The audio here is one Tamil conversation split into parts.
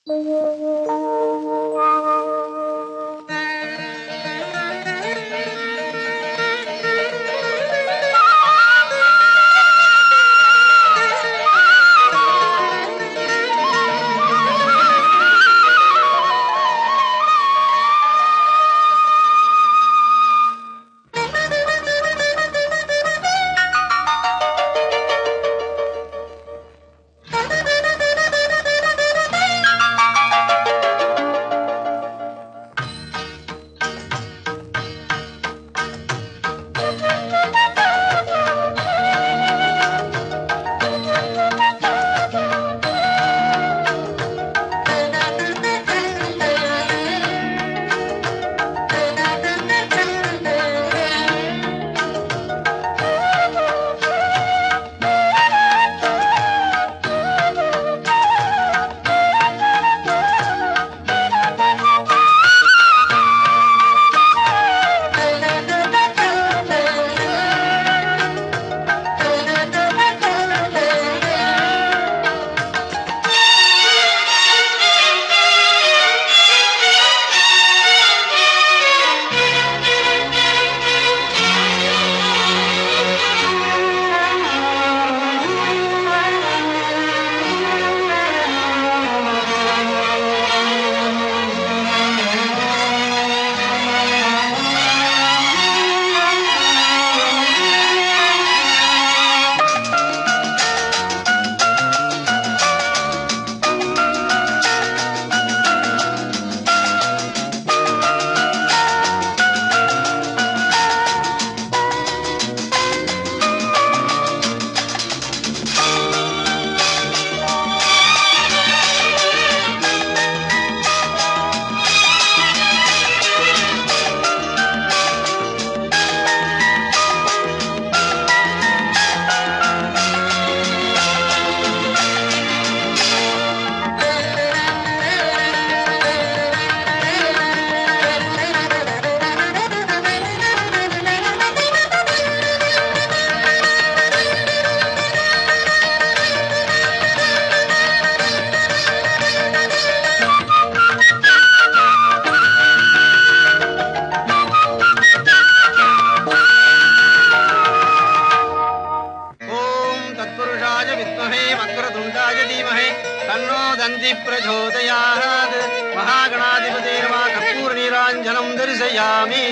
ஓம் தத்புருஷாய வித்மஹே வக்ரதுண்டாய தீமஹே தன்னோ தந்தி பிரச்சோதயாத் மகாகணாதிபதே நம கற்பூர நீராஞ்சனம் தரிசயாமி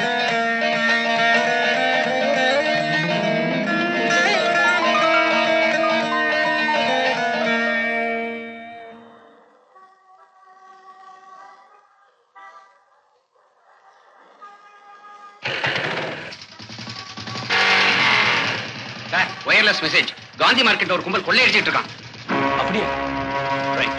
sir wireless message Gandhi market ஒரு கும்பல் கொள்ளையடிச்சிட்டு இருக்கான் அப்படியே ரைட்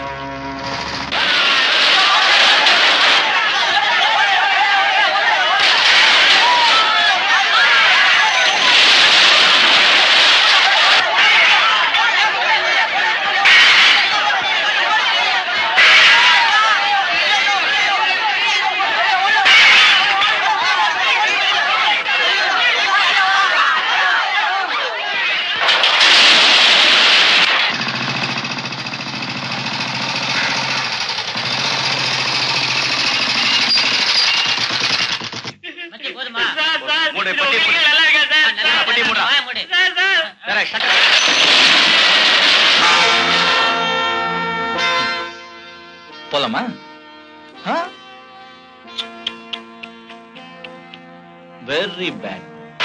மச்சி, போதுமா மூடு, பட்டி மூடு. நல்லா பட்டி மூடுடா. வாயை மூடு. வேற, shut up. போலாமா வெரி பேட்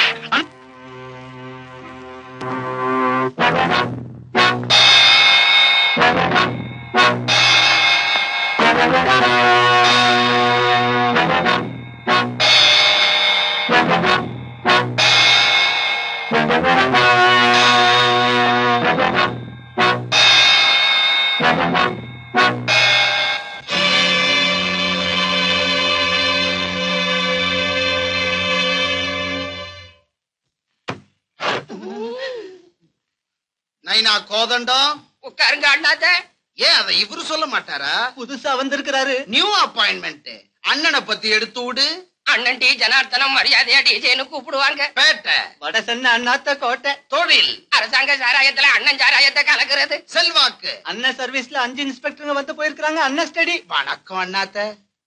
நைனா கோதண்டம் உட்காருங்க அண்ணாத்த ஏன் அதை இவரு சொல்ல மாட்டாரா புதுசா வந்திருக்கிறாரு நியூ அப்பாயின்மெண்ட் அண்ணனை பத்தி எடுத்து விடு அண்ணன் டி ஜனார்த்தனம் மரியாதையா டிஜேன்னு கூப்பிடுவாங்க பேட்டை வடசென்ன அண்ணாத்த கோட்டை தொழில் அரசாங்க சாராயத்துல அண்ணன் சாராயத்தை கலக்குறது செல்வாக்கு அண்ணன் சர்வீஸ்ல அஞ்சு இன்ஸ்பெக்டருங்க வந்து போயிருக்காங்க அண்ணன் ஸ்டடி வணக்கம் அண்ணாத்த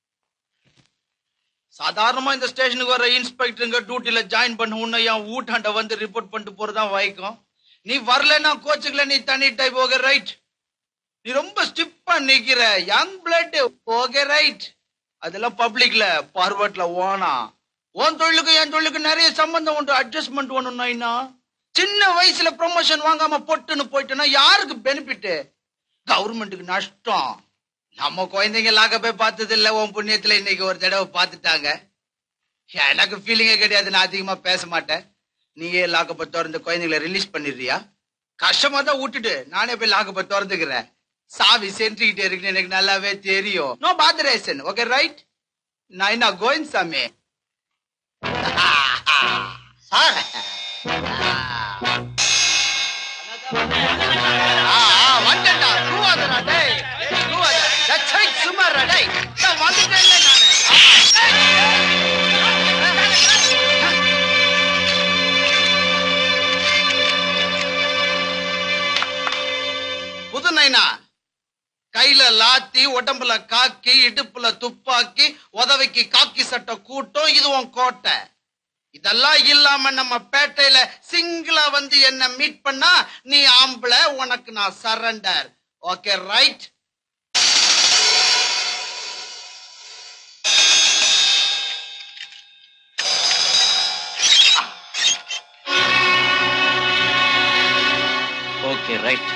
சாதாரணமா இந்த ஸ்டேஷனுக்கு வர இன்ஸ்பெக்டருங்க டியூட்டில ஜாயின் பண்ண உன்னை என் வீட்டாண்ட வந்து ரிப்போர்ட் பண்ணிட்டு போறதுதான் வைக்கும் நீ வரலன்னா கோச்சுக்கல நீ தனி டைப் ஓகே ரைட் நீ ரொம்ப ஸ்டிப்பா நிக்கிற யங் பிளட் ஓகே ரைட் அதெல்லாம் பப்ளிக்ல பார்வட்ல ஓனா உன் தொழிலுக்கு என் தொழிலுக்கு நிறைய சம்பந்தம் உண்டு அட்ஜஸ்ட்மெண்ட் ஒண்ணுன்னா சின்ன வயசுல ப்ரொமோஷன் வாங்காம பொட்டுன்னு போயிட்டேன்னா யாருக்கு பெனிஃபிட் கவர்மெண்ட்டுக்கு நஷ்டம் நம்ம குழந்தைங்க லாக்க போய் பார்த்தது இல்ல உன் புண்ணியத்துல இன்னைக்கு ஒரு தடவை பார்த்துட்டாங்க எனக்கு ஃபீலிங்கே கிடையாது நான் அதிகமா பேச மாட்டேன் நீயே லாக்கப்ப திறந்து குழந்தைங்களை ரிலீஸ் பண்ணிடுறியா கஷ்டமா தான் விட்டுட்டு நானே போய் லாக்கப்ப திறந்துக்கிறேன் சாவி சென்றுகிட்டே இருக்குன்னு எனக்கு நல்லாவே தெரியும் நோ பாதரேசன் ஓகே ரைட் நான் என்ன கோவிந்த் சாமி சார் ஆ, ஆ, வந்துட்டேன்டா. தூவாதடா, டேய். தூவாத. டேய், சை, சும்மாடா, டேய். நான் வந்துட்டேன்ல நானு. ஆமா. புது நைனா கையில லாத்தி உடம்புல காக்கி இடுப்புல துப்பாக்கி உதவிக்கு காக்கி சட்டை கூட்டம் இது உன் கோட்டை இதெல்லாம் இல்லாம நம்ம பேட்டையில சிங்கிளா வந்து என்ன மீட் பண்ணா நீ ஆம்பளை உனக்கு நான் surrender okay right okay right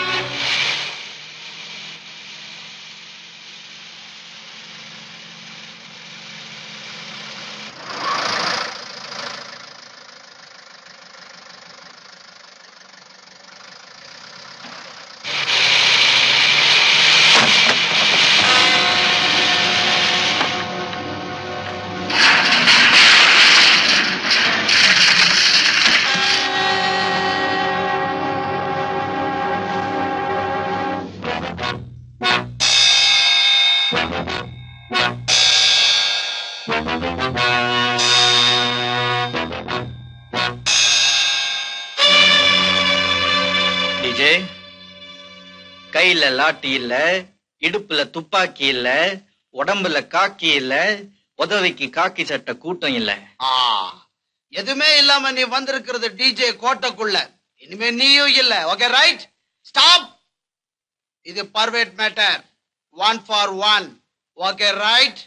DJ கையில லாட்டி இல்ல இடுப்புல துப்பாக்கி இல்ல உடம்புல காக்கி இல்ல உதவிக்கு காக்கி சட்டை கூட்டம் இல்ல ஆ எதுவுமே இல்லாம நீ வந்திருக்கிறது டிஜே கோட்டைக்குள்ள இனிமே நீயும் இல்ல ஓகே ரைட் ஸ்டாப் இது private matter one for one okay right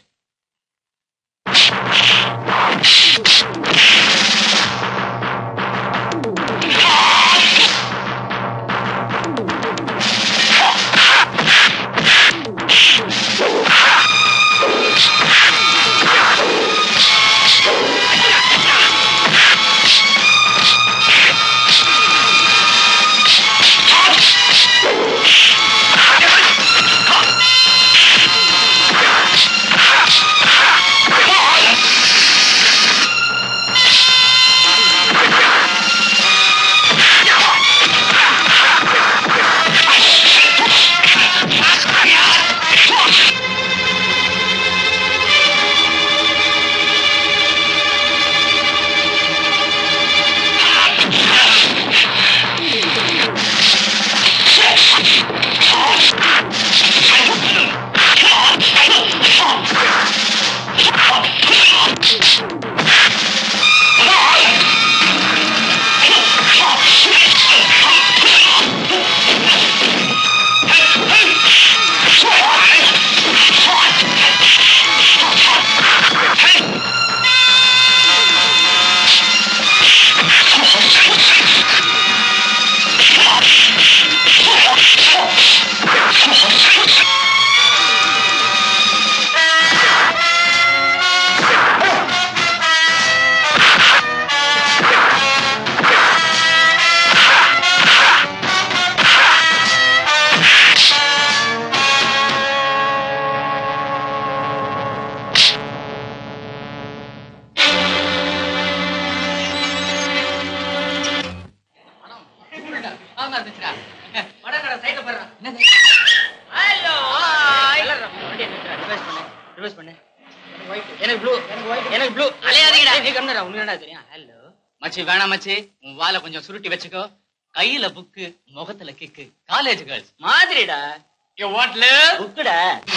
தாண்டா தெரியும் ஹலோ மச்சி வேணாம் மச்சி உன் வாலை கொஞ்சம் சுருட்டி வச்சுக்கோ கையில புக்கு முகத்துல கிக்கு காலேஜ் கேர்ள்ஸ் மாதிரிடா யூ வாட் லிவ் புக்குடா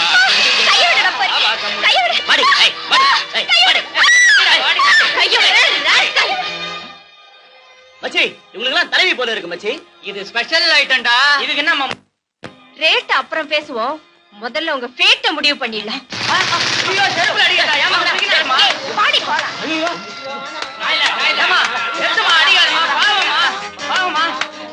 மாடி ஏய் மாடி ஏய் மாடி மச்சி இவங்களுக்கு எல்லாம் தலைவி போல இருக்கு மச்சி இது ஸ்பெஷல் ஐட்டம்டா இதுக்கு என்ன மாமா ரேட் அப்புறம் பேசுவோம் முதல்ல உங்க ஃபேட்ட முடிவு பண்ணிடலாம் ஐயோ செருப்புல அடிக்கடா ஏமா அடிக்கிறேமா பாடி போலாம் ஐயோ நாயில நாயிலமா செத்துமா அடிக்காதமா பாவமா பாவமா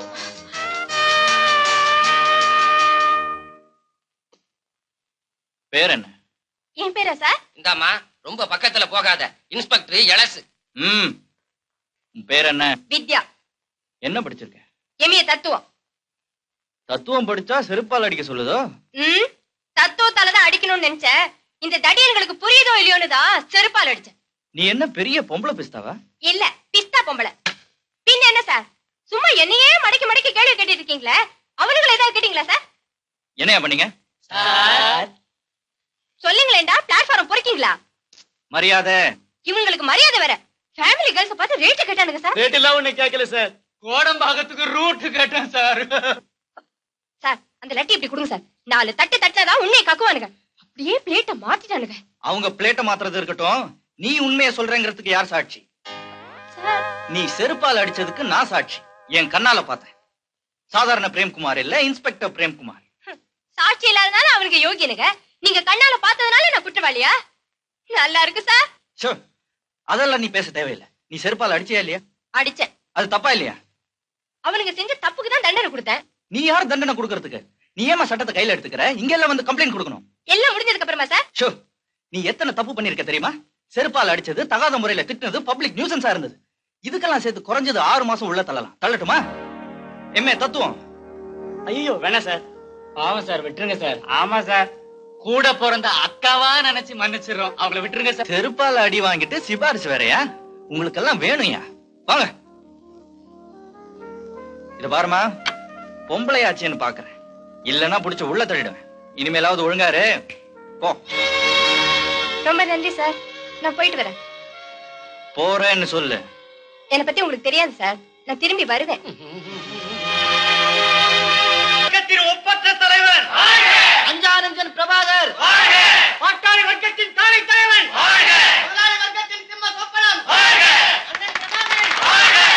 பேர் என்ன என் பேரா சார் இந்தாம்மா ரொம்ப பக்கத்துல போகாத இன்ஸ்பெக்டர் எலசு ம் உன் பேர் என்ன வித்யா என்ன படிச்சிருக்க எமிய தத்துவம் தத்துவம் படிச்சா செருப்பால் அடிக்க சொல்லுதோ ம் தத்துவத்தால தான் அடிக்கணும்னு நினைச்சேன் இந்த தடியன்களுக்கு புரியுதோ இல்லையோன்னு தான் செருப்பால் அடிச்சேன் நீ என்ன பெரிய பொம்பளை பிஸ்தாவா இல்ல பிஸ்தா பொம்பளை பின்ன என்ன சார் சும்மா என்னையே மடக்கி மடக்கி கேள்வி கேட்டுட்டு இருக்கீங்களே அவனுங்களை ஏதாவது கேட்டீங்களா சார் என்னையா பண்ணீங்க சார் சொல்லுங்களேன்டா பிளாட்ஃபார்ம் பொறுக்கீங்களா மரியாதை இவங்களுக்கு மரியாதை வேற ஃபேமிலி கேர்ள்ஸ் பார்த்து ரேட் கேட்டானுங்க சார் ரேட் எல்லாம் ஒண்ணு கேட்கல சார் கோடம்பாகத்துக்கு ரூட் கேட்டேன் சார் சார் அந்த லட்டி இப்படி கொடுங்க சார் நாலு தட்டு தட்டினாதான் உன்னைய கக்குவானுங்க அப்படியே பிளேட்ட மாத்திட்டானுங்க அவங்க பிளேட்டை மாத்துறது இருக்கட்டும் நீ உண்மையை சொல்றேங்கிறதுக்கு யார் சாட்சி சார் நீ செருப்பால் அடிச்சதுக்கு நான் சாட்சி என் கண்ணால பார்த்தேன் சாதாரண பிரேம்குமார் இல்ல இன்ஸ்பெக்டர் பிரேம்குமார் சாட்சி இல்லாதனால அவனுக்கு யோகியனுங்க நீங்க கண்ணால பார்த்ததுனால நான் குற்றவாளியா நல்லா இருக்கு சார் ஷோ அதெல்லாம் நீ பேச தேவையில்லை நீ செருப்பால் அடிச்சியா இல்லையா அடிச்சேன் அது தப்பா இல்லையா அவனுங்க செஞ்ச தப்புக்கு தான் தண்டனை கொடுத்தேன் நீ யார் தண்டனை கொடுக்கறதுக்கு நீ ஏமா சட்டத்தை கையில எடுத்துக்கிற இங்க எல்லாம் வந்து கம்ப்ளைண்ட் கொடுக்கணும் எல்லாம் முடிஞ்சதுக்கு அப்புறமா சார் ஷோ நீ எத்தனை தப்பு பண்ணிருக்க தெரியுமா செருப்பால் அடிச்சது தகாத முறையில திட்டினது பப்ளிக் நியூசன்ஸா இருந்தது இதுக்கெல்லாம் சேர்த்து குறைஞ்சது ஆறு மாசம் உள்ள தள்ளலாம் தள்ளட்டுமா எம்ஏ தத்துவம் ஐயோ வேணாம் சார் பாவம் சார் விட்டுருங்க சார் ஆமா சார் கூட பிறந்த அக்காவா நினைச்சு மன்னிச்சிடுறோம் அவங்கள விட்டுருங்க சார் செருப்பால அடி வாங்கிட்டு சிபாரிசு வேறயா உங்களுக்கெல்லாம் வேணும்யா வாங்க இது பாருமா பொம்பளையாச்சேன்னு பாக்குறேன் இல்லன்னா புடிச்சு உள்ள தள்ளிடுவேன் இனிமேலாவது ஒழுங்காரு போ ரொம்ப நன்றி சார் நான் போயிட்டு வரேன் போறேன்னு சொல்லு என்னை பத்தி உங்களுக்கு தெரியாது சார் நான் திரும்பி வருவேன் ஒப்பற்ற தலைவர் அஞ்சானந்தன் பிரபாகர் பாட்டாளி வர்க்கத்தின் தாலை தலைவன் முதலாளி வர்க்கத்தின் சிம்ம சொப்பனம் அண்ணன் பிரபாகரன்.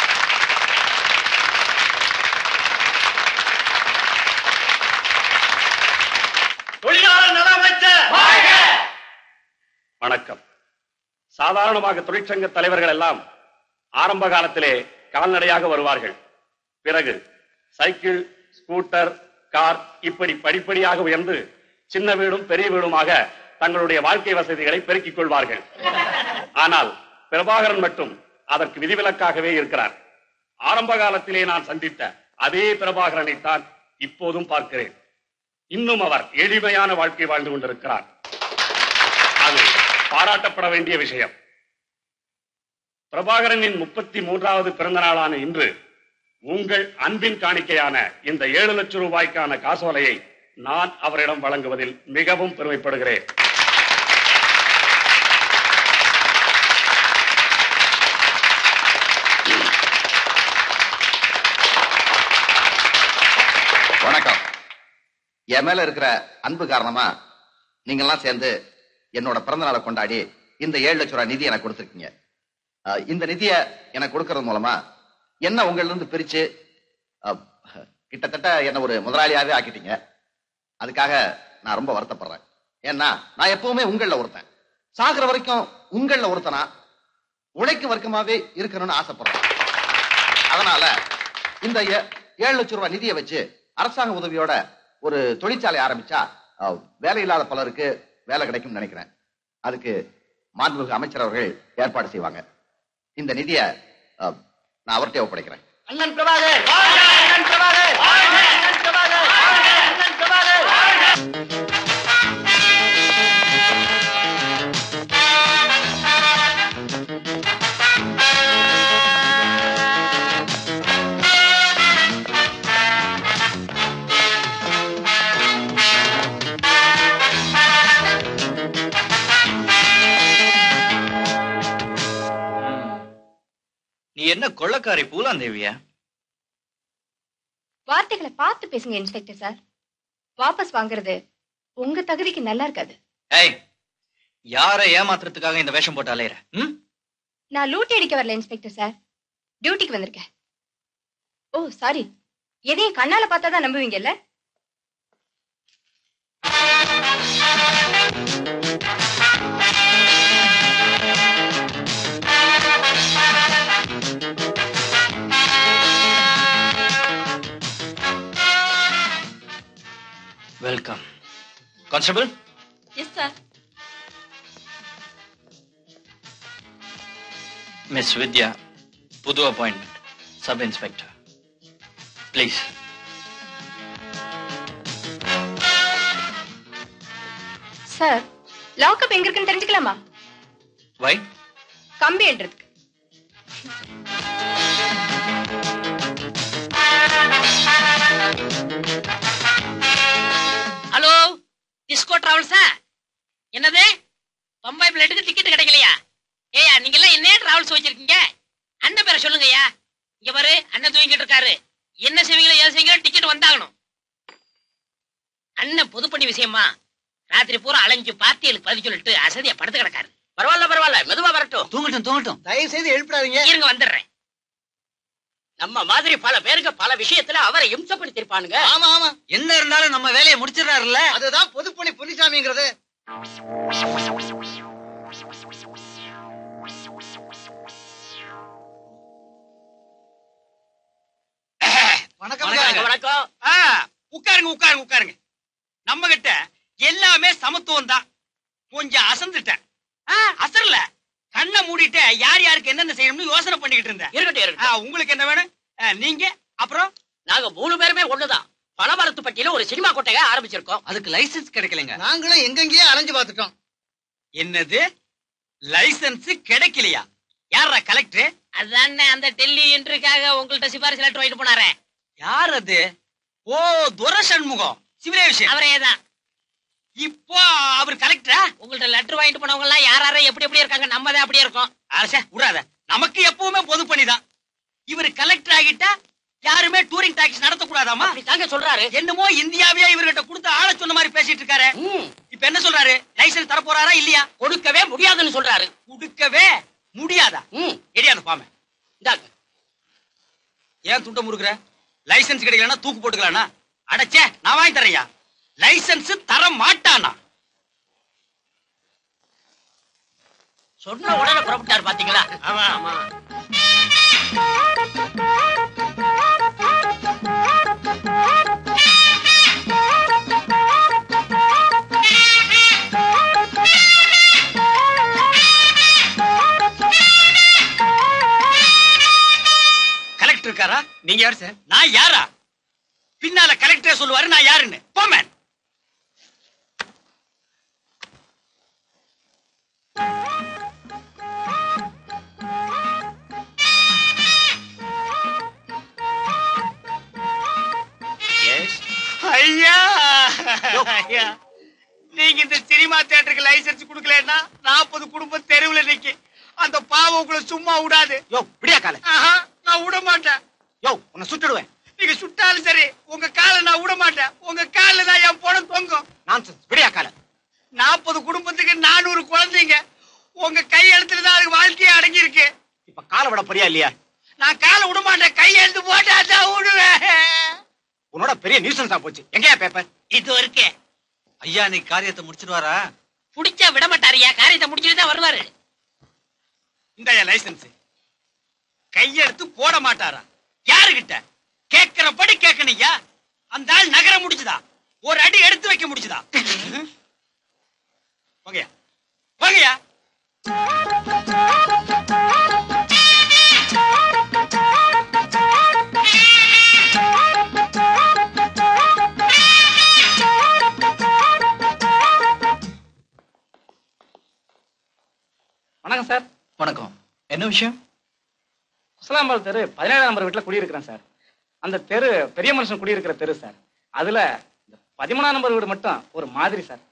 தொழிலாளர் நல அமைச்சர் வணக்கம் சாதாரணமாக தொழிற்சங்க தலைவர்கள் எல்லாம் ஆரம்ப காலத்திலே கால்நடையாக வருவார்கள் பிறகு சைக்கிள் ஸ்கூட்டர் கார் இப்படி படிப்படியாக உயர்ந்து சின்ன வீடும் பெரிய வீடுமாக தங்களுடைய வாழ்க்கை வசதிகளை பெருக்கிக் கொள்வார்கள் ஆனால் பிரபாகரன் மட்டும் அதற்கு விதிவிலக்காகவே இருக்கிறார் ஆரம்ப காலத்திலே நான் சந்தித்த அதே பிரபாகரனைத்தான் இப்போதும் பார்க்கிறேன் இன்னும் அவர் எளிமையான வாழ்க்கை வாழ்ந்து கொண்டிருக்கிறார் அது பாராட்டப்பட வேண்டிய விஷயம் பிரபாகரனின் முப்பத்தி மூன்றாவது பிறந்த நாளான இன்று உங்கள் அன்பின் காணிக்கையான இந்த ஏழு லட்சம் ரூபாய்க்கான காசோலையை நான் அவரிடம் வழங்குவதில் மிகவும் பெருமைப்படுகிறேன் வணக்கம் என் மேல இருக்கிற அன்பு காரணமா நீங்க எல்லாம் சேர்ந்து என்னோட பிறந்த நாளை கொண்டாடி இந்த ஏழு லட்சம் ரூபாய் நிதி எனக்கு கொடுத்துருக்கீங்க அஹ், இந்த நிதியை எனக்கு கொடுக்கறது மூலமா என்ன உங்கள்ல இருந்து பிரிச்சு அஹ், கிட்டத்தட்ட என்ன ஒரு முதலாளியாவே ஆக்கிட்டீங்க அதுக்காக நான் ரொம்ப வருத்தப்படுறேன் ஏன்னா நான் எப்பவுமே உங்கள ஒருத்தன் சாகுற வரைக்கும் உங்கள ஒருத்தனா உழைக்கும் வர்க்கமாவே இருக்கணும்னு ஆசைப்படுறேன் அதனால இந்த ஏ- ஏழு லட்சம் ரூபாய் நிதியை வச்சு அரசாங்க உதவியோட ஒரு தொழிற்சாலை ஆரம்பிச்சா அஹ், வேலை இல்லாத பலருக்கு வேலை கிடைக்கும்னு நினைக்கிறேன் அதுக்கு மாண்புமிகு அமைச்சர் அவர்கள் ஏற்பாடு செய்வாங்க இந்த நிதியை அஹ், நான் அவர்கிட்ட ஒப்படைக்கிறேன் அண்ணன் பிரபாகர் அண்ணன் பிரபாகர் அண்ணன் பிரபாகர் அண்ணன் பிரபாகர் நீ என்ன கொள்ளக்காரி பூலாந்தேவியா வார்த்தைகளை பார்த்து பேசுங்க இன்ஸ்பெக்டர் சார் வாபஸ் வாங்குறது உங்க தகுதிக்கு நல்லா இருக்காது ஏய் யாரை ஏமாத்துறதுக்காக இந்த வேஷம் போட்டு அலையிற ம் நான் லூட்டி அடிக்க வரல இன்ஸ்பெக்டர் சார் டியூட்டிக்கு வந்திருக்கேன் ஓ சாரி எதையும் கண்ணால பார்த்தா தான் நம்புவீங்கல்ல welcome constable yes sir miss Vidya புது appointment sub inspector please sir lockup எங்க இருக்குன்னு தெரிஞ்சுக்கலாமா வை கம்பி என்றதுக்கு ஹலோ டிஸ்கோ டிராவல்ஸா என்னது பம்பாய் பிளேட்டுக்கு டிக்கெட் கிடைக்கலையா ஏயா நீங்க எல்லாம் என்ன டிராவல்ஸ் வச்சிருக்கீங்க அண்ணன் பேரை சொல்லுங்கய்யா இங்க பாரு அண்ணன் தூங்கிட்டு இருக்காரு என்ன செய்வீங்களோ ஏது செய்வீங்களோ டிக்கெட் வந்தாகணும் அண்ணன் பொதுப்பணி விஷயமா ராத்திரி பூரா அலைஞ்சு பார்ட்டிகளுக்கு பதிவு சொல்லிட்டு அசதியா படுத்து கிடக்காரு பரவாயில்ல பரவாயில்ல மெதுவா வரட்டும் தூங்கட்டும் தூங்கட்டும் தயவு செய்து எழுப்பிடாதீங்க இருங்க வந்துடுறேன் நம்ம மாதிரி பல பேருக்கு பல விஷயத்துல அவரை இம்சப்படுத்திருப்பானுங்க ஆமா ஆமா என்ன இருந்தாலும் நம்ம வேலையை முடிச்சிடறாருல்ல அதுதான் பொதுப்பணி புனிசாமிங்கிறது வணக்கம் வணக்கம் வணக்கம் ஆ, உட்காருங்க உட்காருங்க உட்காருங்க நம்ம கிட்ட எல்லாமே சமத்துவம் தான் கொஞ்சம் அசந்துட்டேன் ஆ, அசரல கண்ணை மூடிட்டு யார் யாருக்கு என்னென்ன செய்யணும்னு யோசனை பண்ணிக்கிட்டு இருந்தேன் இருக்கட்டும் ஆ, இருக்கட்டும் உங்களுக்கு என்ன வேணும் ஆ, நீங்க அப்புறம் நாங்க மூணு பேருமே ஒண்ணுதான் பணமரத்து பட்டியல ஒரு சினிமா கொட்டையை ஆரம்பிச்சிருக்கோம் அதுக்கு லைசென்ஸ் கிடைக்கலங்க நாங்களும் எங்கெங்கேயோ அலைஞ்சு பார்த்துட்டோம் என்னது லைசென்ஸ் கிடைக்கலையா யாரா கலெக்டர் அதானே அந்த டெல்லி இன்டர்வியூக்காக உங்கள்ட்ட சிபாரிசு லெட்டர் வாங்கிட்டு போனாரே யார் அது ஓ துர சண்முகம் சிவிலேஷன் அவரே தான் இப்போ அவர் கலெக்டரா உங்கள்ட்ட லெட்டர் வாங்கிட்டு போனவங்க எல்லாம் யார் யாரும் எப்படி எப்படி இருக்காங்க நம்ம தான் அப்படியே இருக்கோம் அரசே விடாத நமக்கு எப்பவுமே பொது பணிதான் இவர் கலெக்டர் ஆகிட்டா யாருமே டூரிங் டாக்ஸ் நடத்தக்கூடாதாமா அப்படி தாங்க சொல்றாரு என்னமோ இந்தியாவே இவர்கிட்ட கொடுத்து ஆள சொன்ன மாதிரி பேசிட்டு இருக்காரு ம், இப்ப என்ன சொல்றாரு லைசென்ஸ் தர போறாரா இல்லையா கொடுக்கவே முடியாதுன்னு சொல்றாரு கொடுக்கவே முடியாதா ம், எடியாத பாமே இந்தாங்க ஏன் துண்ட முறுக்குற லைசென்ஸ் கிடைக்கலன்னா தூக்கு போட்டுக்கலாம்னா அடச்சே நான் வாங்கி தரையா லைசென்ஸ் தர மாட்டானா சொன்ன உடனே புறப்பட்டாரு பாத்தீங்களா ஆமா ஆமா கலெக்டர் இருக்காரா நீங்க யார் சார் நான் யாரா பின்னால கலெக்டரே சொல்லுவாரு நான் யாருன்னு போமேன் ஐயா ஐயா நீங்க இந்த சினிமா தியேட்டருக்கு லைசென்ஸ் கொடுக்கலன்னா நாற்பது குடும்பம் தெருவுல நிக்கி அந்த பாவம் உங்களை சும்மா விடாது யோ விடியா கால ஆஹா, நான் விட மாட்டேன் யோ உன்னை சுட்டுடுவேன் நீங்க சுட்டாலும் சரி உங்க காலை நான் விட மாட்டேன் உங்க கால்ல தான் என் பணம் தொங்கும் நான்சென்ஸ் விடியா கால நாற்பது குடும்பத்துக்கு நானூறு குழந்தைங்க உங்க கையெழுத்துல தான் அதுக்கு வாழ்க்கையே அடங்கி இருக்கு இப்ப காலை விட போறியா இல்லையா நான் காலை விட மாட்டேன் கையெழுத்து போட்டா தான் விடுவேன் உன்னோட பெரிய நியூசன்ஸா போச்சு எங்கயா பேப்பர் இது இருக்கு ஐயா நீ காரியத்தை முடிச்சிடுவாரா புடிச்சா விட மாட்டாருயா காரியத்தை முடிச்சுட்டு தான் வருவாரு இந்த லைசன்ஸ் கையெழுத்து போட மாட்டாரா யாருகிட்ட கேட்கிறபடி கேட்கணுயா அந்த ஆள் நகர முடிச்சுதா ஒரு அடி எடுத்து வைக்க முடிச்சுதா போங்கயா போங்கயா வணக்கம் சார் வணக்கம் என்ன விஷயம் குசலாம்பாள் தெரு பதினேழாம் நம்பர் வீட்டில் குடியிருக்கிறேன் சார் அந்த தெரு பெரிய மனுஷன் குடியிருக்கிற தெரு சார் அதுல இந்த பதிமூணாம் நம்பர் வீடு மட்டும் ஒரு மாதிரி சார்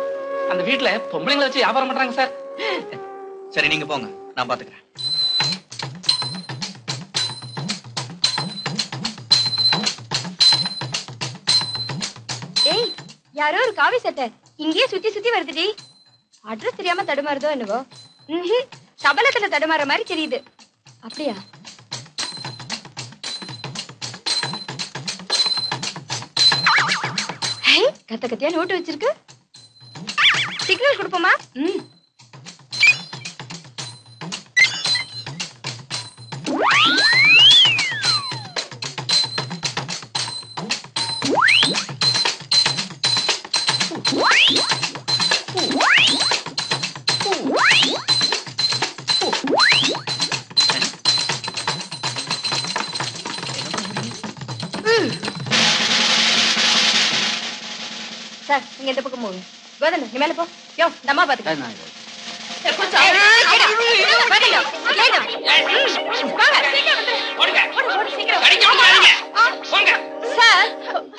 அந்த வீட்டுல பொம்பளைங்களை வச்சு வியாபாரம் பண்றாங்க சார் சரி நீங்க போங்க நான் பாத்துக்கிறேன் யாரோ ஒரு காவி சட்டை இங்கேயே சுத்தி சுத்தி வருதுடி அட்ரஸ் தெரியாம தடுமாறுதோ என்னவோ ம்ஹும். சபலத்துல தடுமாற மாதிரி தெரியுது அப்படியா ஹை, கத்த கத்தியா நோட்டு வச்சிருக்கு சிக்னல் கொடுப்போமா ம் சார் நீங்க இந்த பக்கம் போங்க கோதண்ட நீ மேல போ யோ இந்த அம்மா பாத்துக்க கொஞ்சம் வாங்க, வாங்க. ம், வாங்க, சீக்கிரம் வந்து. ஓடு, ஓடு, சீக்கிரம். ஆ. சார்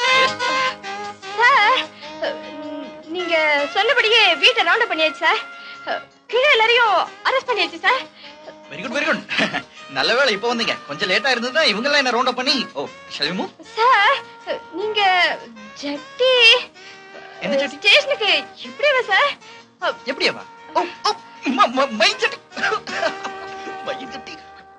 சார் நீங்க சொன்னபடியே வீட்டை ரவுண்ட் பண்ணியாச்சு சார் கீழே எல்லாரையும் அரெஸ்ட் பண்ணியாச்சு sir very good very good நல்ல வேளை இப்போ வந்தீங்க கொஞ்சம் லேட்டா இருந்ததுன்னா இவங்க எல்லாம் என்ன ரவுண்ட் அப் பண்ணி ஓ ஷல்மு சார் நீங்க ஜட்டி என்ன ஜட்டி? ஸ்டேஷனுக்கு எப்படியா சார் எப்படியாவா ஓ ஓ ம- ம- மை சட்டி மை சட்டி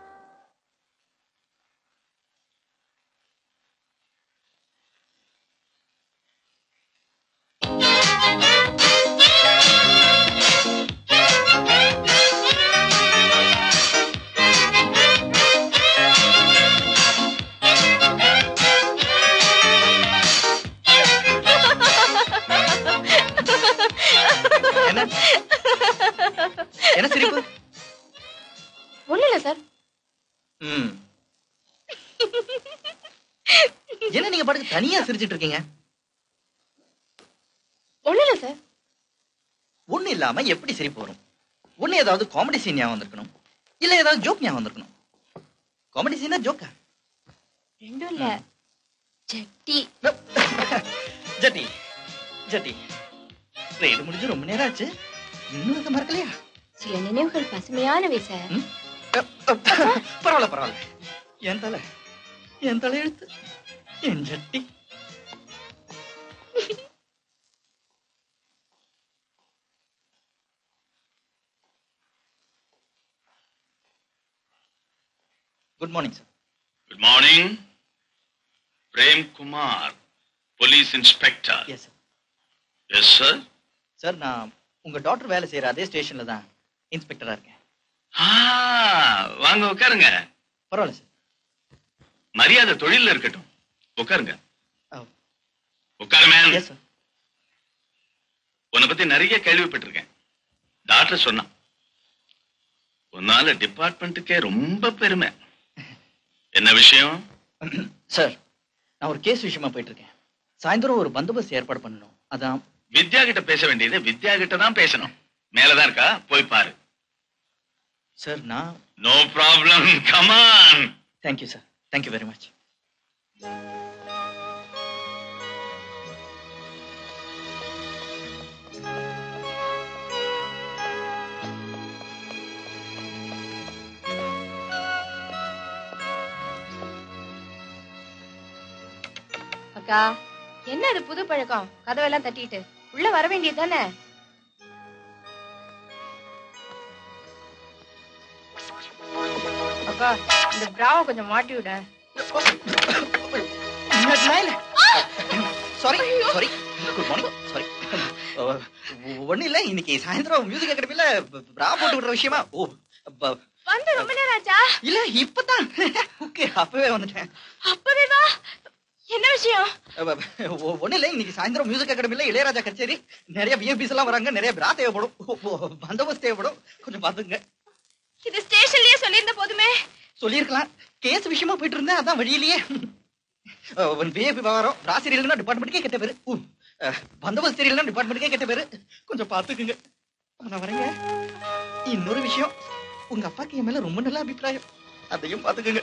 என்ன என்ன சிரிப்பு ஒண்ணு இல்ல சார் ம் என்ன நீங்க பாட்டுக்கு தனியா சிரிச்சிட்டு இருக்கீங்க ஒண்ணு இல்ல சார் ஒண்ணு இல்லாம எப்படி சிரிப்பு வரும் ஒண்ணு ஏதாவது காமெடி சீன் ஞாபகம் வந்திருக்கணும் இல்ல ஏதாவது ஜோக் ஞாபகம் வந்திருக்கணும் காமெடி சீனா ஜோக்கா ரெண்டும் இல்ல ஜட்டி ஜட்டி ஜட்டி ட்ரெயின் முடிஞ்சு ரொம்ப நேரம் ஆச்சு இன்னும் அதை மறக்கலையா சில நினைவுகள் பசுமையானவை சார் பரவாயில்ல பரவாயில்ல என் தலை என் தலை எழுத்து என் ஜட்டி good morning sir good morning Prem Kumar police inspector yes sir yes sir sir நான் உங்க டாக்டர் வேலை செய்யற அதே ஸ்டேஷன்ல தான் இன்ஸ்பெக்டரா இருக்கேன் வாங்க உட்காருங்க பரவாயில்ல சார் மரியாதை தொழில்ல இருக்கட்டும் உட்காருங்க ஆ. உட்காரு மேம் எஸ் சார் உன்னை பத்தி நிறைய கேள்விப்பட்டிருக்கேன் டாக்டர் சொன்னான் உன்னால டிபார்ட்மெண்ட்டுக்கே ரொம்ப பெருமை என்ன விஷயம் சார் நான் ஒரு கேஸ் விஷயமா போயிட்டு இருக்கேன் சாயந்தரம் ஒரு பந்தோபஸ்து ஏற்பாடு பண்ணணும் அதான் வித்யா கிட்ட பேச வேண்டியது வித்யா கிட்ட தான் பேசணும் மேலதான் இருக்கா போய் பாரு சார் நான் no problem come on thank you sir thank you very much அக்கா என்ன அது புது பழக்கம் கதவெல்லாம் தட்டிட்டு உள்ள வர வேண்டியது தானே அக்கா இந்த பிராவை கொஞ்சம் மாட்டி விட sorry sorry good morning sorry ஒண்ணு இல்ல இன்னைக்கு சாயந்தரம் மியூசிக் அகாடமில பிரா போட்டு விடுற விஷயமா ஓ ப- வந்து ரொம்ப நேரம் ஆச்சா இல்ல இப்பதான் ஓகே அப்பவே வந்துட்டேன் அப்பவே வா என்ன விஷயம் ஒண்ணு இல்ல இன்னைக்கு சாயந்தரம் மியூசிக் அகாடமில இளையராஜா கச்சேரி நிறைய விஎம்பிஸ் எல்லாம் வராங்க நிறைய பிரா தேவைப்படும் ஓ, ஓ, பந்தோபஸ்து தேவைப்படும் கொஞ்சம் பாத்துங்க இது ஸ்டேஷன்லயே சொல்லியிருந்த போதுமே சொல்லியிருக்கலாம் கேஸ் விஷயமா போயிட்டு இருந்தேன் அதான் வழியிலேயே விஐபி விவகாரம் ராசி இல்லைன்னா டிபார்ட்மெண்ட்டுக்கே கெட்ட பேரு உ, அஹ், பந்தோபஸ்து தெரியலன்னா டிபார்ட்மெண்ட்டுக்கே கெட்ட பேரு கொஞ்சம் பாத்துக்குங்க நான் வரேங்க இன்னொரு விஷயம் உங்க அப்பாக்கு என் மேல ரொம்ப நல்ல அபிப்பிராயம் அதையும் பாத்துக்குங்க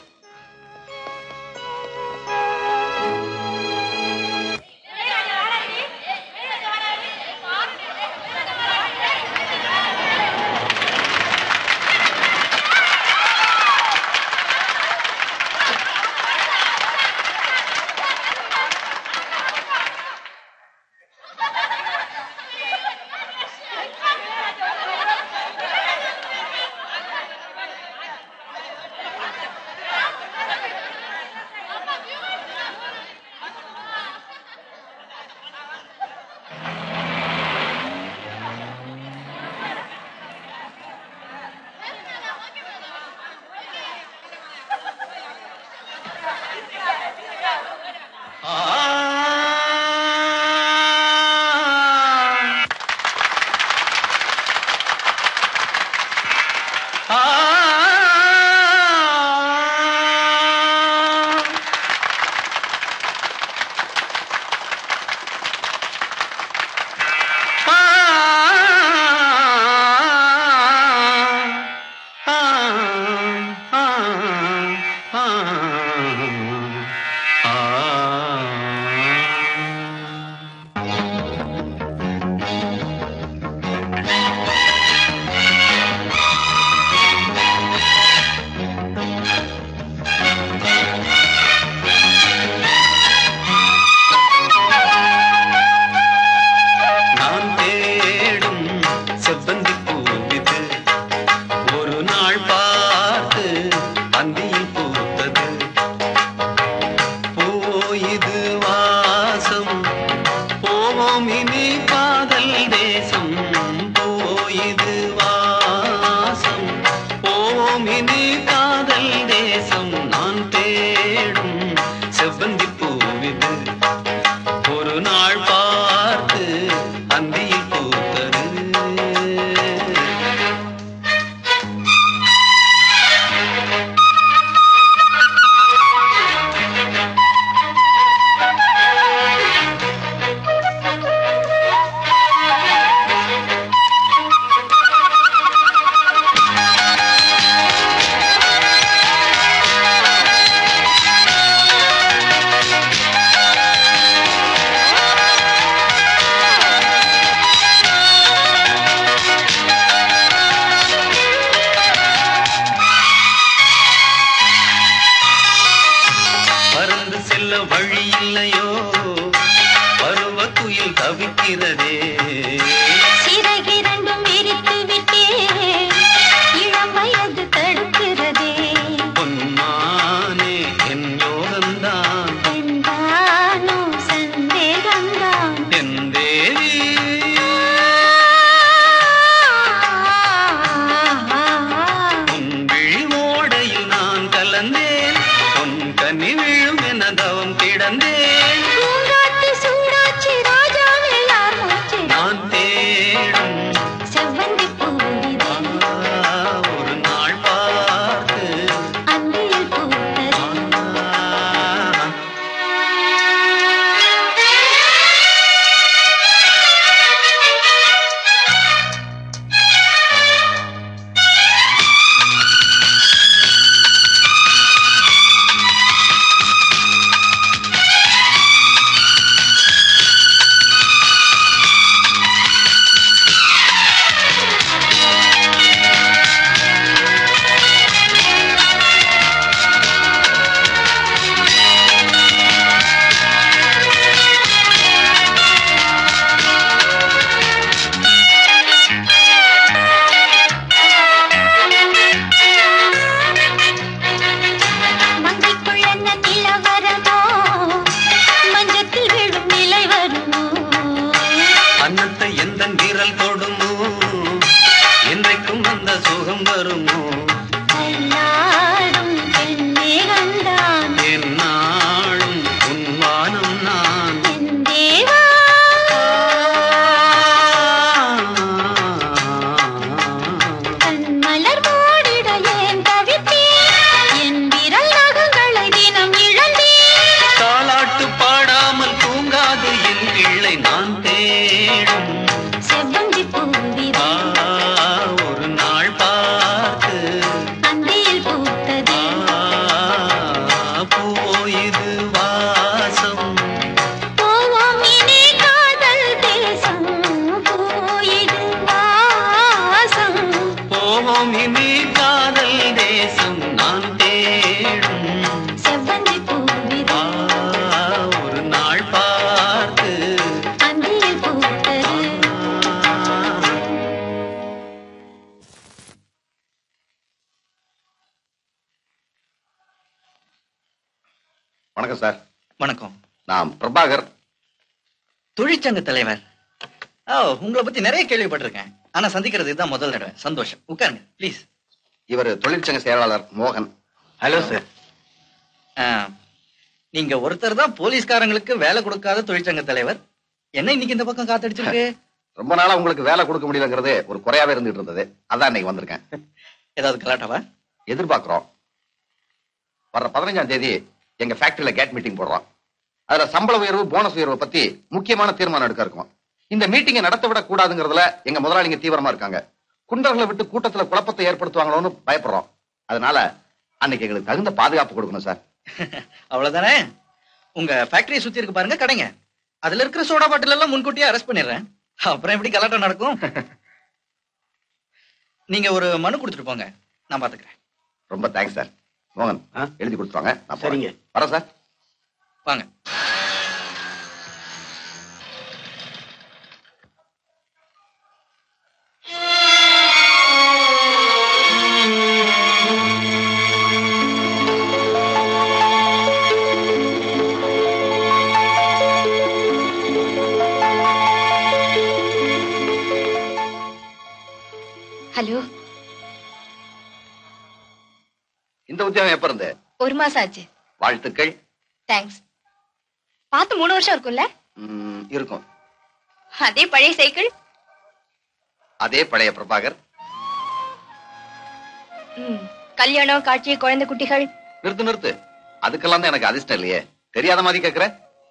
நான் தேடும் செவ்வந்தி பூவிது ஒரு நாள் பார்த்து அந்தியில் பூத்தது போயிது வாசம் போவோம் இனி காதல் தேசம் போயிது வாசம் போவோம் இனி காதல் தேசம் நான் தேடும் செவ்வந்தி பூவிது ஒரு நாள் பார்த்து அந்தியில் பூத்தது பறந்து செல்ல வழி இல்லையோ பருவ குயில் தவிக்கிறதே சிறகிரண்டும் விரித்து விட்டே இளம் வயது தடுக்கிறதே பொன்மானே என் யோகந்தான் என்றானோ சந்தேகம்தான் என் தேவி உன் விழி ஓடையில் நான் கலந்தேன் உன் கனி விழும் என தவம் கிடந்தேன் பூங்காத்து சூடாச்சி ராஜாவில் யார் மூச்சு நான் தேடும் செவ்வந்தி பூவிதே ஒரு நாள் பார்த்து அந்தியில் பூத்தது மங்கைக்குள் என்ன நிலவரமோ மஞ்சத்தில் விழும் நிலை வருமோ அன்னத்தை எந்த விரல் தொடுமோ என்றைக்கும் அந்த சுகம் வருமோ எல்லாரும் பெண்ணே கண்டான் என்னாலும் உன் வானம் நான் என் தேவா கண் மலர் மூடிட ஏன் தவித்தேன் என் விரல் நகங்களை தினம் இழந்தேன் தாலாட்டு பாடாமல் தூங்காது என் பிள்ளை நான் தேடும் செவ்வந்தி பூவிதே ஆ, ஒரு நாள் பார்த்து அந்தியில் பூத்ததே ஆ, போயிது வாசம் போவோம் இனி காதல் தேசம் போயிடு வாசம் போவோம் இனி காதல் தேசம் நான் தேடும் செவ்வந்தி பூவிதே ஆ, ஒரு நாள் பார்த்து அந்தியில் பூத்தது வணக்கம் சார் வணக்கம் நான் பிரபாகர் தொழிற்சங்க தலைவர் ஓ உங்களை பத்தி நிறைய கேள்விப்பட்டிருக்கேன் ஆனா சந்திக்கிறது இதுதான் முதல் தடவை சந்தோஷம் உட்காருங்க ப்ளீஸ் இவர் தொழிற்சங்க செயலாளர் மோகன் ஹலோ சார் நீங்க ஒருத்தர் தான் போலீஸ்காரங்களுக்கு வேலை கொடுக்காத தொழிற்சங்க தலைவர் என்ன இன்னைக்கு இந்த பக்கம் காத்தடிச்சிருக்கு ரொம்ப நாளா உங்களுக்கு வேலை கொடுக்க முடியலங்கிறது ஒரு குறையாவே இருந்துட்டு இருந்தது அதான் இன்னைக்கு வந்திருக்கேன் ஏதாவது கலாட்டாவா எதிர்பார்க்கிறோம் வர்ற பதினஞ்சாம் தேதி எங்க ஃபேக்டரியில கேட் மீட்டிங் போடுறோம் அதுல சம்பள உயர்வு போனஸ் உயர்வு பத்தி முக்கியமான தீர்மானம் எடுக்க இருக்கோம் இந்த மீட்டிங்கை நடத்த விட கூடாதுங்கிறதுல எங்க முதலாளிங்க தீவிரமா இருக்காங்க குண்டர்களை விட்டு கூட்டத்துல குழப்பத்தை ஏற்படுத்துவாங்களோன்னு பயப்படுறோம் அதனால அன்னைக்கு எங்களுக்கு தகுந்த பாதுகாப்பு கொடுக்கணும் சார் அவ்வளவுதானே உங்க ஃபேக்டரியை சுத்தி இருக்கு பாருங்க கடைங்க அதுல இருக்கிற சோடா பாட்டில் எல்லாம் முன்கூட்டியே அரெஸ்ட் பண்ணிடுறேன் அப்புறம் எப்படி கலாட்டம் நடக்கும் நீங்க ஒரு மனு கொடுத்துட்டு போங்க நான் பாத்துக்கிறேன் ரொம்ப தேங்க்ஸ் சார் மோகன் எழுதி கொடுத்துருவாங்க நான் சரிங்க வரேன் சார் வாங்க ஹலோ இந்த உத்தியோகம் எப்ப இருந்து ஒரு மாசம் ஆச்சு வாழ்த்துக்கள் தேங்க்ஸ் பார்த்து மூணு வருஷம் இருக்கும்ல ம், இருக்கும் அதே பழைய சைக்கிள் அதே பழைய பிரபாகர் ம், கல்யாணம் காட்சி குழந்தை குட்டிகள் நிறுத்து நிறுத்து அதுக்கெல்லாம் தான் எனக்கு அதிர்ஷ்டம் இல்லையே தெரியாத மாதிரி கேக்குற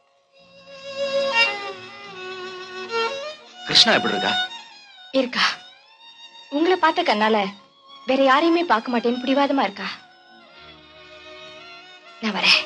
கிருஷ்ணா எப்படி இருக்கா இருக்கா உங்களை பார்த்த கண்ணால வேற யாரையுமே பார்க்க மாட்டேன்னு பிடிவாதமா இருக்கா நான் வரேன்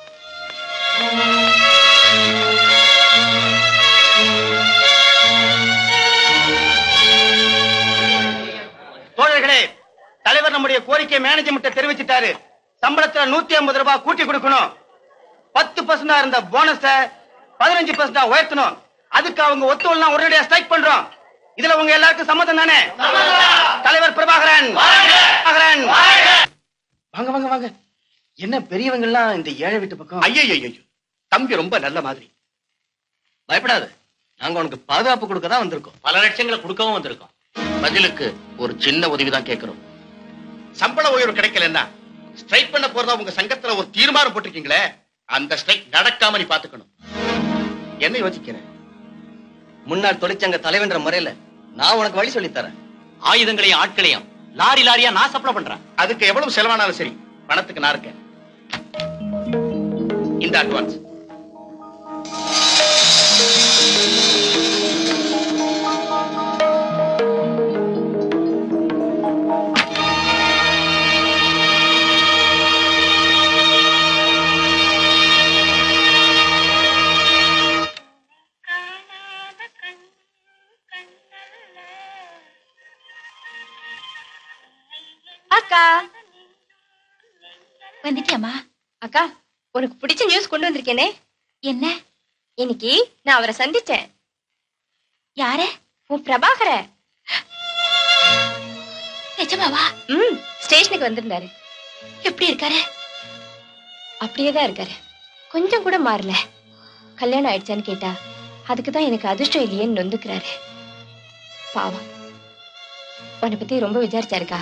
தோழர்களே தலைவர் நம்முடைய கோரிக்கை மேனேஜ்மெண்ட் தெரிவிச்சிட்டாரு சம்பளத்துல நூத்தி ஐம்பது ரூபாய் கூட்டி கொடுக்கணும் பத்து பர்சன்டா இருந்த போனஸ பதினஞ்சு பர்சன்டா உயர்த்தணும் அதுக்கு அவங்க ஒத்துழைனா உடனடியா ஸ்ட்ரைக் பண்றோம் இதுல உங்க எல்லாருக்கும் சம்மதம் தானே தலைவர் பிரபாகரன் பிரபாகரன் வாங்க வாங்க வாங்க என்ன பெரியவங்க எல்லாம் இந்த ஏழை வீட்டு பக்கம் ஐயோ தம்பி ரொம்ப நல்ல மாதிரி பயப்படாத நாங்க உனக்கு பாதுகாப்பு கொடுக்க தான் வந்திருக்கோம் பல லட்சங்களை கொடுக்கவும் வந்திருக்கோம் பதிலுக்கு ஒரு சின்ன உதவி தான் கேட்கிறோம் சம்பள உயர்வு கிடைக்கலன்னா ஸ்ட்ரைக் பண்ண போறதா உங்க சங்கத்துல ஒரு தீர்மானம் போட்டிருக்கீங்களே அந்த ஸ்ட்ரைக் நடக்காம நீ பாத்துக்கணும் என்ன யோசிக்கிறேன் முன்னாள் தொழிற்சங்க தலைவன்ற முறையில நான் உனக்கு வழி சொல்லித் தரேன் ஆயுதங்களையும் ஆட்களையும் லாரி லாரியா நான் சப்ளை பண்றேன் அதுக்கு எவ்வளவு செலவானாலும் சரி பணத்துக்கு நான் இருக்கேன் இந்த அட்வான்ஸ் அக்கா வந்துட்டியாமா அக்கா உனக்கு பிடிச்ச நியூஸ் கொண்டு வந்திருக்கேனே என்ன இன்னைக்கு நான் அவரை சந்திச்சேன் யார உன் பிரபாகர நிஜமாவா ம் ஸ்டேஷனுக்கு வந்திருந்தாரு எப்படி இருக்காரு அப்படியே தான் இருக்காரு கொஞ்சம் கூட மாறல கல்யாணம் ஆயிடுச்சான்னு கேட்டா அதுக்கு தான் எனக்கு அதிர்ஷ்டம் இல்லையேன்னு நொந்துக்கிறாரு பாவம் உன்னை பத்தி ரொம்ப விசாரிச்சாருக்கா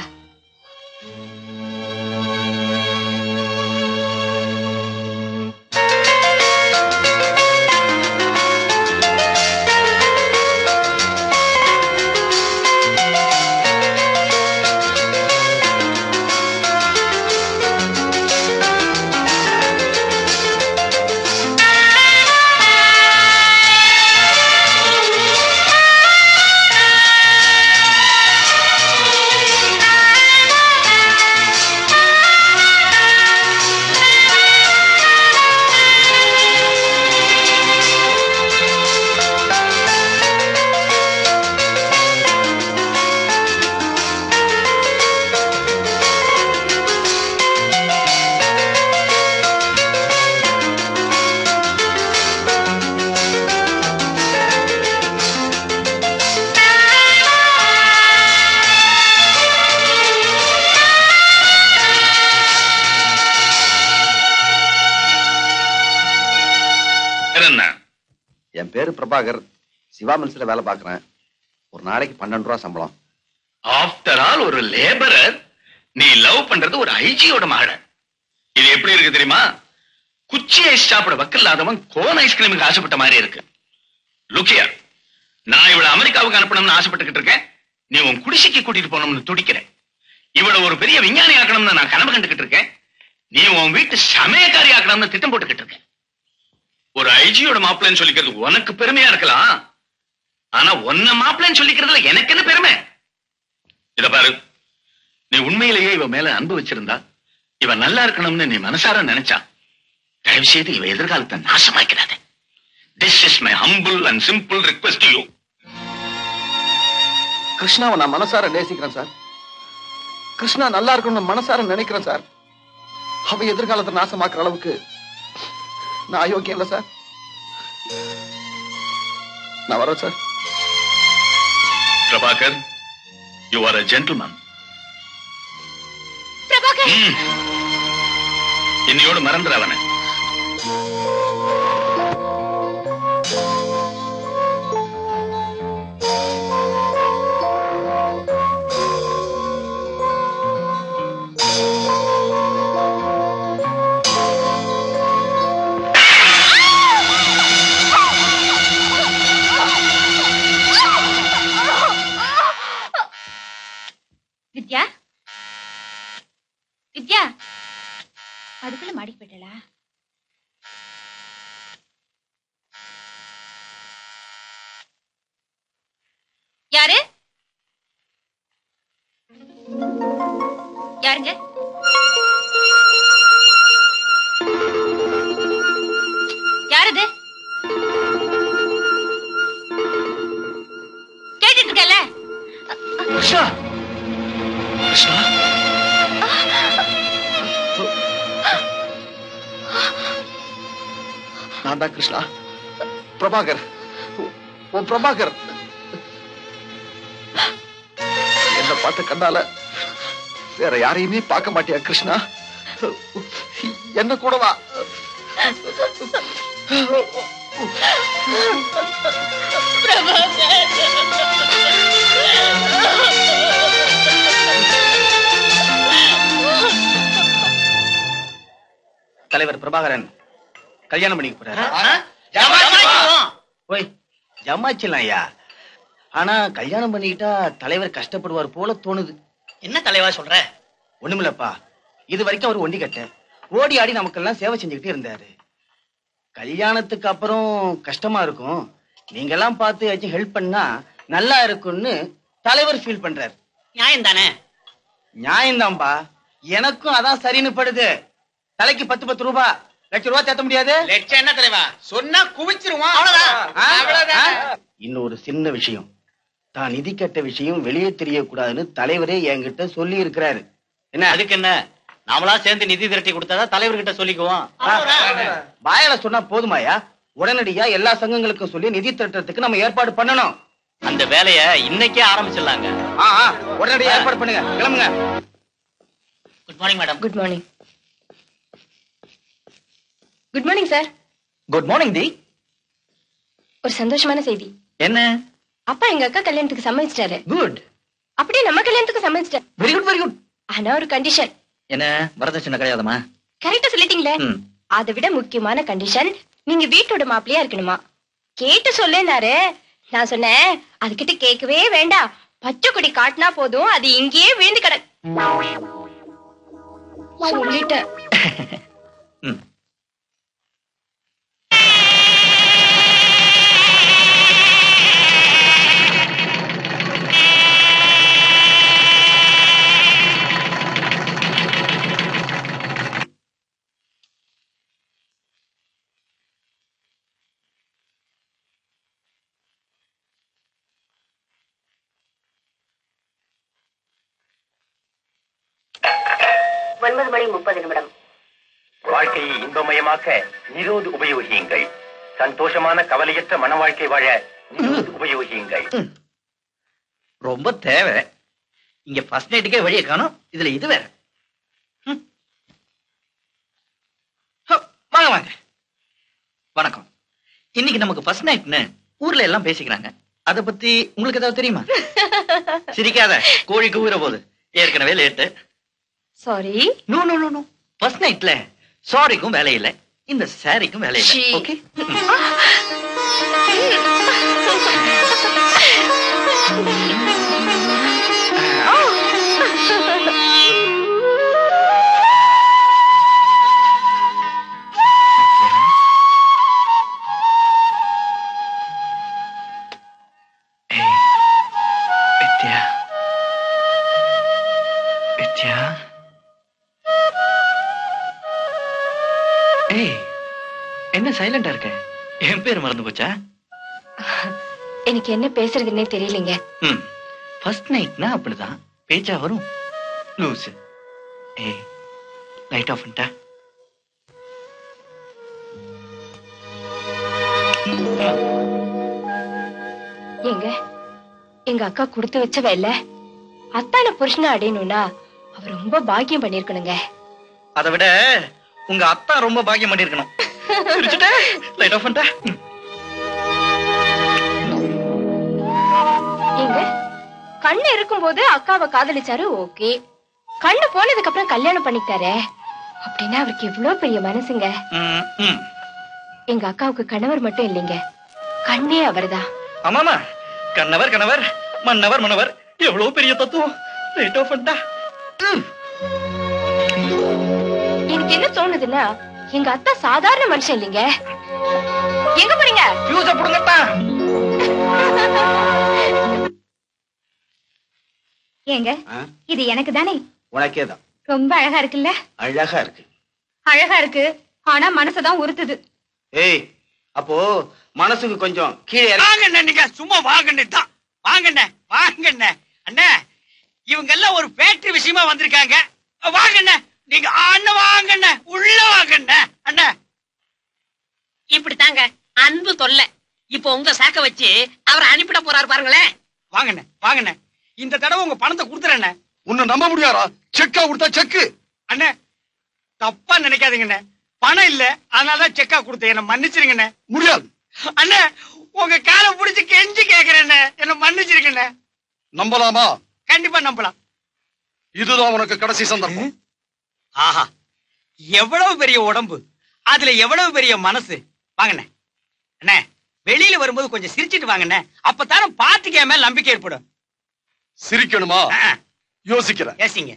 வேற என்ன என் பேரு பிரபாகர் சிவா மில்ஸ்ல வேலை பார்க்கறேன் ஒரு நாளைக்கு பன்னெண்டு ரூபா சம்பளம் ஆஃப்டர் ஆல் ஒரு லேபரர் நீ லவ் பண்றது ஒரு ஐஜியோட மகட இது எப்படி இருக்கு தெரியுமா குச்சி ஐஸ் சாப்பிட வக்கில்லாதவன் கோன் ஐஸ்கிரீமுக்கு ஆசைப்பட்ட மாதிரி இருக்கு லுக்கியா நான் இவளை அமெரிக்காவுக்கு அனுப்பணும்னு ஆசைப்பட்டுக்கிட்டு இருக்கேன் நீ உன் குடிசைக்கு கூட்டிட்டு போகணும்னு துடிக்கிறேன் இவளை ஒரு பெரிய விஞ்ஞானி ஆக்கணும்னு நான் கனவு கண்டுகிட்டு இருக்கேன் நீ உன் வீட்டு சமயக்காரி ஆக்கணும்னு திட்டம் போட்டுக்கிட்டு இருக்கேன் ஒரு ஐஜியோட மாப்பிள்ளைன்னு சொல்லிக்கிறது உனக்கு பெருமையா இருக்கலாம் ஆனா உன்ன மாப்பிள்ளைன்னு சொல்லிக்கிறதுல எனக்கு என்ன பெருமை இத பாரு நீ உண்மையிலேயே இவ மேல அன்பு வச்சிருந்தா இவ நல்லா இருக்கணும்னு நீ மனசார நினைச்சா தயவு செய்து இவ எதிர்காலத்தை நாசமாக்கிறாத this is my humble and simple request you கிருஷ்ணாவை நான் மனசார நேசிக்கிறேன் சார் கிருஷ்ணா நல்லா இருக்கணும்னு மனசார நினைக்கிறேன் சார் அவ எதிர்காலத்தை நாசமாக்குற அளவுக்கு நான் அயோக்கியம் இல்ல சார் நான் வரேன் sir Prabhakar you are a gentleman Prabhakar இன்னையோடு மறந்துட அவனை வித்யா வித்யா அதுக்குள்ள மாடிக்கு போயிட்டலா யாரு யாருங்க யாரது கேட்டுட்டு இருக்கல கிருஷ்ணா கிருஷ்ணா நான் தான் கிருஷ்ணா பிரபாகர் உ- உன் பிரபாகர் என்ன பார்த்த கண்ணால வேற யாரையுமே பார்க்க மாட்டியா கிருஷ்ணா என்ன கூட வா தலைவர் பிரபாகரன் கல்யாணம் பண்ணிக்க போறாரு ஓய் ஜமாச்சிடலாம் ஐயா ஆனா கல்யாணம் பண்ணிக்கிட்டா தலைவர் கஷ்டப்படுவார் போல தோணுது என்ன தலைவா சொல்ற ஒண்ணுமில்லப்பா இது வரைக்கும் அவர் ஒண்டி கட்ட ஓடி ஆடி நமக்கெல்லாம் சேவை செஞ்சுக்கிட்டே இருந்தாரு கல்யாணத்துக்கு அப்புறம் கஷ்டமா இருக்கும் நீங்க எல்லாம் பார்த்து ஏதாச்சும் ஹெல்ப் பண்ணா நல்லா இருக்கும்னு தலைவர் ஃபீல் பண்றாரு நியாயம் தானே நியாயம்தான்பா எனக்கும் அதான் சரின்னு படுது தலைக்கு பத்து பத்து ரூபா லட்சம் ரூபாய் தேத்த முடியாது லட்சம் என்ன தலைவா சொன்னா குவிச்சிருவான் ஆ? இன்னொரு சின்ன விஷயம் தான் நிதி கட்ட விஷயம் வெளியே தெரியக்கூடாதுன்னு தலைவரே என்கிட்ட சொல்லி இருக்கிறாரு என்ன அதுக்கு என்ன நாமளா சேர்ந்து நிதி திரட்டி கொடுத்தாதான் தலைவர்கிட்ட சொல்லிக்குவோம் வாயால சொன்னா போதுமாயா உடனடியா எல்லா சங்கங்களுக்கும் சொல்லி நிதி திரட்டுறதுக்கு நம்ம ஏற்பாடு பண்ணணும் அந்த வேலைய இன்னைக்கே ஆரம்பிச்சிடலாங்க ஆ, ஆ, உடனடியா ஏற்பாடு பண்ணுங்க கிளம்புங்க good morning madam good morning good morning sir good morning the ஒரு சந்தோஷமான செய்தி என்ன அப்பா எங்க அக்கா கல்யாணத்துக்கு சம்மதிச்சிட்டாரு குட் அப்படியே நம்ம கல்யாணத்துக்கு சம்மதிச்சிட்டாரு வெரி குட் வெரி குட் ஆனா ஒரு கண்டிஷன் என்ன வரதட்சணை கிடையாதுமா கரெக்டா சொல்லிட்டீங்களே ம். அதை விட முக்கியமான கண்டிஷன் நீங்க வீட்டோட மாப்பிள்ளையா இருக்கணுமா கேட்டு சொல்லேனாரு நான் சொன்னேன் அதுகிட்ட கேட்கவே வேண்டாம் பச்சை கொடி காட்டினா போதும் அது இங்கேயே விழுந்து கிட சொல்லிட்டேன் ஒன்பது மணி முப்பது நிமிடம் வாழ்க்கையை இன்பமயமாக்க நிரோது உபயோகியுங்கள் சந்தோஷமான கவலையற்ற மன வாழ்க்கை வாழ நிரோது உபயோகியுங்கள் ரொம்ப தேவை இங்க ஃபர்ஸ்ட் நைட்டுக்கே வழியை காணும் இதுல இது வேற ம். ஹ, வாங்க வாங்க வணக்கம் இன்னைக்கு நமக்கு ஃபர்ஸ்ட் நைட்னு ஊர்ல எல்லாம் பேசிக்கிறாங்க அத பத்தி உங்களுக்கு ஏதாவது தெரியுமா சிரிக்காத கோழி கூவுற போது ஏற்கனவே late sorry no no no no first நைட்ல சாரிக்கும் வேலை இல்லை இந்த சாரிக்கும் வேலை சீ. இல்லை ஓகே வித்யா வித்யா ஏய் என்ன சைலண்டா இருக்க என் பேர் மறந்து போச்சா எனக்கு என்ன பேசுறதுன்னே தெரியலங்க ம் ஃபர்ஸ்ட் நைட்னா அப்படிதான் பேச்சா வரும் லூஸ் ஏய் லைட் ஆஃப் பண்ணிட்டா ஏங்க எங்க அக்கா கொடுத்து வச்ச வேலை அத்தான புருஷனை அடையணும்னா அவ ரொம்ப பாக்கியம் பண்ணிருக்கணுங்க அதை விட உங்க அத்தா ரொம்ப பாக்கியம் பண்ணிருக்கணும் சிரிச்சுட்டே லைட் ஆஃப் பண்ணிட்டா ம். ஏங்க கண்ணு இருக்கும்போது அக்காவை காதலிச்சாரு ஓகே கண்ணு போனதுக்கு அப்புறம் கல்யாணம் பண்ணிக்கிட்டாரே அப்படின்னா அவருக்கு இவ்வளவு பெரிய மனசுங்க ம், ம். எங்க அக்காவுக்கு கணவர் மட்டும் இல்லைங்க கண்ணே அவர்தான் ஆமாமா கண்ணவர் கணவர் மன்னவர் மன்னவர் எவ்வளவு பெரிய தத்துவம் லைட் ஆஃப் பண்ணிட்டா ம். எனக்கு என்ன தோணுதுன்னா எங்க அத்தா சாதாரண மனுஷன் இல்லைங்க எங்க போறீங்க ஃபியூஸ புடுங்கட்டா ஏங்க இது எனக்கு தானே உனக்கே தான் ரொம்ப அழகா இருக்குல்ல அழகா இருக்கு அழகா இருக்கு ஆனா மனசதான் உறுத்துது ஏய் அப்போ மனசுக்கு கொஞ்சம் கீழே இறக்கி- வாங்கண்ணே நீங்க சும்மா வாங்கண்ணே தான் வாங்கண்ணே வாங்கண்ணே அண்ணே இவங்க எல்லாம் ஒரு ஃபேக்டரி விஷயமா வந்திருக்காங்க வாங்கண்ணே நீங்க அண்ணன் வாங்கண்ணே உள்ள வாங்கண்ணே அண்ணே இப்படித்தாங்க அன்பு தொல்லை இப்போ உங்க சாக்க வச்சு அவரை அனுப்பிட போறாரு பாருங்களேன் வாங்கண்ணே வாங்கண்ணே இந்த தடவை உங்க பணத்தை கொடுத்துறேண்ணே உன்னை நம்ப முடியாதா செக்கா கொடுத்தா செக்கு அண்ணே தப்பா நினைக்காதீங்கண்ணே பணம் இல்ல அதனாலதான் செக்கா கொடுத்தேன் என்ன மன்னிச்சிருங்கண்ணே முடியாது அண்ணே உங்க காலை புடிச்சு கெஞ்சி கேக்குறேண்ணே என்ன மன்னிச்சிருங்கண்ணே நம்பலாமா கண்டிப்பா நம்பலாம் இதுதான் உனக்கு கடைசி சந்தர்ப்பம் ஆஹா எவ்வளவு பெரிய உடம்பு அதுல எவ்வளவு பெரிய மனசு வாங்கண்ணே அண்ணே வெளியில வரும்போது கொஞ்சம் சிரிச்சிட்டு வாங்கண்ணே அப்பதானே பாத்துக்கு என் மேல நம்பிக்கை ஏற்படும் சிரிக்கணுமா யோசிக்கிறேன் ஏசிங்க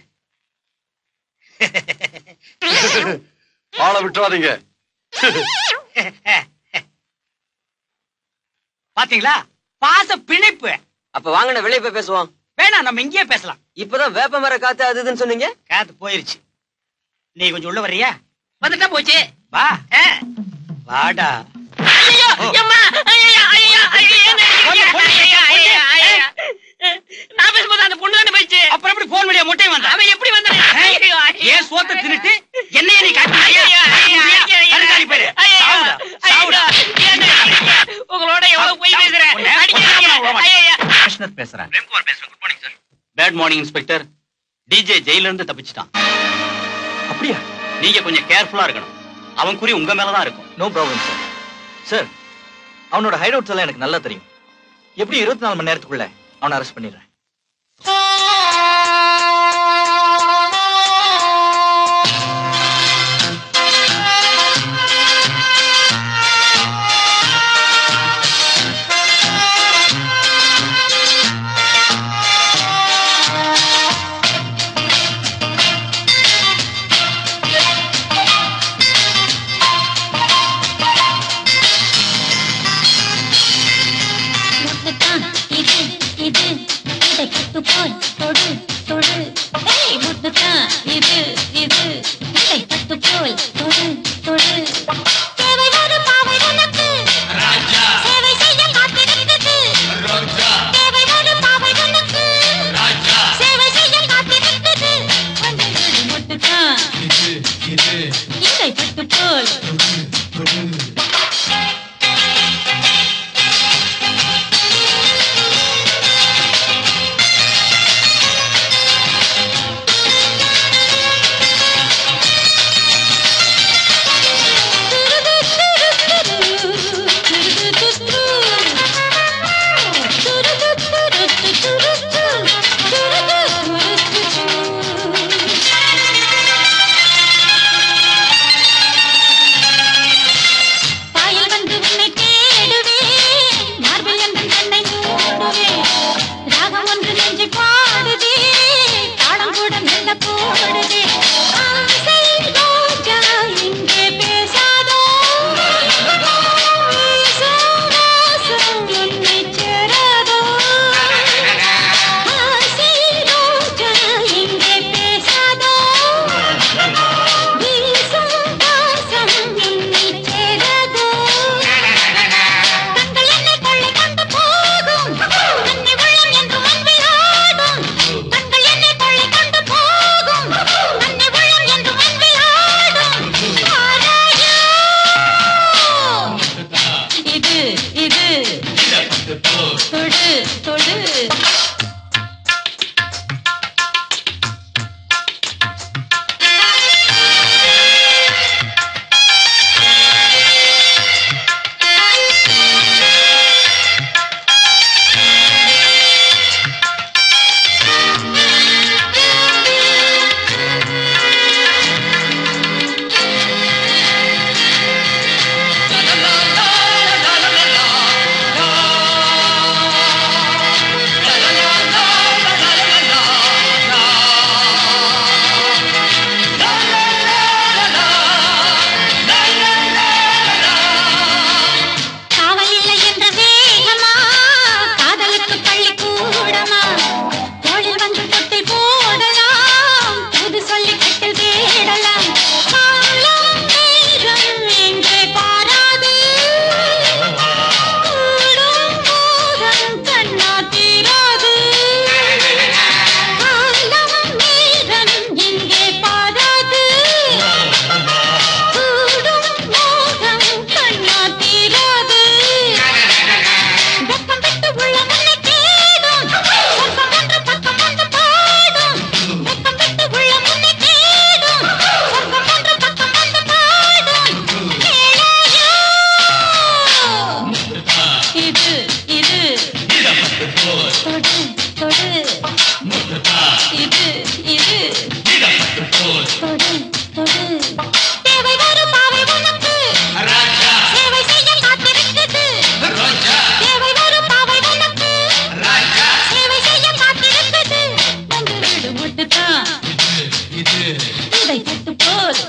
ஆளை விட்டுறாதீங்க பாத்தீங்களா பாச பிணைப்பு அப்ப வாங்கண்ணே வெளியே போய் பேசுவோம் வேணாம் நம்ம இங்கேயே பேசலாம் இப்பதான் வேப்ப மர காத்து அது இதுன்னு சொன்னீங்க காத்து போயிருச்சு நீ கொஞ்சம் உள்ள வர்றியா வந்துட்டா போச்சு வா வாடா ஐயோ எம்மா ஐயோ ஐயோ ஐயோ என்ன ஐயோ ஐயோ ஐயோ நான் பேசும்போது அந்த பொண்ணு தானே போயிடுச்சு அப்புறம் எப்படி போன் வழியா மொட்டை வந்தா அவன் எப்படி வந்தான் ஐயோ ஏன் சோத்த தின்னுட்டு என்னைய நீ காட்டி ஐயோ ஐயோ ஐயோ கருங்காலி பேரு சாவுடா சாவுடா உங்களோட எவ்வளவு போய் பேசுறேன் கமிஷனர் பேசுறேன் பேட் மார்னிங் இன்ஸ்பெக்டர் டிஜே ஜெயில இருந்து தப்பிச்சிட்டான் அப்படியா நீங்க கொஞ்சம் கேர்ஃபுல்லா இருக்கணும் அவன் குறி உங்க மேலதான் இருக்கும் நோ ப்ராப்ளம் சார் சார் அவனோட ஹைட் அவுட்ஸ் எல்லாம் எனக்கு நல்லா தெரியும் எப்படி இருபத்தி நாலு மணி நேரத்துக்குள்ள அவனை அரெஸ்ட் பண்ணிடுறேன் முட்டுத்தான் இது இது இதை கட்டு போல் தொடு தொடு ஏய் முட்டுத்தான் இது இது இதை கட்டு போல் தொடு தொடு தேவை ஒரு பாவை உனக்கு சேவை செய்ய காத்திருக்குது தேவை ஒரு பாவை உனக்கு சேவை செய்ய காத்திருக்குது வந்து விடு முட்டுத்தான் இதை கட்டு போல்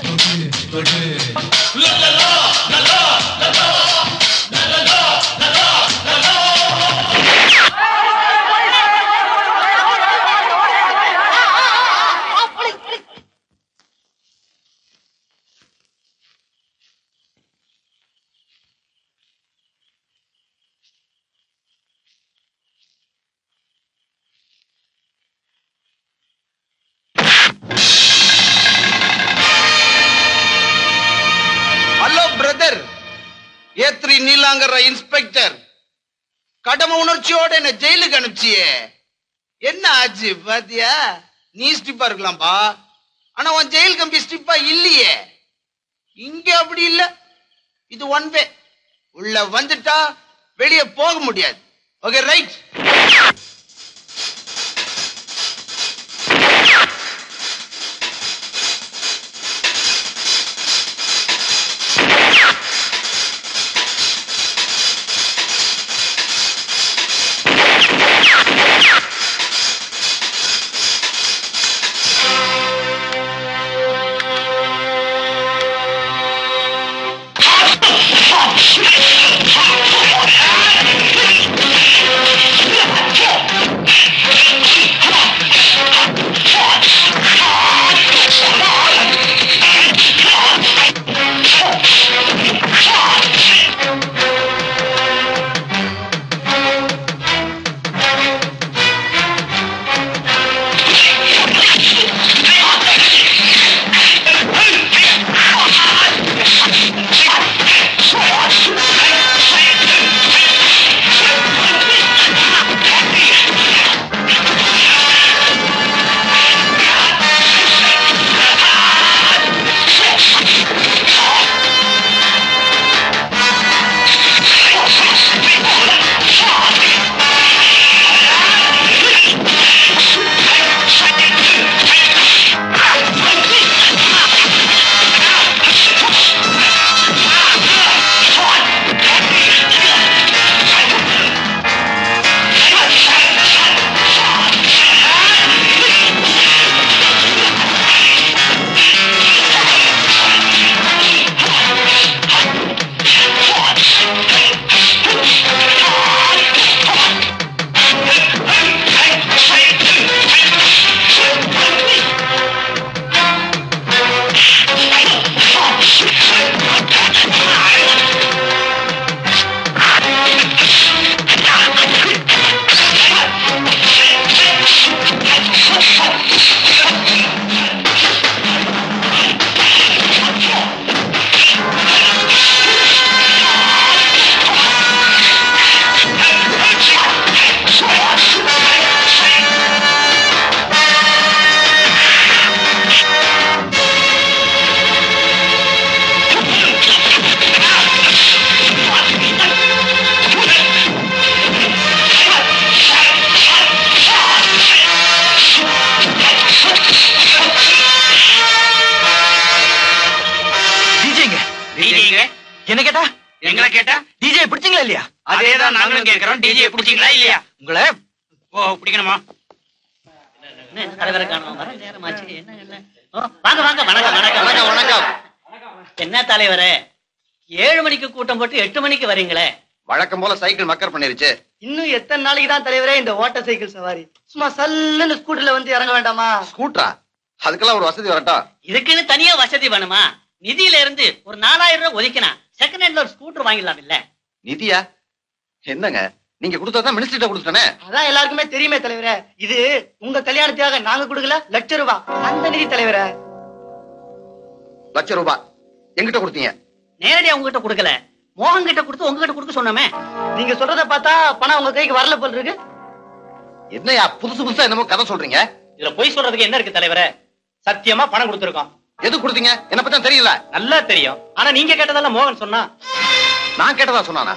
ஹலோ பிரதர் ஏத்ரி நீலாங்கற இன்ஸ்பெக்டர் கடமை உணர்ச்சியோட என்ன ஜெயிலுக்கு அனுப்பிச்சியே என்ன ஆச்சு பாத்தியா நீ ஸ்டிப்பா இருக்கலாம்பா ஆனா உன் ஜெயில் கம்பி ஸ்டிப்பா இல்லையே இங்க அப்படி இல்ல இது ஒன் வே உள்ள வந்துட்டா வெளியே போக முடியாது ஓகே ரைட் டிஜேங்க டிஜேங்க என்ன கேட்டா எங்களை கேட்டா டிஜே பிடிச்சீங்களா இல்லையா அதேதான் நாங்களும் கேட்கிறோம் டிஜே பிடிச்சீங்களா இல்லையா உங்களை ஓ பிடிக்கணுமா தலைவரை காணோம் வர நேரமாச்சு என்ன என்ன ஓ, வாங்க வாங்க வணக்கம் வணக்கம் வணக்கம் வணக்கம் என்ன தலைவரே ஏழு மணிக்கு கூட்டம் போட்டு எட்டு மணிக்கு வரீங்களே வழக்கம் போல சைக்கிள் மக்கர் பண்ணிருச்சு இன்னும் எத்தனை நாளைக்கு தான் தலைவரே இந்த ஓட்ட சைக்கிள் சவாரி சும்மா சல்லுன்னு ஸ்கூட்டர்ல வந்து இறங்க வேண்டாமா ஸ்கூட்டரா அதுக்கெல்லாம் ஒரு வசதி வரட்டும் இதுக்குன்னு தனியா வசதி வேணுமா நிதியில இருந்து ஒரு நாலாயிரம் ரூபாய் ஒதுக்கினா செகண்ட் ஹேண்ட்ல ஒரு ஸ்கூட்டர் வாங்கிடலாம் இல்ல நிதியா என்னங்க நீங்க கொடுத்ததான் மினிஸ்டர்கிட்ட கொடுத்துட்டேனே அதான் எல்லாருக்குமே தெரியுமே தலைவரே இது உங்க கல்யாணத்துக்காக நாங்க கொடுக்கல லட்ச ரூபாய் அந்த நிதி தலைவரே லட்சம் ரூபாய் எங்கிட்ட கொடுத்தீங்க நேரடியா உங்ககிட்ட கொடுக்கல மோகன் கிட்ட கொடுத்து உங்ககிட்ட கொடுக்க சொன்னோமே நீங்க சொல்றத பார்த்தா பணம் உங்க கைக்கு வரல போல் இருக்கு என்னையா புதுசு புதுசா என்னமோ கதை சொல்றீங்க இதுல பொய் சொல்றதுக்கு என்ன இருக்கு தலைவரே சத்தியமா பணம் கொடுத்திருக்கோம் எது கொடுத்தீங்க என்ன பத்தி தெரியல நல்லா தெரியும் ஆனா நீங்க கேட்டதெல்லாம் மோகன் சொன்னா நான் கேட்டதா சொன்னானா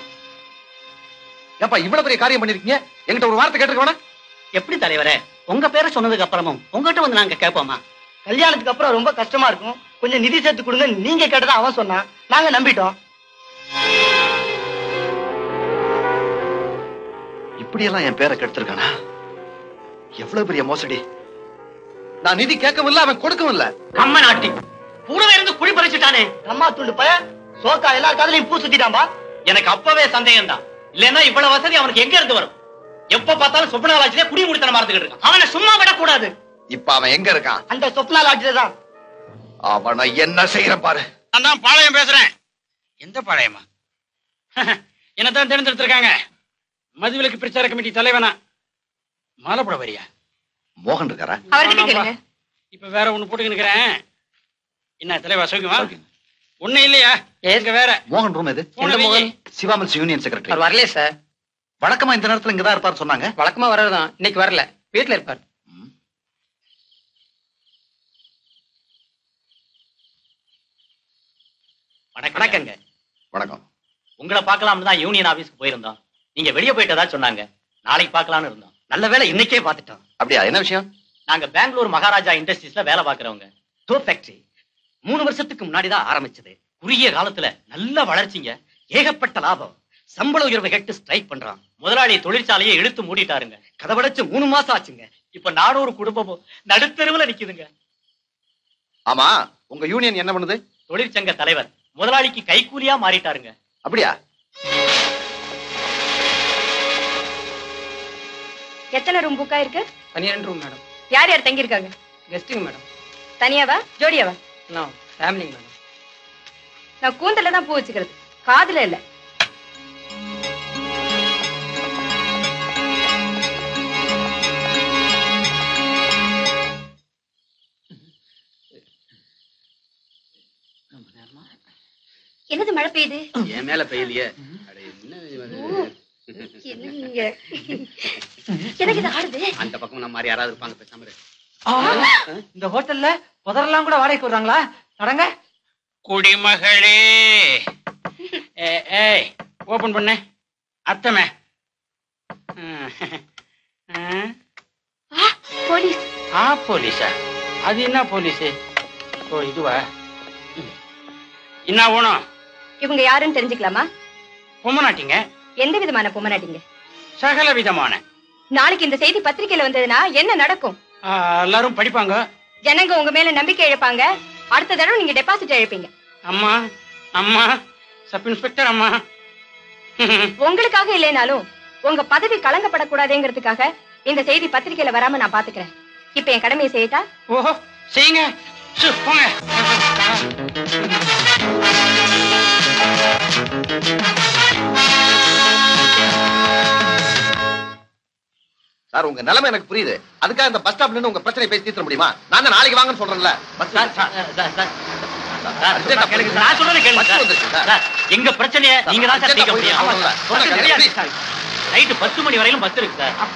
ஏப்பா இவ்வளவு பெரிய காரியம் பண்ணிருக்கீங்க என்கிட்ட ஒரு வார்த்தை கேட்டுக்க வேணா எப்படி தலைவரே உங்க பேரை சொன்னதுக்கு அப்புறமும் உங்ககிட்ட வந்து நாங்க கேட்போமா கல்யாணத்துக்கு அப்புறம் ரொம்ப கஷ்டமா இருக்கும் கொஞ்சம் நிதி சேர்த்து கொடுங்க நீங்க கேட்டதா அவன் சொன்னான் நாங்க நம்பிட்டோம் இப்படியெல்லாம் என் பேரை கெடுத்திருக்கானா எவ்வளவு பெரிய மோசடி நான் நிதி கேட்கவும் இல்ல அவன் கொடுக்கவும் இல்ல கம்ம நாட்டி கூடவே இருந்து குழி பறிச்சுட்டானே அம்மா துண்டு பய சோக்கா எல்லா காதலையும் பூ சுத்திட்டான்பா எனக்கு அப்பவே சந்தேகம் தான் இல்லன்னா இவ்வளவு வசதி அவனுக்கு எங்க இருந்து வரும் எப்ப பார்த்தாலும் சொப்பன லாட்சிலே குடி முடித்தன மறந்துகிட்டு இருக்கான் அவனை சும்மா விடக்கூடாது இப்ப அவன் எங்க இருக்கான் அந்த சொப்னா லாட்ஜில தான் அவனை என்ன செய்யற பாரு நான் தான் பாளையம் பேசுறேன் எந்த பாளையமா என்னதான் தேர்ந்தெடுத்திருக்காங்க மதுவிலக்கு பிரச்சார கமிட்டி தலைவனா மாலப்பட வரியா மோகன் இருக்காரா அவர்கிட்ட கேளுங்க இப்ப வேற ஒண்ணு போட்டுக்கினுக்கிறேன் என்ன தலைவா சௌக்கியமா ஒண்ணு இல்லையா எங்க வேற மோகன் ரூம் எது எந்த மோகன்? சிவாமல்ஸ் யூனியன் செக்ரட்டரி அவர் வரலையே சார் வழக்கமா இந்த நேரத்துல இங்கதான் இருப்பார் சொன்னாங்க வழக்கமா வர்றதுதான் இன்னைக்கு வரல வீட்டுல இருப்பார் வணக்கங்க வணக்கம் உங்களை பார்க்கலாம்னு தான் யூனியன் ஆபீஸ்க்கு போயிருந்தோம் நீங்க வெளியே போயிட்டதா சொன்னாங்க நாளைக்கு பார்க்கலாம்னு இருந்தோம் நல்ல வேளை இன்னைக்கே பார்த்துட்டோம் அப்படியா என்ன விஷயம் நாங்க பெங்களூர் மகாராஜா இண்டஸ்ட்ரீஸ்ல வேலை பார்க்கறவங்க டோ ஃபேக்டரி மூணு வருஷத்துக்கு முன்னாடி தான் ஆரம்பிச்சது குறுகிய காலத்துல நல்ல வளர்ச்சிங்க ஏகப்பட்ட லாபம் சம்பள உயர்வை கேட்டு ஸ்ட்ரைக் பண்றான் முதலாளி தொழிற்சாலையை இழுத்து மூடிட்டாருங்க கதவடைச்சு மூணு மாசம் ஆச்சுங்க இப்ப நானூறு குடும்பமும் நடுத்தெருவுல நிக்குதுங்க ஆமா உங்க யூனியன் என்ன பண்ணுது தொழிற்சங்க தலைவர் முதலாளிக்கு கைக்கூலியா மாறிட்டாருங்க அப்படியா எத்தனை ரூம் புக்கா இருக்கு பன்னிரெண்டு ரூம் மேடம் யார் யார் தங்கி இருக்காங்க கெஸ்டிங் மேடம் தனியாவா ஜோடியாவா நான் ஃபேமிலிங்க மேடம் நான் கூந்தல்ல தான் பூ வச்சுக்கிறது காதுல இல்ல என்னது மழை பெய்யுது என் மேல பெய்யலையே அட, என்ன இது? என்னங்க எனக்கு இது ஆடுது அந்த பக்கம் நம்ம மாதிரி யாராவது இருப்பாங்க பேசாம இரு. இந்த ஹோட்டல்ல புதரெல்லாம் கூட வாடகைக்கு விடுறாங்களா நடங்க குடிமகளே ஏ- ஏய் ஓபன் பண்ணு அத்தமே போலீஸ் ஆ போலீஸா அது என்ன போலீஸ் ஓ இதுவா ம். என்ன வேணும் இவங்க யாருன்னு தெரிஞ்சுக்கலாமா பொம்மநாட்டிங்க எந்த விதமான பொம்மநாட்டிங்க சகல விதமான நாளைக்கு இந்த செய்தி பத்திரிக்கையில வந்ததுன்னா என்ன நடக்கும் ஆ, எல்லாரும் படிப்பாங்க ஜனங்க உங்க மேல நம்பிக்கை இழப்பாங்க அடுத்த தடவை நீங்க டெபாசிட் இழப்பீங்க அம்மா அம்மா சப் இன்ஸ்பெக்டர் அம்மா உங்களுக்காக இல்லைனாலும் உங்க பதவி கலங்கப்படக்கூடாதுங்கிறதுக்காக இந்த செய்தி பத்திரிக்கையில வராம நான் பாத்துக்கிறேன் இப்ப என் கடமையை செய்யட்டா ஓஹோ செய்யுங்க சு, போங்க சார் உங்க நிலைமை எனக்கு புரியுது அதுக்காக இந்த பஸ் ஸ்டாப்ல இருந்து உங்க பிரச்சனை பேசி தீர்த்த முடியுமா நான் தான் நாளைக்கு வாங்கன்னு சொல்றேன்ல பஸ் நான் சொல்றதை கேளுங்க சார். சார், எங்க பிரச்சனைய நீங்க தான் சார் தீர்க்க முடியும் ஆமா, சார். பஸ் சொல்லுங்க, நிறைய please. இருக்கு சார். நைட்டு பத்து மணி வரையிலும் பஸ் இருக்கு சார்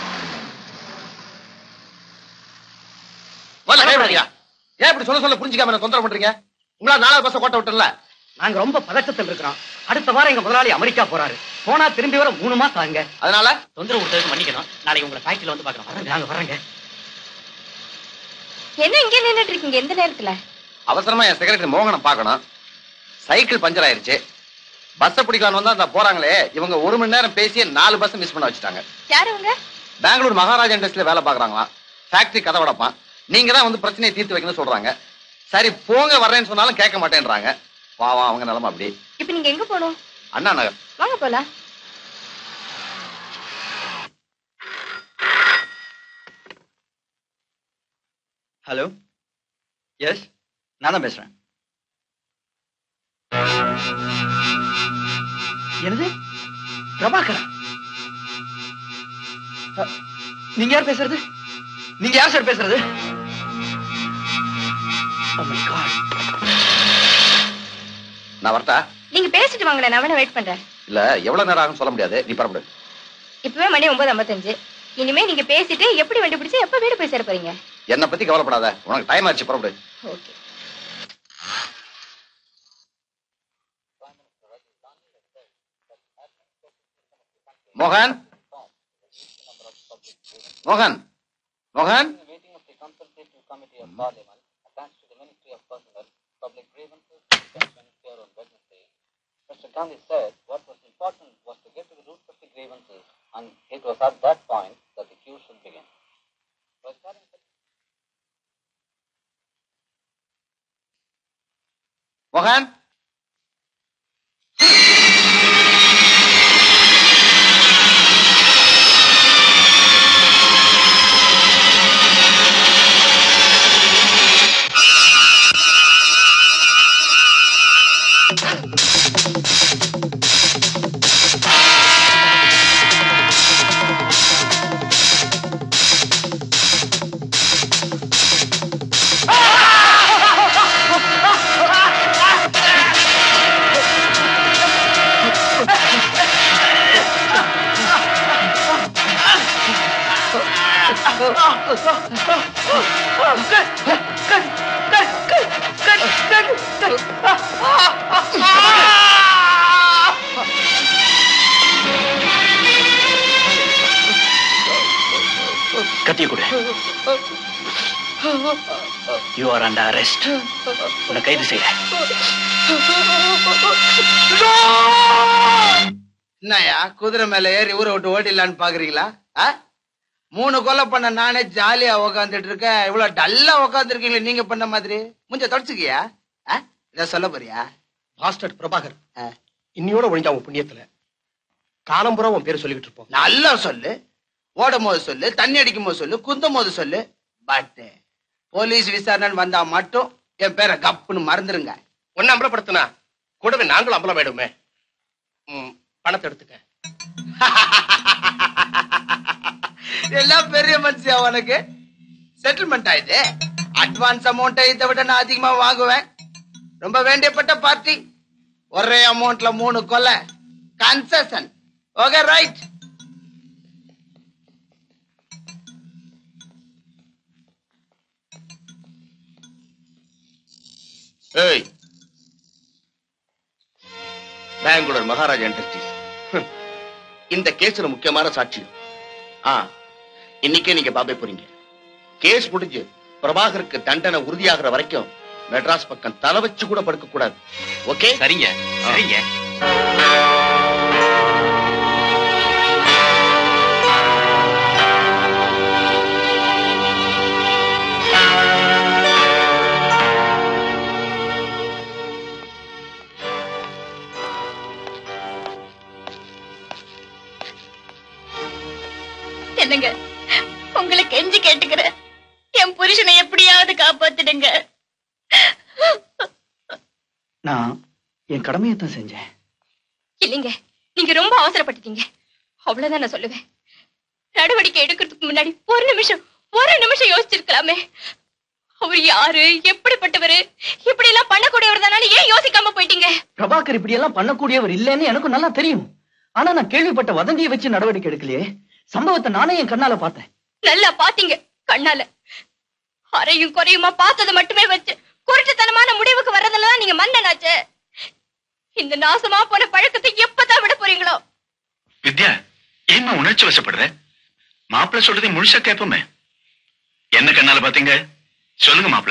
முதல்ல கைவிடுறியா ஏன் இப்படி சொல்ல சொல்ல புரிஞ்சுக்காம என்ன தொந்தரவு பண்றீங்க உங்களால நாலாவது பஸ் கோட்டை விட்டுல நாங்க ரொம்ப பதட்டத்தில் இருக்கிறோம் அடுத்த வாரம் எங்க முதலாளி அமெரிக்கா போறாரு போனா திரும்பி வர மூணு மாசம் ஆகுங்க அதனால தொந்தரவு கொடுத்ததுக்கு மன்னிக்கணும் நாளைக்கு உங்களை ஃபேக்டரியில வந்து பாக்குறோம் வரேங்க நாங்க வரேங்க என்ன இங்க நின்னுட்டு இருக்கீங்க எந்த நேரத்துல அவசரமா என் செக்ரட்டரி மோகனை பார்க்கணும் சைக்கிள் பஞ்சர் ஆயிருச்சு பஸ்ஸை பிடிக்கலான்னு வந்தா அந்த போறாங்களே இவங்க ஒரு மணி நேரம் பேசி நாலு பஸ் மிஸ் பண்ண வச்சுட்டாங்க யாரு உங்க பெங்களூர் மகாராஜா இண்டஸ்ட்ரியில வேலை பாக்குறாங்களாம் ஃபேக்டரி கதை வடப்பான் நீங்க தான் வந்து பிரச்சனையை தீர்த்து வைக்கணும்னு சொல்றாங்க சரி போங்க வர்றேன்னு சொன்னாலும் கேட்க மாட்டேன்றாங்க பாவம் அவங்க நிலைமை அப்படி இப்ப நீங்க எங்க போகணும் அண்ணா நகர் வாங்க போலாம் ஹலோ எஸ் நான் தான் பேசுறேன் என்னது பிரபாகரா அ, நீங்க யார் பேசுறது நீங்க யார் சார் பேசுறது Oh my God. நான் வரட்டா நீங்க பேசிட்டு வாங்களேன் நான் வேணா வெயிட் பண்றேன் இல்ல எவ்வளவு நேரம் ஆகும் சொல்ல முடியாது நீ பரப்படு இப்பவே மணி ஒன்பது ஐம்பத்தஞ்சு இனிமே நீங்க பேசிட்டு எப்படி வண்டி பிடிச்சு எப்ப வீடு போய் சேர போறீங்க என்னை பத்தி கவலைப்படாத உனக்கு டைம் ஆச்சு புறப்படு ஓகே மோகன் மோகன் மோகன் Mr. Gandhi said what was important was to get to the root of the grievances, and it was at that point that the queue should begin. By starting மோகன் கத்திய கொடு யூ ஆர் அண்டர் அரெஸ்ட் உன்னை கைது செய்ய என்னய்யா குதிரை மேல ஏறி ஊரை விட்டு ஓடிடலான்னு பாக்குறீங்களா ஆ? மூணு கொலை பண்ண நானே ஜாலியா உக்காந்துட்டு இருக்கேன் இவ்வளவு டல்லா உக்காந்துருக்கீங்களே நீங்க பண்ண மாதிரி முஞ்ச தொடச்சுக்கியா இத சொல்ல போறியா மாஸ்டர் பிரபாகர் இன்னியோட ஒழிஞ்சா உன் புண்ணியத்துல காலம்புறம் உன் பேர் சொல்லிக்கிட்டு இருப்போம் நல்லா சொல்லு ஓடும் போது சொல்லு தண்ணி அடிக்கும் போது சொல்லு குந்தும் போது சொல்லு பட் போலீஸ் விசாரணை வந்தா மட்டும் என் பேரை கப்புன்னு மறந்துருங்க ஒன்னு அம்பலப்படுத்தினா கூடவே நாங்களும் அம்பலமாயிடுமே ம், பணத்தை எடுத்துக்க எல்லாம் பெரிய மனுஷியா உனக்கு செட்டில்மெண்ட் ஆயிடுது அட்வான்ஸ் அமௌண்ட் இதை விட நான் அதிகமா வாங்குவேன் ரொம்ப வேண்டியப்பட்ட பார்ட்டி ஒரே அமௌண்ட்ல மூணு கொலை கன்செஷன் ஓகே ரைட் ஏய் பெங்களூர் மகாராஜா இண்டஸ்ட்ரீஸ் இந்த கேஸ்ல முக்கியமான சாட்சி ஆ இன்னைக்கே நீங்க பாம்பே போறீங்க கேஸ் முடிஞ்சு பிரபாகருக்கு தண்டனை உறுதியாகிற வரைக்கும் மெட்ராஸ் பக்கம் தலை வச்சு கூட படுக்க கூடாது ஓகே சரிங்க சரிங்க என்னங்க உங்களை கெஞ்சி கேட்டுக்கிறேன் என் புருஷனை எப்படியாவது காப்பாத்திடுங்க நான் என் கடமையை தான் செஞ்சேன் இல்லைங்க நீங்க ரொம்ப அவசரப்பட்டுட்டீங்க அவ்வளவுதான் நான் சொல்லுவேன் நடவடிக்கை எடுக்கிறதுக்கு முன்னாடி ஒரு நிமிஷம் ஒரு நிமிஷம் யோசிச்சிருக்கலாமே அவர் யாரு எப்படிப்பட்டவரு இப்படி எல்லாம் பண்ணக்கூடியவர் தானே ஏன் யோசிக்காம போயிட்டீங்க பிரபாகர் இப்படி எல்லாம் பண்ணக்கூடியவர் இல்லைன்னு எனக்கும் நல்லா தெரியும் ஆனா நான் கேள்விப்பட்ட வதந்தியை வச்சு நடவடிக்கை எடுக்கலையே சம்பவத்தை நானே என் கண்ணால பார்த்தேன் நல்லா பாத்தீங்க கண்ணால அறையும் குறையுமா பார்த்ததை மட்டுமே வச்சு குருட்டுத்தனமான முடிவுக்கு வர்றதெல்லாம் நீங்க மன்னனாச்சே இந்த நாசமா போன பழக்கத்தை எப்பதான் விட போறீங்களோ வித்யா ஏம்மா உணர்ச்சி வசப்படுற மாப்பிள்ளை சொல்றதை முழுசா கேட்போமே என்ன கண்ணால பாத்தீங்க சொல்லுங்க மாப்பிள்ளை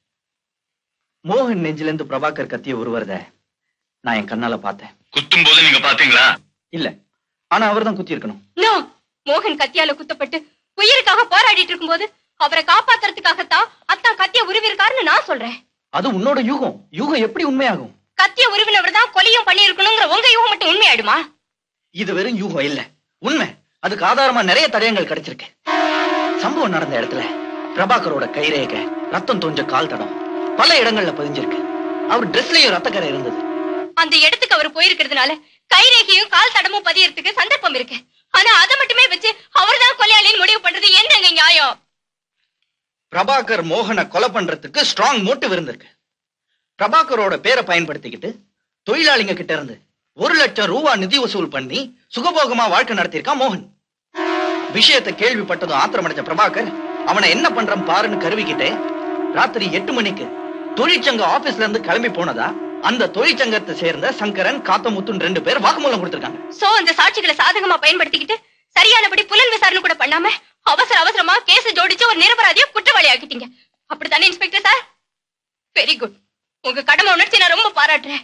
மோகன் நெஞ்சில இருந்து பிரபாகர் கத்திய உருவறத நான் என் கண்ணால பார்த்தேன் குத்தும் போது நீங்க பாத்தீங்களா இல்ல ஆனா அவர்தான் குத்தி இருக்கணும் நோ மோகன் கத்தியால குத்தப்பட்டு உயிருக்காக போராடிட்டு இருக்கும்போது அவரை காப்பாத்துறதுக்காகத்தான் அத்தான் கத்திய உருவிருக்காருன்னு நான் சொல்றேன் அது உன்னோட யூகம் யூகம் எப்படி உண்மையாகும் கத்திய உருவினவர் தான் கொலையும் பண்ணியிருக்கணுங்கிற உங்க யூகம் மட்டும் உண்மையாயிடுமா இது வெறும் யூகம் இல்ல உண்மை அதுக்கு ஆதாரமா நிறைய தடயங்கள் கிடைச்சிருக்கு சம்பவம் நடந்த இடத்துல பிரபாகரோட கைரேகை ரத்தம் தோஞ்ச கால் தடம் பல இடங்கள்ல பதிஞ்சிருக்கு அவர் ட்ரெஸ்லயும் ரத்தக்கரை இருந்தது அந்த இடத்துக்கு அவர் போயிருக்கிறதுனால கைரேகையும் கால் தடமும் பதியறதுக்கு சந்தர்ப்பம் இருக்கு ஆனா அதை மட்டுமே வச்சு அவர்தான் கொலையாளின்னு முடிவு பண்றது என்னங்க நியாயம் பிரபாகர் மோகனை கொலை பண்றதுக்கு ஸ்ட்ராங் மோட்டிவ் இருந்திருக்கு பிரபாகரோட பேரை பயன்படுத்திக்கிட்டு தொழிலாளிங்க கிட்ட இருந்து ஒரு லட்சம் ரூபா நிதி வசூல் பண்ணி சுகபோகமா வாழ்க்கை நடத்தியிருக்கான் மோகன் விஷயத்தை கேள்விப்பட்டதும் ஆத்திரமடைஞ்ச பிரபாகர் அவனை என்ன பண்றான் பாருன்னு கருவிக்கிட்டே ராத்திரி எட்டு மணிக்கு தொழிற்சங்க ஆபீஸ்ல இருந்து கிளம்பி போனதா அந்த தொழிற்சங்கத்தை சேர்ந்த சங்கரன் காத்தமுத்துன்னு ரெண்டு பேர் வாக்குமூலம் கொடுத்திருக்காங்க சோ அந்த சாட்சிகளை சாதகமா பயன்படுத்திக்கிட்டு சரியானபடி புலன் விசாரணை கூட பண்ணாம அவசர அவசரமா கேஸ் ஜோடிச்சு ஒரு நிரபராதிய குற்றவாளி ஆக்கிட்டீங்க அப்படித்தானே இன்ஸ்பெக்டர் சார் வெரி குட் உங்க கடமை உணர்ச்சி நான் ரொம்ப பாராட்டுறேன்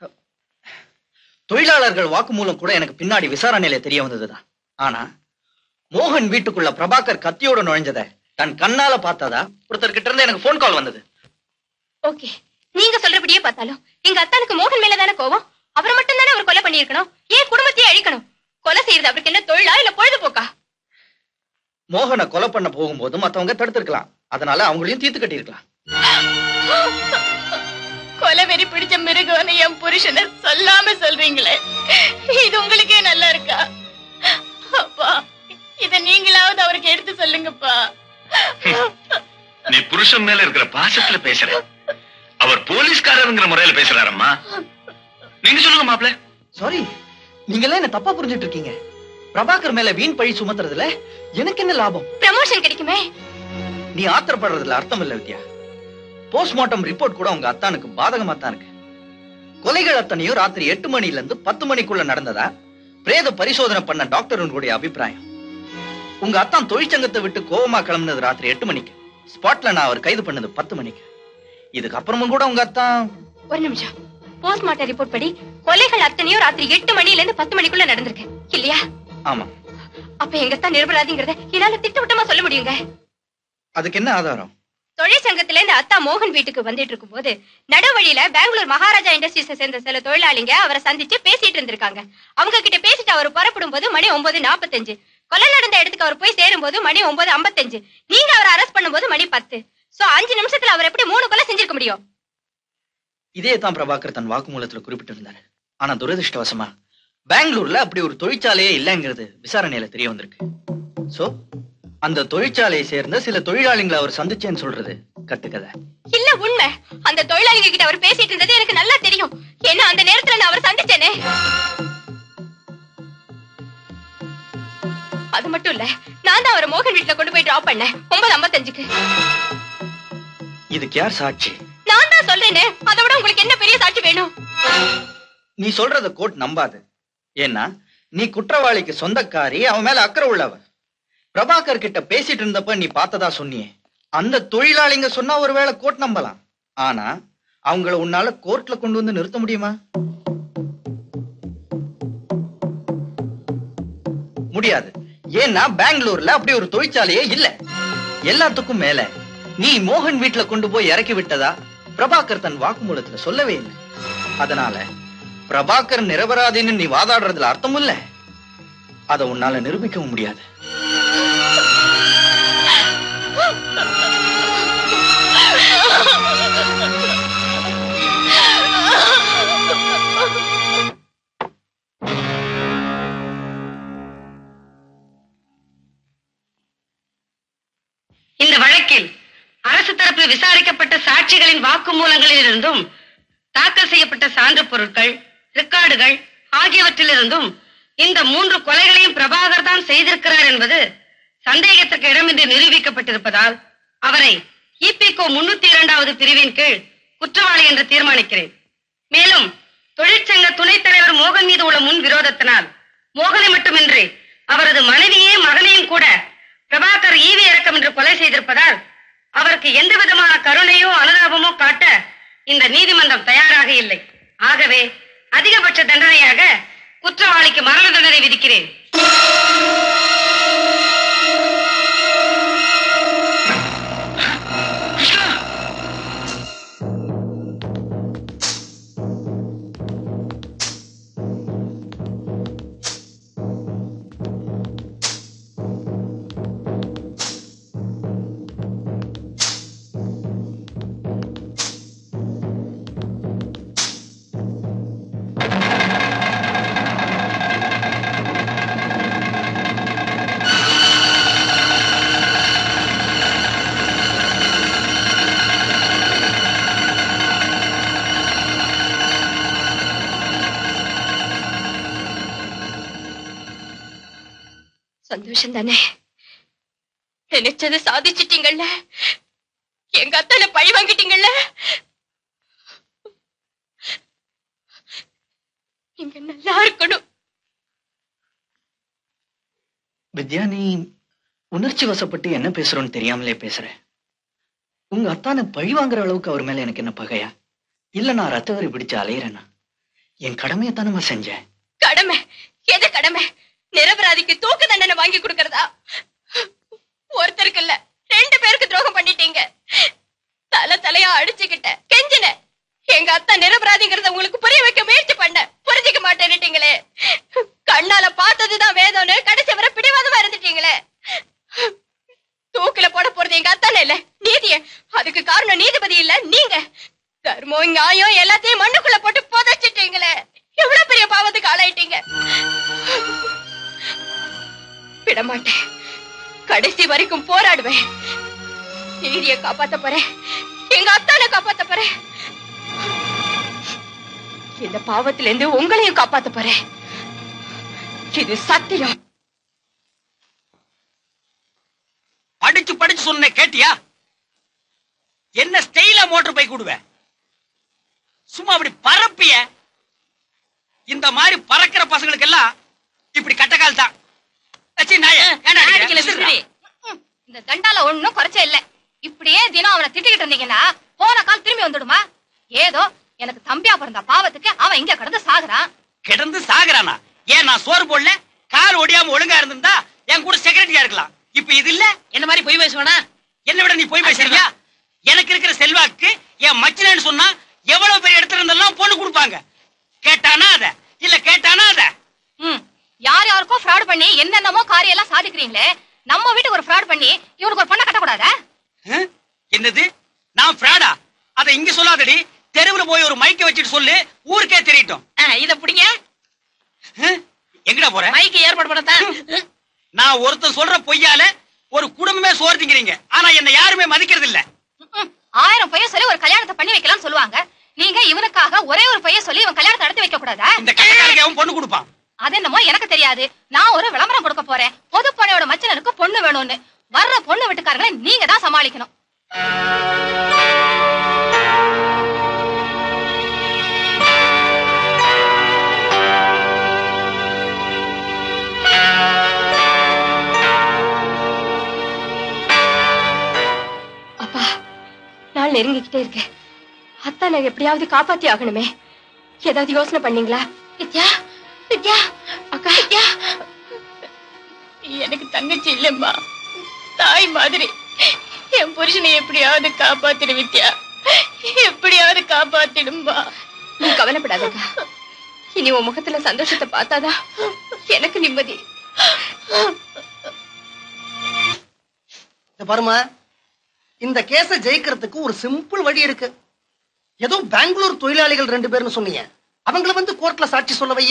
தொழிலாளர்கள் வாக்குமூலம் கூட எனக்கு பின்னாடி விசாரணையில தெரிய வந்ததுதான் ஆனா மோகன் வீட்டுக்குள்ள பிரபாகர் கத்தியோட நுழைஞ்சத தன் கண்ணால பார்த்ததா ஒருத்தர் கிட்ட இருந்து எனக்கு போன் கால் வந்தது ஓகே நீங்க சொல்றபடியே பார்த்தாலும் எங்க அத்தானுக்கு மோகன் மேலதானே கோவம் அவரை மட்டும் தானே அவர் கொலை பண்ணியிருக்கணும் ஏன் குடும்பத்தையே அழிக்கணும் கொலை செய்யறது அவருக்கு என்ன தொழிலா இல்ல பொழுதுபோக்கா மோகனை கொலை பண்ண போகும்போது மத்தவங்க தடுத்திருக்கலாம் அதனால அவங்களையும் தீர்த்து கட்டியிருக்கலாம் கொலை வெறி பிடிச்ச மிருகம்னு என் புருஷனை சொல்லாம சொல்றீங்களே இது உங்களுக்கே நல்லா இருக்கா அப்பா இத நீங்களாவது அவருக்கு எடுத்து சொல்லுங்கப்பா நீ புருஷன் மேல இருக்கிற பாசத்துல பேசுற அவர் போலீஸ்காரருங்கிற முறையில பேசுறாரம்மா நீங்க சொல்லுங்க மாப்ள சாரி நீங்க எல்லாம் என்ன தப்பா புரிஞ்சிட்டு இருக்கீங்க பிரபாகர் மேல வீண் பழி சுமத்துறதுல எனக்கு என்ன லாபம் ப்ரமோஷன் கிடைக்குமே நீ ஆத்திரப்படுறதுல அர்த்தம் இல்ல வித்யா போஸ்ட்மார்ட்டம் ரிப்போர்ட் கூட உங்க அத்தானுக்கு பாதகமா தான் இருக்கு கொலைகள் அத்தனையும் ராத்திரி எட்டு மணில இருந்து பத்து மணிக்குள்ள நடந்ததா பிரேத பரிசோதனை பண்ண டாக்டருடைய அபிப்பிராயம் உங்க அத்தான் தொழிற்சங்கத்தை விட்டு கோவமா கிளம்புனது ராத்திரி எட்டு மணிக்கு ஸ்பாட்ல நான் அவர் கைது பண்ணது பத்து மணிக்கு இதுக்கு அப்புறமும் கூட உங்க அத்தான் ஒரு நிமிஷம் போஸ்ட்மார்ட்டம் ரிப்போர்ட் படி கொலைகள் அத்தனையும் ராத்திரி எட்டு மணில இருந்து பத்து மணிக்குள்ள நடந்திருக்கு இல்லையா ஆமா அப்ப எங்க தான் நிரபராதிங்கிறத என்னால திட்டவட்டமா சொல்ல முடியுங்க அதுக்கு என்ன ஆதாரம் தொழிற்சங்கத்துல இருந்து அத்தா மோகன் வீட்டுக்கு வந்துட்டு இருக்கும் போது நடுவழியில பெங்களூர் மகாராஜா இண்டஸ்ட்ரீஸை சேர்ந்த சில தொழிலாளிங்க அவரை சந்திச்சு பேசிட்டு இருந்திருக்காங்க அவங்க கிட்ட பேசிட்டு அவர் புறப்படும் போது மணி ஒன்பது நாற்பத்தஞ்சு கொலை நடந்த இடத்துக்கு அவர் போய் சேரும் போது மணி ஒன்பது ஐம்பத்தஞ்சு நீங்க அவரை அரெஸ்ட் பண்ணும்போது மணி பத்து சோ அஞ்சு நிமிஷத்துல அவர் எப்படி மூணு கொலை செஞ்சிருக்க முடியும் இதே தான் பிரபாகர் தன் வாக்குமூலத்துல குறிப்பிட்டிருந்தாரு ஆனா துரதிருஷ்டவசமா பெங்களூர்ல அப்படி ஒரு தொழிற்சாலையே இல்லைங்கிறது விசாரணையில தெரிய வந்திருக்கு சோ அந்த தொழிற்சாலையை சேர்ந்த சில தொழிலாளிகளை அவர் சந்திச்சேன்னு சொல்றது கட்டுக்கதை இல்ல உண்மை அந்த தொழிலாளிங்க கிட்ட அவர் பேசிட்டு இருந்தது எனக்கு நல்லா தெரியும் ஏன்னா அந்த நேரத்துல நான் அவரை சந்திச்சேனே அது மட்டும் இல்ல நான் தான் அவரை மோகன் வீட்டுல கொண்டு போய் டிராப் பண்ணேன் ஒன்பது ஐம்பத்தஞ்சுக்கு இதுக்கு யார் சாட்சி நான் தான் சொல்றேனே அதை விட உங்களுக்கு என்ன பெரிய சாட்சி வேணும் நீ சொல்றத கோர்ட் நம்பாது ஏன்னா நீ குற்றவாளிக்கு சொந்தக்காரி அவன் மேல அக்கறை உள்ளவ பிரபாகர் கிட்ட பேசிட்டு இருந்தப்ப நீ பார்த்ததா சொன்னியே அந்த தொழிலாளிங்க சொன்னா ஒருவேளை கோர்ட் நம்பலாம் ஆனா அவங்கள உன்னால கோர்ட்ல கொண்டு வந்து நிறுத்த முடியுமா முடியாது ஏன்னா பெங்களூர்ல அப்படி ஒரு தொழிற்சாலையே இல்ல எல்லாத்துக்கும் மேல நீ மோகன் வீட்டுல கொண்டு போய் இறக்கி விட்டதா பிரபாகர் தன் வாக்குமூலத்துல சொல்லவே இல்லை அதனால பிரபாகர் நிரபராதின்னு நீ வாதாடுறதுல அர்த்தம் இல்ல அதை உன்னால நிரூபிக்கவும் முடியாது இந்த வழக்கில் அரசு தரப்பில் விசாரிக்கப்பட்ட சாட்சிகளின் வாக்குமூலங்களிலிருந்தும் தாக்கல் செய்யப்பட்ட சான்று பொருட்கள் ரெக்கார்டுகள் ஆகியவற்றிலிருந்தும் இந்த மூன்று கொலைகளையும் பிரபாகர் தான் செய்திருக்கிறார் என்பது சந்தேகத்திற்கு இடமின்றி நிரூபிக்கப்பட்டிருப்பதால் அவரை இபிகோ முன்னூத்தி இரண்டாவது பிரிவின் கீழ் குற்றவாளி என்று தீர்மானிக்கிறேன் மேலும் தொழிற்சங்க துணைத் தலைவர் மோகன் மீது உள்ள முன் விரோதத்தினால் மோகனை மட்டுமின்றி அவரது மனைவியே மகனையும் கூட பிரபாகர் ஈவி இறக்கம் என்று கொலை செய்திருப்பதால் அவருக்கு எந்த விதமான கருணையோ அனுதாபமோ காட்ட இந்த நீதிமன்றம் தயாராக இல்லை ஆகவே அதிகபட்ச தண்டனையாக குற்றவாளிக்கு மரண தண்டனை விதிக்கிறேன் சந்தோஷம் தானே நினைச்சதை சாதிச்சிட்டீங்கல்ல எங்க அத்தால பழி வாங்கிட்டீங்கல்ல நீங்க நல்லா இருக்கணும் வித்யா நீ உணர்ச்சி வசப்பட்டு என்ன பேசுறோன்னு தெரியாமலே பேசுற உங்க அத்தானை பழி வாங்குற அளவுக்கு அவர் மேல எனக்கு என்ன பகையா இல்ல நான் ரத்த வரி பிடிச்சு அலையிறேனா என் கடமையை தானே செஞ்சேன் கடமை எது கடமை நிரபராதிக்கு தூக்கு தண்டனை வாங்கி கொடுக்கறதா ஒருத்தருக்கு இல்ல ரெண்டு பேருக்கு துரோகம் பண்ணிட்டீங்க தலை தலையா அடிச்சுக்கிட்ட கெஞ்சின எங்க அத்தா நிரபராதிங்கிறத உங்களுக்கு புரிய வைக்க முயற்சி பண்ண புரிஞ்சுக்க மாட்டேன்னுட்டீங்களே கண்ணால பார்த்ததுதான் வேதம்னு கடைசி வரை பிடிவாதமா இருந்துட்டீங்களே தூக்கில போட போறது எங்க அத்தானே இல்ல நீதிய அதுக்கு காரணம் நீதிபதி இல்ல நீங்க தர்மம் நியாயம் எல்லாத்தையும் மண்ணுக்குள்ள போட்டு புதைச்சிட்டீங்களே எவ்வளவு பெரிய பாவத்துக்கு ஆளாயிட்டீங்க விடமாட்டேன் கடைசி வரைக்கும் போராடுவேன் நீதிய காப்பாத்த போறேன் எங்க அத்தானை காப்பாத்த போறேன் இந்த பாவத்துல இருந்து உங்களையும் காப்பாத்த போறேன் இது சத்தியம் படிச்சு படிச்சு சொன்ன கேட்டியா என்ன ஸ்டைலா மோட்டர் பைக் விடுவேன் சும்மா அப்படி பறப்பிய இந்த மாதிரி பறக்கிற பசங்களுக்கு எல்லாம் இப்படி கட்டக்கால் தான் அச்சி, நாயே, ஏன்டா அடிக்கிற? அடிக்கல, விசிறி. ம், இந்த தண்டால ஒண்ணும் குறைச்சே இல்ல இப்படியே தினம் அவனை திட்டிக்கிட்டு இருந்தீங்கன்னா போன கால் திரும்பி வந்துடுமா ஏதோ எனக்கு தம்பியா பிறந்த பாவத்துக்கு அவன் இங்க கடந்து சாகுறான் கிடந்து சாகுறானா ஏன் நான் சோறு போடல கால் ஒடியாம ஒழுங்கா இருந்திருந்தா என் கூட செக்ரட்டரியா இருக்கலாம் இப்ப இது இல்ல என்ன மாதிரி பொய் பேசுவானா என்ன விட நீ போய் பேசுறியா எனக்கு இருக்கிற செல்வாக்கு என் மச்சினன்னு சொன்னா எவ்வளவு பெரிய இடத்துல இருந்தெல்லாம் பொண்ணு கொடுப்பாங்க கேட்டானா அத இல்ல கேட்டானா அத ம் யார் யாருக்கோ ஃப்ராட் பண்ணி என்னென்னமோ காரியம் எல்லாம் சாதிக்கிறீங்களே நம்ம வீட்டுக்கு ஒரு ஃப்ராட் பண்ணி இவனுக்கு ஒரு பொண்ணை கட்டக்கூடாதா ஹம்? என்னது நான் ஃப்ராடா அத இங்க சொல்லாதடி தெருவுல போய் ஒரு மைக்க வச்சுட்டு சொல்லு ஊருக்கே தெரியட்டும் இத பிடிங்க ஹம்? எங்கடா போற மைக்கு ஏற்பாடு பண்ணத்தான் நான் ஒருத்தன் சொல்ற பொய்யால ஒரு குடும்பமே சோறு திங்கிறீங்க ஆனா என்ன யாருமே மதிக்கிறது இல்ல ம், ஆயிரம் பையன் சொல்லி ஒரு கல்யாணத்தை பண்ணி வைக்கலாம்னு சொல்லுவாங்க நீங்க இவனுக்காக ஒரே ஒரு பையன் சொல்லி இவன் கல்யாணத்தை நடத்தி வைக்க கூடாதா இந்த கடைக்காரங்க அவன் பொண்ணு கொடுப்பான் அது என்னமோ எனக்கு தெரியாது நான் ஒரு விளம்பரம் கொடுக்க போறேன் பொது பணியோட மச்சனருக்கு பொண்ணு வேணும்னு வர்ற பொண்ணு வீட்டுக்காரங்களை நீங்க தான் சமாளிக்கணும் அப்பா நாள் நெருங்கிக்கிட்டே இருக்கு அத்தா நான் எப்படியாவது காப்பாத்தி ஆகணுமே ஏதாவது யோசனை பண்ணீங்களா வித்யா வித்யா அக்கா வித்யா எனக்கு தங்கச்சி இல்லம்மா தாய் மாதிரி என் புருஷனை எப்படியாவது காப்பாத்திடு வித்யா எப்படியாவது காப்பாத்திடும்பா நீ கவலைப்படாதக்கா இனி உன் முகத்துல சந்தோஷத்தை பார்த்தாதான் எனக்கு நிம்மதி இந்த பாருமா இந்த கேஸ ஜெயிக்கிறதுக்கு ஒரு சிம்பிள் வழி இருக்கு ஏதோ பெங்களூர் தொழிலாளிகள் ரெண்டு பேர்னு சொன்னீங்க அவங்கள வந்து கோர்ட்ல சாட்சி சொல்ல வைய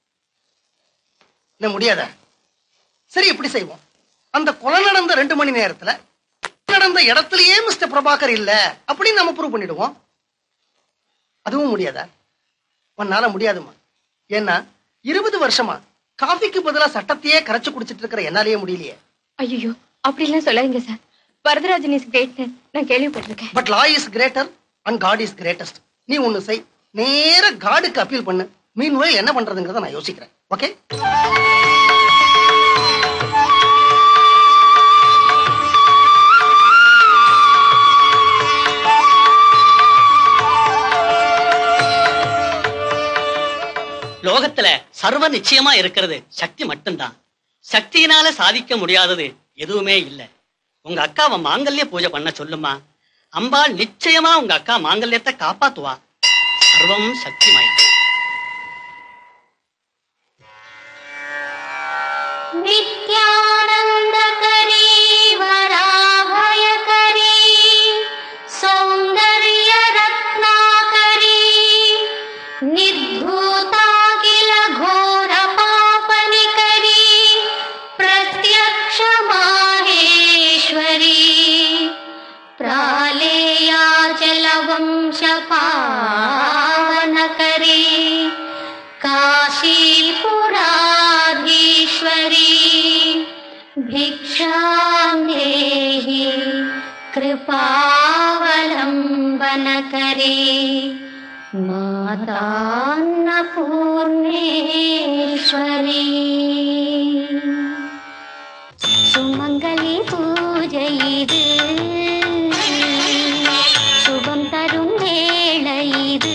என்ன முடியாத சரி இப்படி செய்வோம் அந்த கொலை நடந்த ரெண்டு மணி நேரத்துல நடந்த இடத்துலயே மிஸ்டர் பிரபாகர் இல்ல அப்படின்னு நம்ம ப்ரூவ் பண்ணிடுவோம் அதுவும் முடியாதா உன்னால முடியாதுமா ஏன்னா இருபது வருஷமா காஃபிக்கு பதிலா சட்டத்தையே கரைச்சு குடிச்சிட்டு இருக்கிற என்னாலேயே முடியலையே ஐயோ அப்படிலாம் சொல்லாதீங்க சார் வரதராஜன் இஸ் கிரேட் நான் கேள்விப்பட்டிருக்கேன் but law is greater and God is greatest நீ ஒண்ணு செய் நேர காடுக்கு அப்பீல் பண்ணு மீன் என்ன பண்றதுங்கிறத நான் யோசிக்கிறேன் ஓகே லோகத்துல சர்வ நிச்சயமா இருக்கிறது சக்தி மட்டும்தான் சக்தியினால சாதிக்க முடியாதது எதுவுமே இல்ல உங்க அக்காவை மாங்கல்ய பூஜை பண்ண சொல்லுமா அம்பாள் நிச்சயமா உங்க அக்கா மாங்கல்யத்தை காப்பாத்துவா சர்வம் சக்திமயம் नित्यानन्दकरी वराभयकरी सौन्दर्यरत्नाकरी निर्धूताखिल घोरपापनिकरी प्रत्यक्ष माहेश्वरी प्रालेयाचलवंशपावनकरी काशीपुराधीश्वरी भिक्षां देहि कृपावलम्बनकरे मातान्नपूर्णेश्वरी சுமங்கலி பூஜை இது சுபம் தரும் வேளை இது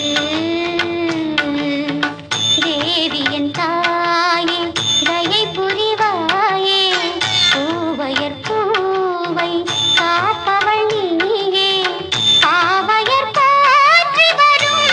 தேவியன் தாயே தயை புரிவாயே பூவையர் பூவை காப்பவள் நீயே காவையர் போற்றி வரும்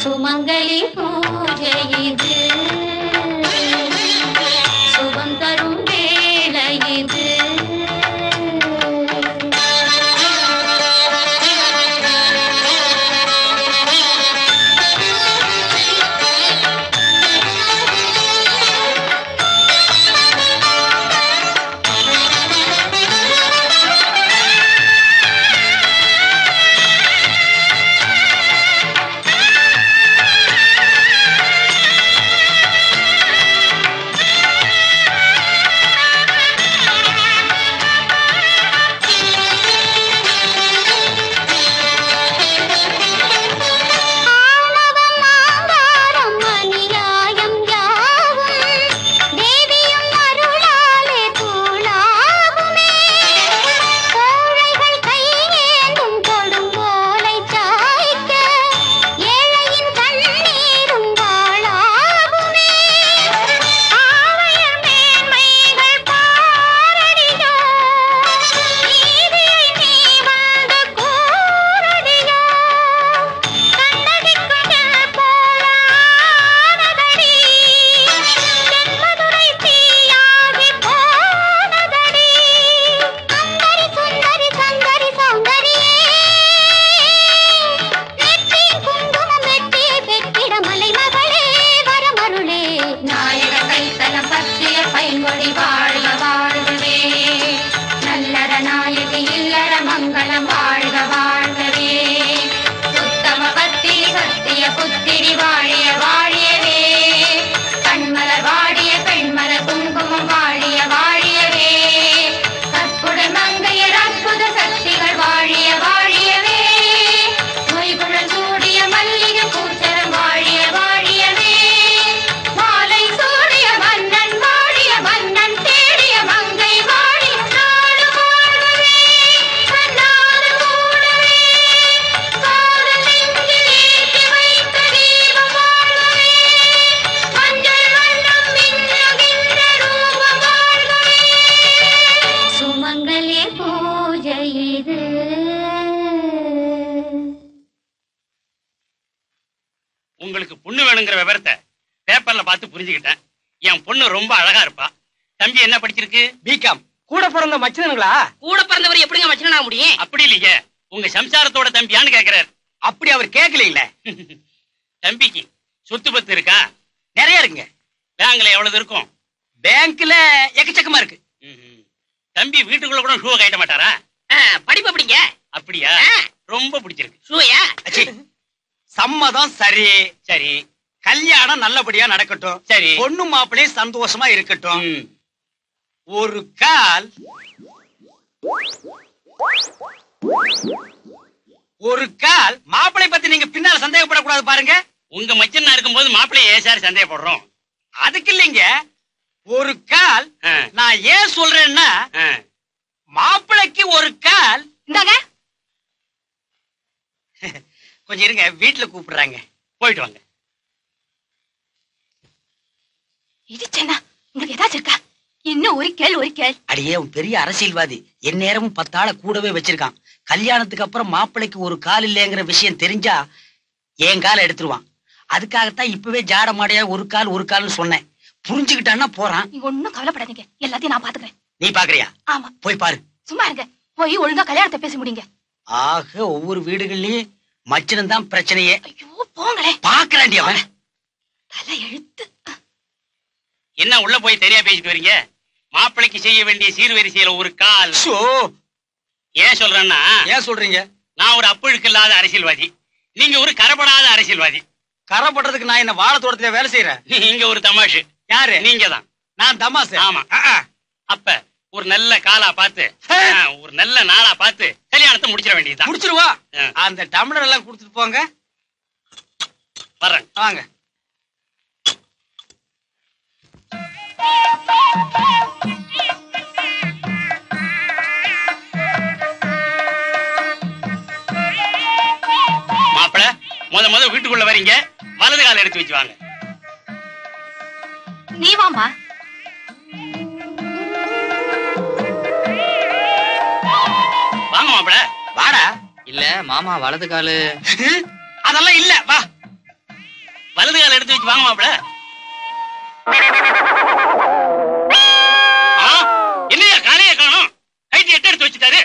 சுமங்கலி பூஜை இது சுகம் தரும் வேளை இது ஆணவம் அநியாயம் யாவும் தேவியும் அருளாலே தூளாகுமே கோழைகள் கையேந்தும் கொடுங்கோலை சாய்க்க ஏழையின் கண்ணீரும் வாழாகுமே ஆவய மேன்மைகள் பாரடியோ நீதியை நீ வந்து கூறடியோ கண்ணடிக்குள் போலானதடி தென்மதுரை தீயாகி போனதடி அந்தரி சுந்தரி சங்கரி சௌந்தரியே நெற்றி குங்குமம் வெட்டியை பெற்றிட மலைமகளே வரமருளே நாயக கைத்தலம் பற்றிய பைங்கொடி வாழ்க வாழ்கவே நல்லற நாயகி இல்லற மங்களம் வாழ்க வாழ்கவே உத்தம பத்திரி சத்திய புத்திரி வாழிய வாழியவே கண்மலர் வாடிய பெண்மலர் குங்குமம் வாழிய வாழியவே கற்புட மங்கையர் அற்புத சக்திகள் வாழிய வாழியவே மொய்குழல் சூடிய மல்லிகை பூச்சரம் வாழிய வாழியவே மாலை சூடிய மன்னன் வாழிய மன்னன் தேடிய மங்கை வாழிய நாடு வாழ்கவே நாடு கூடவே காதல் நெஞ்சில் ஏற்றி வைத்த தீபம் வாழ்கவே மஞ்சள் வண்ணம் மின்னுகின்ற ரூபம் வாழ்கவே சுமங்கலி பூஜை இது உங்களுக்கு பொண்ணு வேணுங்கிற விவரத்தை பேப்பர்ல பார்த்து புரிஞ்சுக்கிட்டேன் என் பொண்ணு ரொம்ப அழகா இருப்பா தம்பி என்ன படிச்சிருக்கு பிகாம் கூட பிறந்த மச்சினங்களா கூட பிறந்தவர் எப்படிங்க மச்சனா முடியும் அப்படி இல்லைங்க உங்க சம்சாரத்தோட தம்பியான்னு கேக்குறாரு அப்படி அவர் கேட்கலீங்களே தம்பிக்கு சொத்து பத்து இருக்கா நிறைய இருக்குங்க பேங்க்ல எவ்வளவு இருக்கும் பேங்க்ல எக்கச்சக்கமா இருக்கு தம்பி வீட்டுக்குள்ள கூட ஷூ கட்ட மாட்டாரா படிப்பு எப்படிங்க அப்படியா ரொம்ப பிடிச்சிருக்கு ஷூயா அச்சி, சம்மதம் சரி சரி கல்யாணம் நல்லபடியா நடக்கட்டும் சரி பொண்ணு மாப்பிள்ளையும் சந்தோஷமா இருக்கட்டும் ஒரு கால் ஒரு கால் மாப்பிளை பத்தி நீங்க பின்னால சந்தேகப்படக்கூடாது பாருங்க உங்க மச்சனா இருக்கும்போது மாப்பிள்ளை ஏன் சார் சந்தேகப்படுறோம் அதுக்கு இல்லைங்க ஒரு கால் நான் ஏன் சொல்றேன்னா மாப்பிளைக்கு ஒரு கால் இந்தாங்க கொஞ்சம் இருங்க வீட்டுல கூப்பிடுறாங்க போயிட்டு வாங்க இடிச்சேனா உங்களுக்கு ஏதாச்சும் இருக்கா இன்னும் ஒரு கேள் ஒரு கேள் அடியே உன் பெரிய அரசியல்வாதி என் நேரமும் பத்தாள கூடவே வச்சிருக்கான் கல்யாணத்துக்கு அப்புறம் மாப்பிள்ளைக்கு ஒரு கால் இல்லைங்கிற விஷயம் தெரிஞ்சா என் காலை எடுத்துருவான் அதுக்காகத்தான் இப்பவே ஜாட மாடையா ஒரு கால் ஒரு கால்னு சொன்னேன் புரிஞ்சுக்கிட்டான்னா போறான் நீங்க ஒண்ணும் கவலைப்படாதீங்க எல்லாத்தையும் நான் பாத்துக்கிறேன் நீ பாக்குறியா ஆமா போய் பாரு சும்மா இருங்க போய் ஒழுங்கா கல்யாணத்தை பேசி முடிங்க ஆக ஒவ்வொரு வீடுகள்லயும் மச்சனம் தான் பிரச்சனையே போங்களே பாக்குறாண்டி அவன் தலை எழுத்து என்ன உள்ள போய் தெரியா பேசிட்டு வரீங்க மாப்பிளைக்கு செய்ய வேண்டிய சீர்வரிசையில ஒரு கால் ஏன் சொல்றேன்னா ஏன் சொல்றீங்க நான் ஒரு அப்புழுக்கு இல்லாத அரசியல்வாதி நீங்க ஒரு கரப்படாத அரசியல்வாதி கரப்படுறதுக்கு நான் என்ன வாழ தோட்டத்துல வேலை செய்யறேன் நீங்க ஒரு தமாஷு யாரு நீங்க தான் நான் தமாஷு ஆமா அப்ப ஒரு நல்ல காலா பார்த்து ஆ, ஒரு நல்ல நாளா பார்த்து கல்யாணத்தை முடிச்சிட வேண்டியதுதான் முடிச்சிருவா அந்த டம்ளர் எல்லாம் கொடுத்துட்டு போங்க வர்றேன் வாங்க மாப்பிள முத முத வீட்டுக்குள்ள வரீங்க வலது கால எடுத்து வச்சு வாங்க நீ வாமா வாங்க மாப்பிள வாடா இல்ல மாமா வலது காலு அதெல்லாம் இல்ல வா பேசிட்டு வாங்க மாப்பிள என்னையா காலையே காணும் கைட்டு எட்டு எடுத்து வச்சுட்டாரு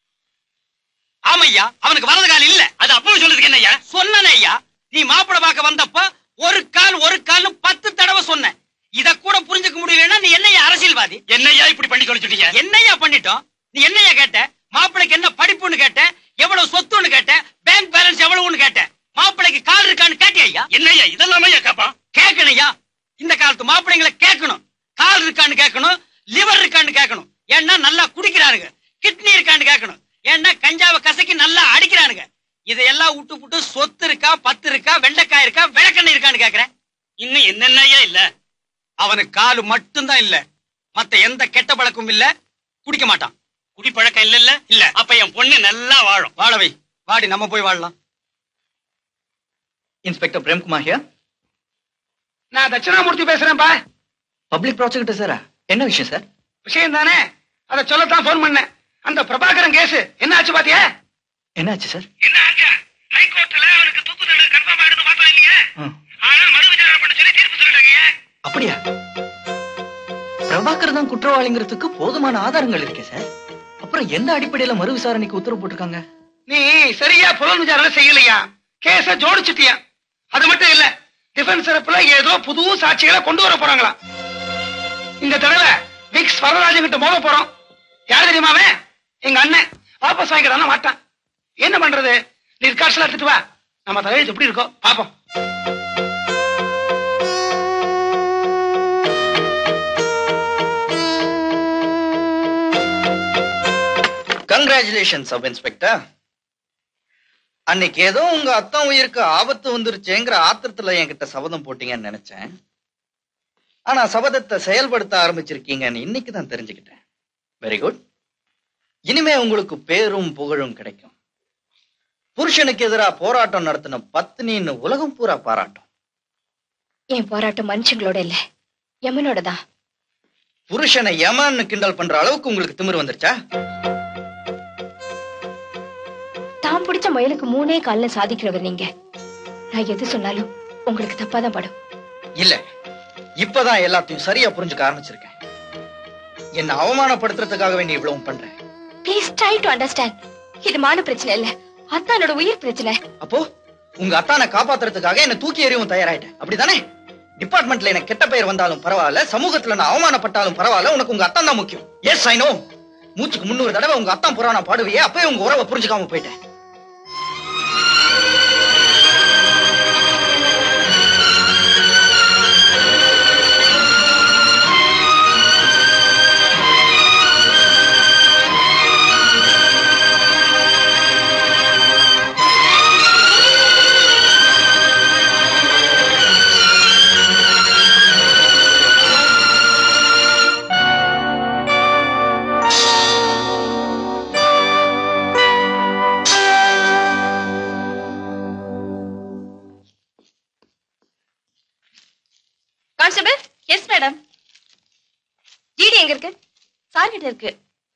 ஆமையா அவனுக்கு வரது கால் இல்ல அது அப்பவும் சொல்றதுக்கு என்னய்யா சொன்னனே ஐயா நீ மாப்பிள பார்க்க வந்தப்ப ஒரு கால் ஒரு கால்னு பத்து தடவை சொன்ன இத கூட புரிஞ்சுக்க முடியலன்னா நீ என்னையா அரசியல்வாதி என்னையா இப்படி பண்ணி தொலைச்சிட்டீங்க என்னையா பண்ணிட்டோம் நீ என்னையா கேட்ட மாப்பிளைக்கு என்ன படிப்புன்னு கேட்ட எவ்வளவு சொத்துன்னு கேட்ட பேங்க் பேலன்ஸ் எவ்வளவுன்னு கேட்ட மாப்பிளைக்கு கால் இருக்கான்னு கேட்டியா ஐயா என்னையா இதெல்லாமே கேப்பான் கேட்கணையா இந்த காலத்து மாப்பிள்ளைங்களை கேட்கணும் கால் இருக்கான்னு கேட்கணும் லிவர் இருக்கான்னு கேட்கணும் ஏன்னா நல்லா குடிக்கிறானுங்க கிட்னி இருக்கான்னு கேட்கணும் ஏன்னா கஞ்சாவை கசக்கி நல்லா அடிக்கிறானுங்க இதையெல்லாம் விட்டு விட்டு சொத்து இருக்கா பத்து இருக்கா வெண்டைக்காய் இருக்கா விளக்கெண்ணெய் இருக்கான்னு கேக்குறேன் இன்னும் என்னென்னயே இல்ல அவனுக்கு காலு மட்டும்தான் இல்ல மத்த எந்த கெட்ட பழக்கமும் இல்ல குடிக்க மாட்டான் குடிப்பழக்கம் இல்ல இல்ல இல்ல அப்ப என் பொண்ணு நல்லா வாழும் வாழவை வாடி நம்ம போய் வாழலாம் இன்ஸ்பெக்டர் பிரேம்குமார் ஹியர் நான் தட்சிணாமூர்த்தி பேசுறேன்ப்பா பப்ளிக் ப்ராசிக்யூட்டர் சாரா என்ன விஷயம் சார் விஷயம் தானே அதை சொல்லத்தான் போன் பண்ணேன் அந்த பிரபாகரன் கேஸ் என்ன ஆச்சு பாத்தியா என்னாச்சு சார் என்ன ஆச்சு ஹைகோர்ட்ல அவனுக்கு தூக்கு தண்டனை கன்ஃபார்ம் ஆயிடுது பார்த்தோம் இல்லையா ஆனா மறு விசாரணை பண்ண சொல்லி தீர்ப்பு சொல்லிட்டாங்க அப்படியா பிரபாகர் தான் குற்றவாளிங்கிறதுக்கு போதுமான ஆதாரங்கள் இருக்கே சார் அப்புறம் எந்த அடிப்படையில மறு விசாரணைக்கு உத்தரவு போட்டிருக்காங்க நீ சரியா புலன் விசாரணை செய்யலையா கேஸ ஜோடிச்சுட்டியா அது மட்டும் இல்ல டிஃபென்ஸ் தரப்புல ஏதோ புது சாட்சிகளை கொண்டு வர போறாங்களாம் இந்த தடவை விக்ஸ் வரராஜன் கிட்ட மோத போறோம் யார் தெரியுமா அவன் எங்க அண்ணன் வாபஸ் வாங்கிக்கிறான மாட்டான் என்ன பண்றது நீ ரிகார்ட்ஸ்ல எடுத்துட்டு வா நம்ம தலையெழுத்து எப்படி இருக்கோ பாப்போம் கங்க்ராச்சுலேஷன் சப் இன்ஸ்பெக்டர் அன்னைக்கு ஏதோ உங்க அத்தான் உயிருக்கு ஆபத்து வந்துருச்சேங்கிற ஆத்திரத்துல என்கிட்ட சபதம் போட்டீங்கன்னு நினைச்சேன் ஆனா சபதத்தை செயல்படுத்த ஆரம்பிச்சிருக்கீங்கன்னு இன்னைக்கு தான் தெரிஞ்சுக்கிட்டேன் வெரி குட் இனிமே உங்களுக்கு பேரும் புகழும் கிடைக்கும் புருஷனுக்கு எதிராக போராட்டம் நடத்தின பத்னின்னு உலகம் பூரா பாராட்டும் என் போராட்டம் மனுஷங்களோட இல்ல யமனோட தான் புருஷனை யமான்னு கிண்டல் பண்ற அளவுக்கு உங்களுக்கு திமிரு வந்துருச்சா தான் பிடிச்ச முயலுக்கு மூணே கால்ல சாதிக்கிறவர் நீங்க நான் எது சொன்னாலும் உங்களுக்கு தப்பா தான் படும் இல்ல இப்பதான் எல்லாத்தையும் சரியா புரிஞ்சுக்க ஆரம்பிச்சிருக்கேன் என்ன அவமானப்படுத்துறதுக்காக வேண்டி இவ்வளவு பண்றேன் ப்ளீஸ் ட்ரை டு அண்டர்ஸ்டாண்ட் இது மான பிரச்சனை இல்ல அத்தானோட உயிர் பிரச்சனை அப்போ உங்க அத்தானை காப்பாத்துறதுக்காக என்ன தூக்கி எறியவும் தயாராயிட்டேன் அப்படிதானே டிபார்ட்மெண்ட்ல எனக்கு கெட்ட பெயர் வந்தாலும் பரவாயில்ல சமூகத்துல நான் அவமானப்பட்டாலும் பரவாயில்ல உனக்கு உங்க அத்தான் தான் முக்கியம் எஸ் ஐ நோ மூச்சுக்கு முன்னூறு தடவை உங்க அத்தான் புராணம் பாடுவியே அப்பவே உங்க உறவை புரிஞ்சுக்காம போயிட்டேன் கான்ஸ்டபிள் எஸ் மேடம் ஜிடி எங்க இருக்கு சார் கிட்ட இருக்கு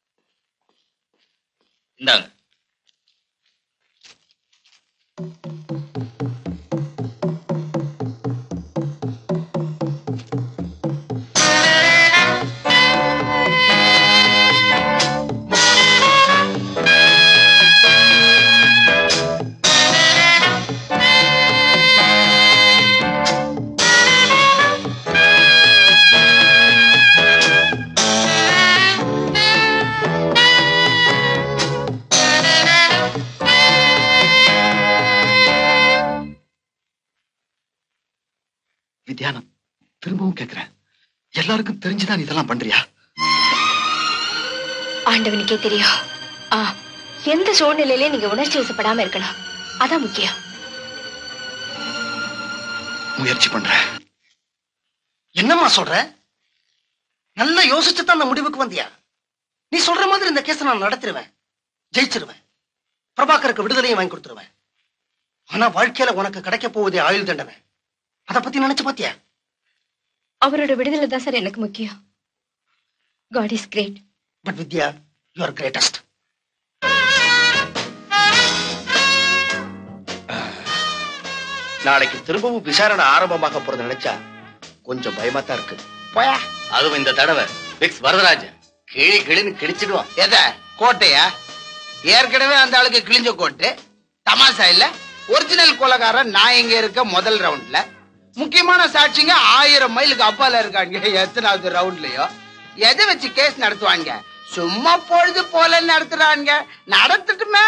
இந்தாங்க வித்யானம் திரும்பவும் கேக்குறேன் எல்லாருக்கும் தெரிஞ்சுதான் நீ இதெல்லாம் பண்றியா ஆண்டவனுக்கே தெரியும் ஆ எந்த சூழ்நிலையில நீங்க உணர்ச்சி வசப்படாம இருக்கணும் அதான் முக்கியம் முயற்சி பண்றேன் என்னம்மா சொல்ற நல்லா யோசிச்சு தான் அந்த முடிவுக்கு வந்தியா நீ சொல்ற மாதிரி இந்த கேஸை நான் நடத்திடுவேன் ஜெயிச்சிருவேன் பிரபாகருக்கு விடுதலையும் வாங்கி கொடுத்துருவேன் ஆனா வாழ்க்கையில உனக்கு கிடைக்க போவதே ஆயுள் தண்டனை அத பத்தி நினைச்சு பாத்தியா அவரோட விடுதலை தான் சார் எனக்கு முக்கியம் God is great but Vidya you are greatest நாளைக்கு திரும்பவும் விசாரணை ஆரம்பமாக போறது நினைச்சா கொஞ்சம் பயமா தான் இருக்கு போயா அதுவும் இந்த தடவை பிக்ஸ் வரதராஜன் கிளி கிளின்னு கிழிச்சிடுவான் எத கோட்டையா ஏற்கனவே அந்த ஆளுக்கு கிழிஞ்ச கோட்டு தமாசா இல்ல ஒரிஜினல் கொலகாரன் நான் இங்க இருக்க முதல் ரவுண்ட்ல முக்கியமான சாட்சிங்க ஆயிரம் மைலுக்கு அப்பால இருக்காங்க எத்தனாவது ரவுண்ட்லயோ எதை வச்சு கேஸ் நடத்துவாங்க சும்மா பொழுது போல நடத்துறாங்க நடத்தட்டுமே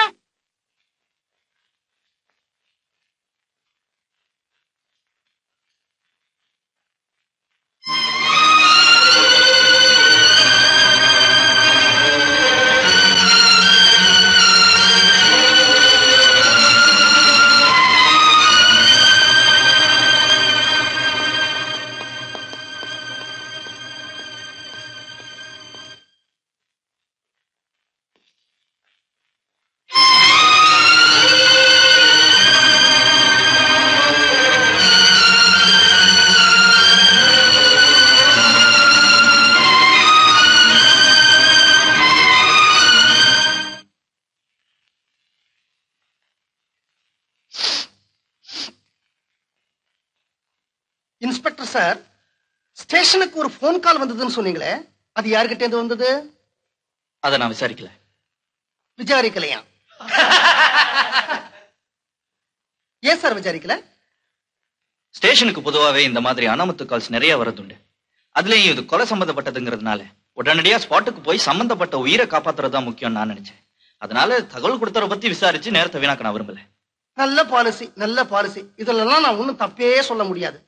இன்ஸ்பெக்டர் சார் ஸ்டேஷனுக்கு ஒரு ஃபோன் கால் வந்ததுன்னு சொன்னீங்களே அது யாருகிட்ட இருந்து வந்தது அதை நான் விசாரிக்கல விசாரிக்கலையா ஏன் சார் விசாரிக்கல ஸ்டேஷனுக்கு பொதுவாவே இந்த மாதிரி அனாமத்து கால்ஸ் நிறைய வரதுண்டு அதுலயும் இது கொலை சம்பந்தப்பட்டதுங்கிறதுனால உடனடியா ஸ்பாட்டுக்கு போய் சம்பந்தப்பட்ட உயிரை காப்பாத்துறது தான் முக்கியம் நான் நினைச்சேன் அதனால தகவல் கொடுத்தவரை பத்தி விசாரிச்சு நேரத்தை வீணாக்க நான் விரும்பல நல்ல பாலிசி நல்ல பாலிசி இதுலலாம் நான் ஒண்ணும் தப்பே சொல்ல முடியாது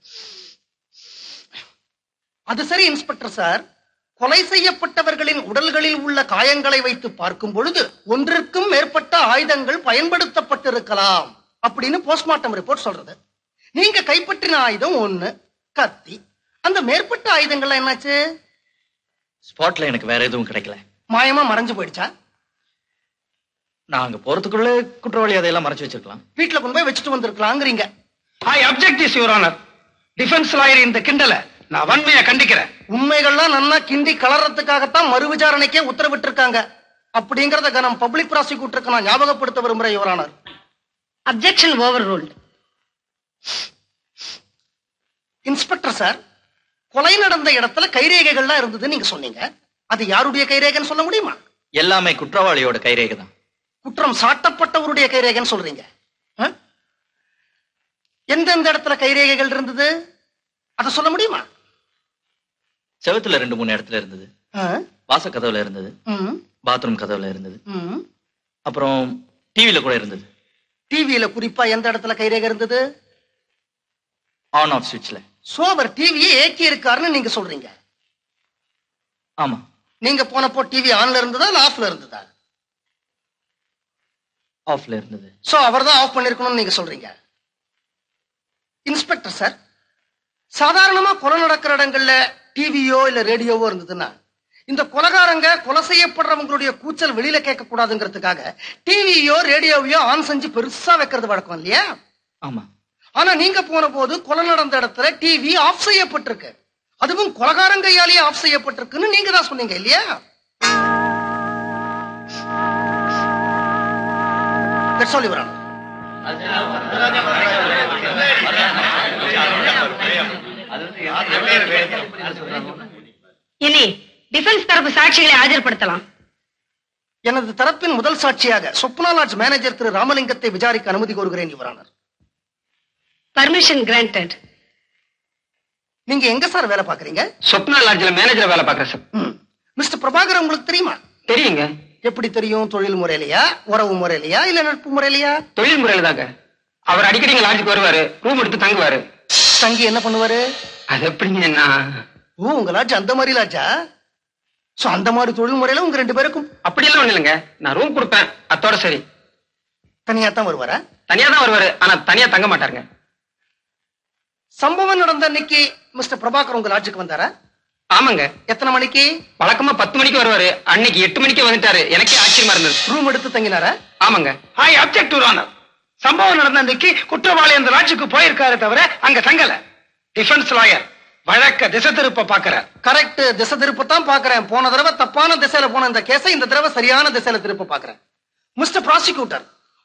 அது சரி இன்ஸ்பெக்டர் சார் கொலை செய்யப்பட்டவர்களின் உடல்களில் உள்ள காயங்களை வைத்து பார்க்கும் பொழுது ஒன்றிற்கும் மேற்பட்ட ஆயுதங்கள் பயன்படுத்தப்பட்டிருக்கலாம் அப்படின்னு போஸ்ட்மார்ட்டம் ரிப்போர்ட் சொல்றது நீங்க கைப்பற்றின ஆயுதம் ஒண்ணு கத்தி அந்த மேற்பட்ட ஆயுதங்கள்லாம் என்னாச்சு ஸ்பாட்ல எனக்கு வேற எதுவும் கிடைக்கல மாயமா மறைஞ்சு போயிடுச்சா நான் அங்க போறதுக்குள்ள குற்றவாளி அதையெல்லாம் மறைச்சு வச்சிருக்கலாம் வீட்டுல கொண்டு போய் வச்சுட்டு வந்திருக்கலாங்கிறீங்க I object this your honour defence lawyer இந்த கிண்டல நான் வன்மையா கண்டிக்கிறேன் உண்மைகள்லாம் நன்னா கிண்டி கலர்றதுக்காகத்தான் மறு விசாரணைக்கே உத்தரவிட்டிருக்காங்க அப்படிங்கறத கனம் பப்ளிக் ப்ராசிக்யூட்டருக்கு நான் ஞாபகப்படுத்த விரும்புறேன் your honour objection overruled inspector sir கொலை நடந்த இடத்துல கைரேகைகள்லாம் இருந்தது நீங்க சொன்னீங்க அது யாருடைய கைரேகைன்னு சொல்ல முடியுமா எல்லாமே குற்றவாளியோட கைரேகை தான் குற்றம் சாட்டப்பட்டவருடைய கைரேகைன்னு சொல்றீங்க ஆ? எந்தெந்த இடத்துல கைரேகைகள் இருந்தது அதை சொல்ல முடியுமா செவத்துல ரெண்டு மூணு இடத்துல இருந்தது ஆ? வாச கதவுல இருந்தது ம், பாத்ரூம் கதவுல இருந்தது ம். அப்புறம் டிவில கூட இருந்தது டிவியில குறிப்பா எந்த இடத்துல கைரேகை இருந்தது ஆன் ஆஃப் சுவிட்ச்ல சோ அவர் டிவியை ஏக்கி இருக்காருன்னு நீங்க சொல்றீங்க ஆமா நீங்க போனப்போ டிவி ஆன்ல இருந்ததா இல்ல ஆஃப்ல இருந்ததா ஆஃப்ல இருந்தது சோ அவர் தான் ஆஃப் பண்ணிருக்கணும்னு நீங்க சொல்றீங்க இன்ஸ்பெக்டர் சார் சாதாரணமா கொலை நடக்கிற இடங்கள்ல டிவியோ இல்ல ரேடியோவோ இருந்ததுன்னா இந்த கொலகாரங்க கொலை செய்யப்படுறவங்களுடைய கூச்சல் வெளியில கேட்க கூடாதுங்கிறதுக்காக டிவியோ ரேடியோவையோ ஆன் செஞ்சு பெருசா வைக்கிறது வழக்கம் இல்லையா ஆமா ஆனா நீங்க போன போது கொலை நடந்த இடத்துல டிவி ஆஃப் செய்யப்பட்டிருக்கு அதுவும் கொலகாரங்க கையாலேயே ஆஃப் செய்யப்பட்டிருக்குன்னு நீங்க தான் சொன்னீங்க இல்லையா That's all, Your Honor. இனி டிஃபென்ஸ் தரப்பு சாட்சிகளை ஆஜர்படுத்தலாம் எனது தரப்பின் முதல் சாட்சியாக சொப்னா லாட்ஜ் மேனேஜர் திரு ராமலிங்கத்தை விசாரிக்க அனுமதி கோருகிறேன் யுவரானர் பர்மிஷன் கிராண்டட் நீங்க எங்க சார் வேலை பாக்குறீங்க சொப்னா லாட்ஜில் மேனேஜர் வேலை பார்க்கறேன் சார் மிஸ்டர் பிரபாகர் உங்களுக்கு தெரியுமா தெரியுங்க எப்படி தெரியும் தொழில் முறையிலையா உறவு முறையிலையா இல்ல நட்பு முறையிலையா தொழில் முறையில தாங்க அவர் அடிக்கடி எங்க லாட்ஜுக்கு வருவாரு ரூம் எடுத்து தங்குவாரு தங்கி என்ன பண்ணுவாரு அது எப்படிங்க நான் ஓ உங்க லாட்ஜ் அந்த மாதிரி லாட்ஜா சோ அந்த மாதிரி தொழில் முறையில உங்க ரெண்டு பேருக்கும் அப்படியெல்லாம் ஒண்ணு இல்லைங்க நான் ரூம் கொடுப்பேன் அத்தோட சரி தனியா தான் வருவாரா தனியா தான் வருவாரு ஆனா தனியா தங்க மாட்டாருங்க சம்பவம் நடந்த அன்னைக்கு மிஸ்டர் பிரபாகர் உங்க லாட்ஜுக்கு வந்தாரா ஆமாங்க எத்தனை மணிக்கு வழக்கமா பத்து மணிக்கு வருவாரு அன்னைக்கு எட்டு மணிக்கு வந்துட்டாரு எனக்கே ஆச்சரியமா இருந்தது ரூம் எடுத்து தங்கினாரா ஆமாங்க ஐ அப்செக்ட் டு ஆனர் சம்பவம் நடந்த அன்னைக்கு குற்றவாளி அந்த லாட்ஜுக்கு போயிருக்காரு தவிர அங்க தங்கல டிஃபென்ஸ் லாயர் வழக்க திசை திருப்ப பாக்குறார் கரெக்ட் திசை திருப்பத்தான் பாக்குறேன் போன தடவை தப்பான திசையில போன இந்த கேஸை இந்த தடவை சரியான திசையில திருப்ப பாக்குறேன் மிஸ்டர் ப்ராசிக்யூட்டர்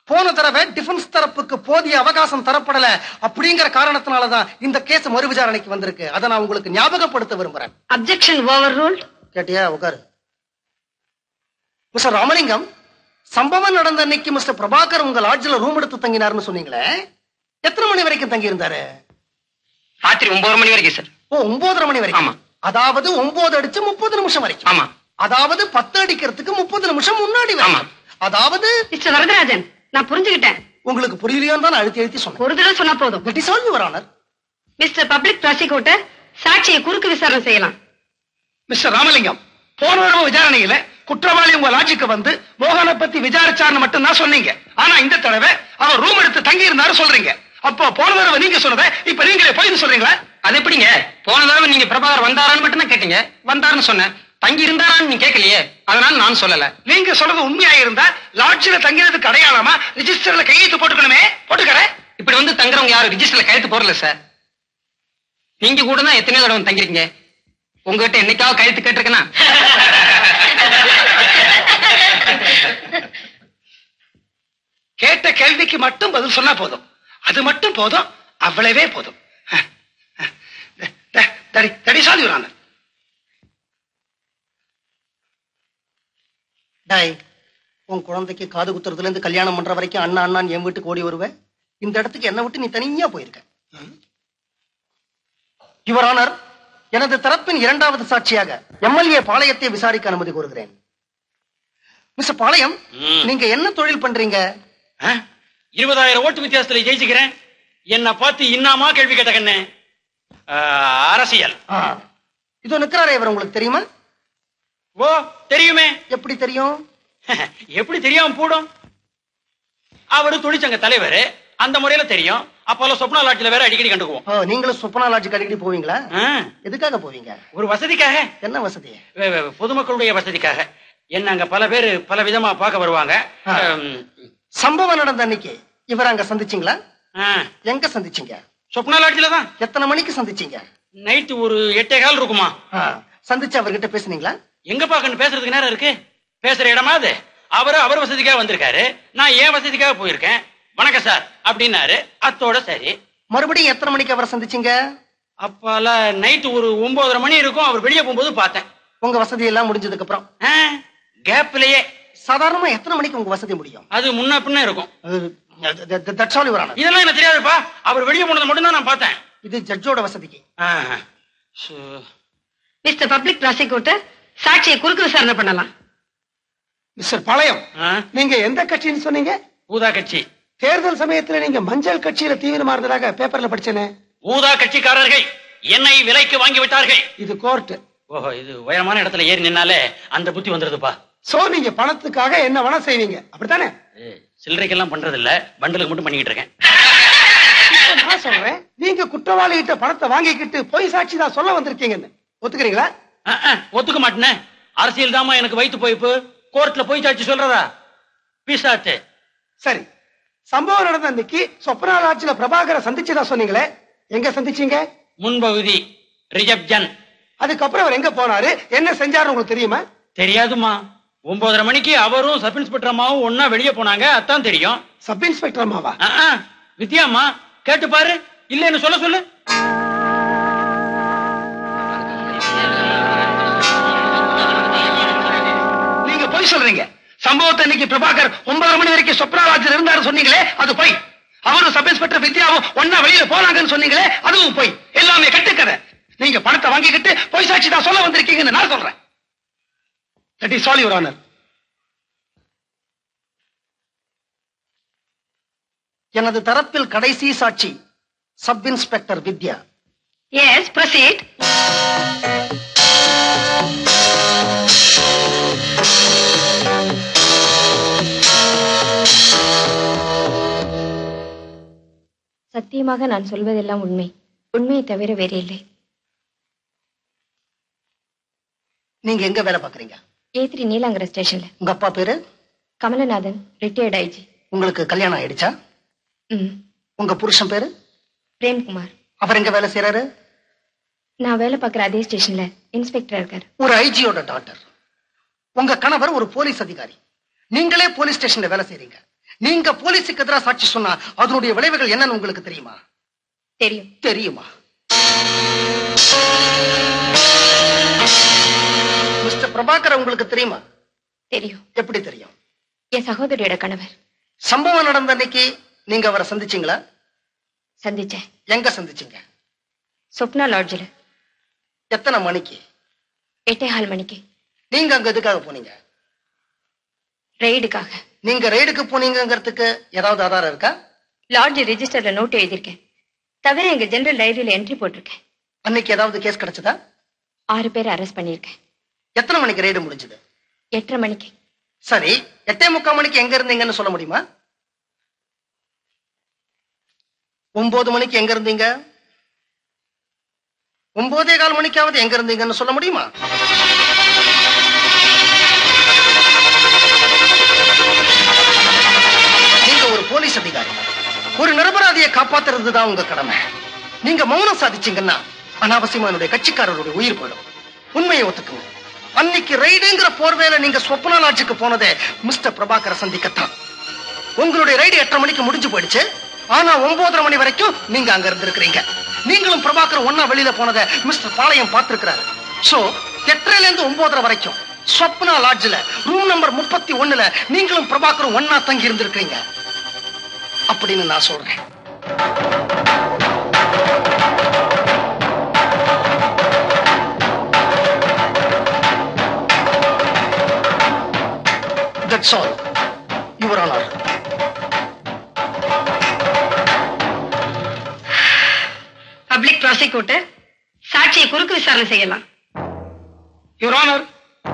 போன தடவை டிஃபென்ஸ் தரப்புக்கு போதிய அவகாசம் தரப்படல அப்படிங்கிற காரணத்தினாலதான் இந்த கேஸ் மறு விசாரணைக்கு வந்திருக்கு அதை நான் உங்களுக்கு ஞாபகப்படுத்த விரும்புறேன் அப்ஜெக்ஷன் ஓவர் ரூல் கேட்டியா உட்காரு மிஸ்டர் ராமலிங்கம் சம்பவம் நடந்த அன்னைக்கு மிஸ்டர் பிரபாகர் உங்க லாட்ஜில் ரூம் எடுத்து தங்கினாருன்னு சொன்னீங்களே எத்தனை மணி வரைக்கும் தங்கி இருந்தாரு ராத்திரி ஒன்பது மணி வரைக்கும் சார் ஓ ஒன்பதரை மணி வரைக்கும் அதாவது ஒன்பது அடிச்சு முப்பது நிமிஷம் வரைக்கும் ஆமா அதாவது பத்து அடிக்கிறதுக்கு முப்பது நிமிஷம் முன்னாடி வரைக்கும் அதாவது மிஸ்டர் வரதராஜன் நான் புரிஞ்சுக்கிட்டேன் உங்களுக்கு புரியலையோன்னு தான் நான் அழுத்தி அழுத்தி சொன்னேன் ஒரு தடவை சொன்னா போதும் that is all your honour mister public prosecutor சாட்சியை குறுக்கு விசாரணை செய்யலாம் மிஸ்டர் ராமலிங்கம் போன தடவை விசாரணையில குற்றவாளி உங்க லாட்ஜுக்கு வந்து மோகனை பத்தி விசாரிச்சார்னு மட்டும் தான் சொன்னீங்க ஆனா இந்த தடவை அவர் ரூம் எடுத்து தங்கி இருந்தாரு சொல்றீங்க அப்போ போன தடவை நீங்க சொன்னதை இப்ப நீங்களே போய் சொல்றீங்களா அது எப்படிங்க போன தடவை நீங்க பிரபாகர் வந்தாரான்னு மட்டும் தான் கேட்டீங்க வந்தாருன்னு சொன்னேன் தங்கி இருந்தாரான்னு நீங்க கேட்கலையே அதனால நான் சொல்லல நீங்க சொல்றது உண்மையா இருந்தா லாட்ஜில தங்கினதுக்கு அடையாளமா ரிஜிஸ்டர்ல கையெழுத்து போட்டுக்கணுமே போட்டுக்கறேன் இப்படி வந்து தங்குறவங்க யாரும் ரிஜிஸ்டர்ல கையெழுத்து போடல சார் நீங்க கூட தான் எத்தனை தடவை வந்து தங்கிருக்கீங்க உங்ககிட்ட என்னைக்காவது கையெழுத்து கேட்டிருக்கேனா கேட்ட கேள்விக்கு மட்டும் பதில் சொன்னா போதும் அது மட்டும் போதும் அவ்வளவே போதும் தடி தடி சாதி டாய் உன் குழந்தைக்கு காது குத்துறதுல இருந்து கல்யாணம் பண்ற வரைக்கும் அண்ணா அண்ணான் என் வீட்டுக்கு ஓடி வருவேன் இந்த இடத்துக்கு என்ன விட்டு நீ தனியா போயிருக்க யுவர் ஆனர் எனது தரப்பின் இரண்டாவது சாட்சியாக எம்எல்ஏ பாளையத்தை விசாரிக்க அனுமதி கோருகிறேன் மிஸ்டர் பாளையம் நீங்க என்ன தொழில் பண்றீங்க இருபதாயிரம் ஓட்டு வித்தியாசத்துல ஜெயிச்சுக்கிறேன் என்ன பார்த்து இன்னாமா கேள்வி கேட்ட கண்ணு அரசியல் ஆ. இதோ நிக்கிறாரே இவர் உங்களுக்கு தெரியுமா ஓ தெரியுமே எப்படி தெரியும் எப்படி தெரியாம போடும் அவரு தொழிற்சங்க தலைவர் அந்த முறையில தெரியும் அப்போல சொப்னா லாட்ஜில வேற அடிக்கடி கண்டுக்குவோம் ஓ, நீங்களும் சுப்பனா லாட்ஜுக்கு அடிக்கடி போவீங்களா ஆ, எதுக்காக போவீங்க ஒரு வசதிக்காக என்ன வசதி வே- வே- பொதுமக்களுடைய வசதிக்காக என்ன அங்க பல பேர் பல விதமா பார்க்க வருவாங்க ஆ. ம், சம்பவம் நடந்த அன்னைக்கு இவர் அங்க சந்திச்சீங்களா ஆ, எங்க சந்திச்சீங்க சொப்னா லாட்ஜில தான் எத்தனை மணிக்கு சந்திச்சீங்க நைட்டு ஒரு எட்டே கால் இருக்குமா ஆ, சந்திச்சு அவர்கிட்ட பேசுனீங்களா எங்க பாக்கணும் பேசுறதுக்கு நேரம் இருக்கு பேசுற இடமா அது அவரு அவர் வசதிக்காக வந்திருக்காரு நான் ஏன் வசதிக்காக போயிருக்கேன் வணக்கம் சார் அப்படின்னாரு அத்தோட சரி மறுபடியும் எத்தனை மணிக்கு அவரை சந்திச்சீங்க அப்பால நைட்டு ஒரு ஒன்பதரை மணி இருக்கும் அவர் வெளியே போகும்போது பார்த்தேன் உங்க வசதி எல்லாம் முடிஞ்சதுக்கு அப்புறம் கேப்லயே சாதாரணமா எத்தனை மணிக்கு உங்க வசதி முடியும் அது முன்ன பின்ன இருக்கும் தட்ஸ் ஆல் யுவர் ஆனர் இதெல்லாம் எனக்கு தெரியாதுப்பா அவர் வெளியே போனதை மட்டும் தான் நான் பார்த்தேன் இது ஜட்ஜோட வசதிக்கு ஆஹ். சோ, மிஸ்டர் பப்ளிக் ப்ராசிக்யூட்டர் சாட்சியை குறுக்கு விசாரணை பண்ணலாம் மிஸ்டர் பாளையம் ஆ? நீங்க எந்த கட்சின்னு சொன்னீங்க ஊதா கட்சி தேர்தல் சமயத்துல நீங்க மஞ்சள் கட்சியில தீவிரமா இருந்ததாக பேப்பர்ல படிச்சேனே ஊதா கட்சிக்காரர்கள் என்னை விலைக்கு வாங்கி விட்டார்கள் இது கோர்ட் ஓஹோ இது உயரமான இடத்துல ஏறி நின்னாலே அந்த புத்தி வந்துருதுப்பா சோ நீங்க பணத்துக்காக என்ன வேணா செய்வீங்க அப்படித்தானே ஏய், சில்லறைக்கெல்லாம் பண்றது இல்ல பண்டலுக்கு மட்டும் பண்ணிக்கிட்டு இருக்கேன் இப்ப நான் சொல்றேன் நீங்க குற்றவாளி கிட்ட பணத்தை வாங்கிக்கிட்டு பொய் சாட்சி தான் சொல்ல வந்திருக்கீங்கன்னு ஒத்துக்கிறீங்களா அஹ், அஹ், ஒத்துக்க மாட்டேனே அரசியல் தாமா எனக்கு வயித்து போய்ப்பு கோர்ட்ல போய் சாட்சி சொல்றதா பீசாத்து சரி சம்பவம் நடந்த அன்னைக்கு சொப்னா லாட்ஜில பிரபாகரை சந்திச்சதா சொன்னீங்களே எங்க சந்திச்சீங்க முன்பகுதி ரிஜப்ஜன் அதுக்கப்புறம் அவர் எங்க போனாரு என்ன செஞ்சாரு உங்களுக்கு தெரியுமா தெரியாதுமா ஒன்பதரை மணிக்கு அவரும் சப் இன்ஸ்பெக்டர் அம்மாவும் ஒன்னா வெளியே போனாங்க அதான் தெரியும் சப் இன்ஸ்பெக்டர் அம்மாவா அஹ், அஹ், வித்யாம்மா கேட்டு பாரு இல்லன்னு சொல்ல சொல்லு நீங்க பொய் சொல்றீங்க சம்பவத்தை இன்னைக்கு பிரபாகர் ஒன்பதரை மணி வரைக்கும் சொப்னா லாட்ஜில் இருந்தாரு சொன்னீங்களே அது பொய் அவரும் சப் இன்ஸ்பெக்டர் வித்யாவும் ஒன்னா வெளியில போனாங்கன்னு சொன்னீங்களே அதுவும் பொய் எல்லாமே கட்டுக்கதை நீங்க பணத்தை வாங்கிக்கிட்டு பொய் சாட்சி தான் சொல்ல வந்திருக்கீங்கன்னு நான் சொல்றேன் that is all your honour எனது தரப்பில் கடைசி சாட்சி sub inspector Vidya yes proceed சத்தியமாக நான் சொல்வதெல்லாம் உண்மை உண்மையை தவிர வேறு இல்லை நீங்க எங்க வேலை பாக்குறீங்க ஏத்ரி நீலாங்கர ஸ்டேஷன்ல உங்க அப்பா பேரு கமலநாதன் ரிட்டையர்ட் ஐஜி உங்களுக்கு கல்யாணம் ஆயிடுச்சா ம் உங்க புருஷன் பேரு பிரேம்குமார் அவர் எங்க வேலை செய்யறாரு நான் வேலை பார்க்குற அதே ஸ்டேஷன்ல இன்ஸ்பெக்டரா இருக்காரு ஒரு ஐஜியோட டாக்டர் உங்க கணவர் ஒரு போலீஸ் அதிகாரி நீங்களே போலீஸ் ஸ்டேஷன்ல வேலை செய்றீங்க நீங்க போலீஸுக்கு எதிராக சாட்சி சொன்னா அதனுடைய விளைவுகள் என்னன்னு உங்களுக்கு தெரியுமா தெரியும் தெரியுமா மிஸ்டர் பிரபாகர் உங்களுக்கு தெரியுமா தெரியும் எப்படி தெரியும் என் சகோதரியோட கணவர் சம்பவம் நடந்த அன்னைக்கு நீங்க அவரை சந்திச்சீங்களா சந்திச்சேன் எங்க சந்திச்சீங்க சொப்னா லாட்ஜில் எத்தனை மணிக்கு எட்டே கால் மணிக்கு நீங்க அங்க எதுக்காக போனீங்க ரெய்டுக்காக நீங்க ரெய்டுக்கு போனீங்கங்கிறதுக்கு ஏதாவது ஆதாரம் இருக்கா லாட்ஜ் ரெஜிஸ்டர்ல நோட் எழுதியிருக்கேன் தவிர எங்க ஜெனரல் டைரியில என்ட்ரி போட்டிருக்கேன் அன்னைக்கு ஏதாவது கேஸ் கிடைச்சதா ஆறு பேர் அரெஸ்ட் பண்ணியிருக்கேன் எத்தனை மணிக்கு ரெய்டு முடிஞ்சது எட்டரை மணிக்கு சரி எட்டே முக்கால் மணிக்கு எங்க இருந்தீங்கன்னு சொல்ல முடியுமா ஒன்பது மணிக்கு எங்க இருந்தீங்க ஒன்பதே கால் மணிக்காவது எங்க இருந்தீங்கன்னு சொல்ல முடியுமா நீங்க ஒரு போலீஸ் அதிகாரி ஒரு நிரபராதியை காப்பாத்துறது தான் உங்க கடமை நீங்க மௌனம் சாதிச்சீங்கன்னா அனாவசியமா என்னுடைய கட்சிக்காரருடைய உயிர் போயிடும் உண்மையை ஒத்துக்குங்க அன்னைக்கு ரைடுங்கிற போர்வேல நீங்க சொப்னா லாட்ஜுக்கு போனதே மிஸ்டர் பிரபாகரை சந்திக்கத்தான் உங்களுடைய ரைடு எட்டரை மணிக்கு முடிஞ்சு போயிடுச்சு ஆனா ஒன்பதரை மணி வரைக்கும் நீங்க அங்க இருந்திருக்கிறீங்க நீங்களும் பிரபாகர் ஒன்னா வெளியில போனதை மிஸ்டர் பாளையம் பார்த்திருக்கிறாரு சோ எட்டரைல இருந்து ஒன்பதரை வரைக்கும் சொப்னா லாட்ஜ்ல ரூம் நம்பர் முப்பத்தி ஒண்ணுல நீங்களும் பிரபாகரும் ஒன்னா தங்கி இருந்திருக்கிறீங்க அப்படின்னு நான் சொல்றேன் That's all, Your Honor. Public prosecutor சாட்சியை குறுக்கு விசாரணை செய்யலாம் யுவர் ஆனர்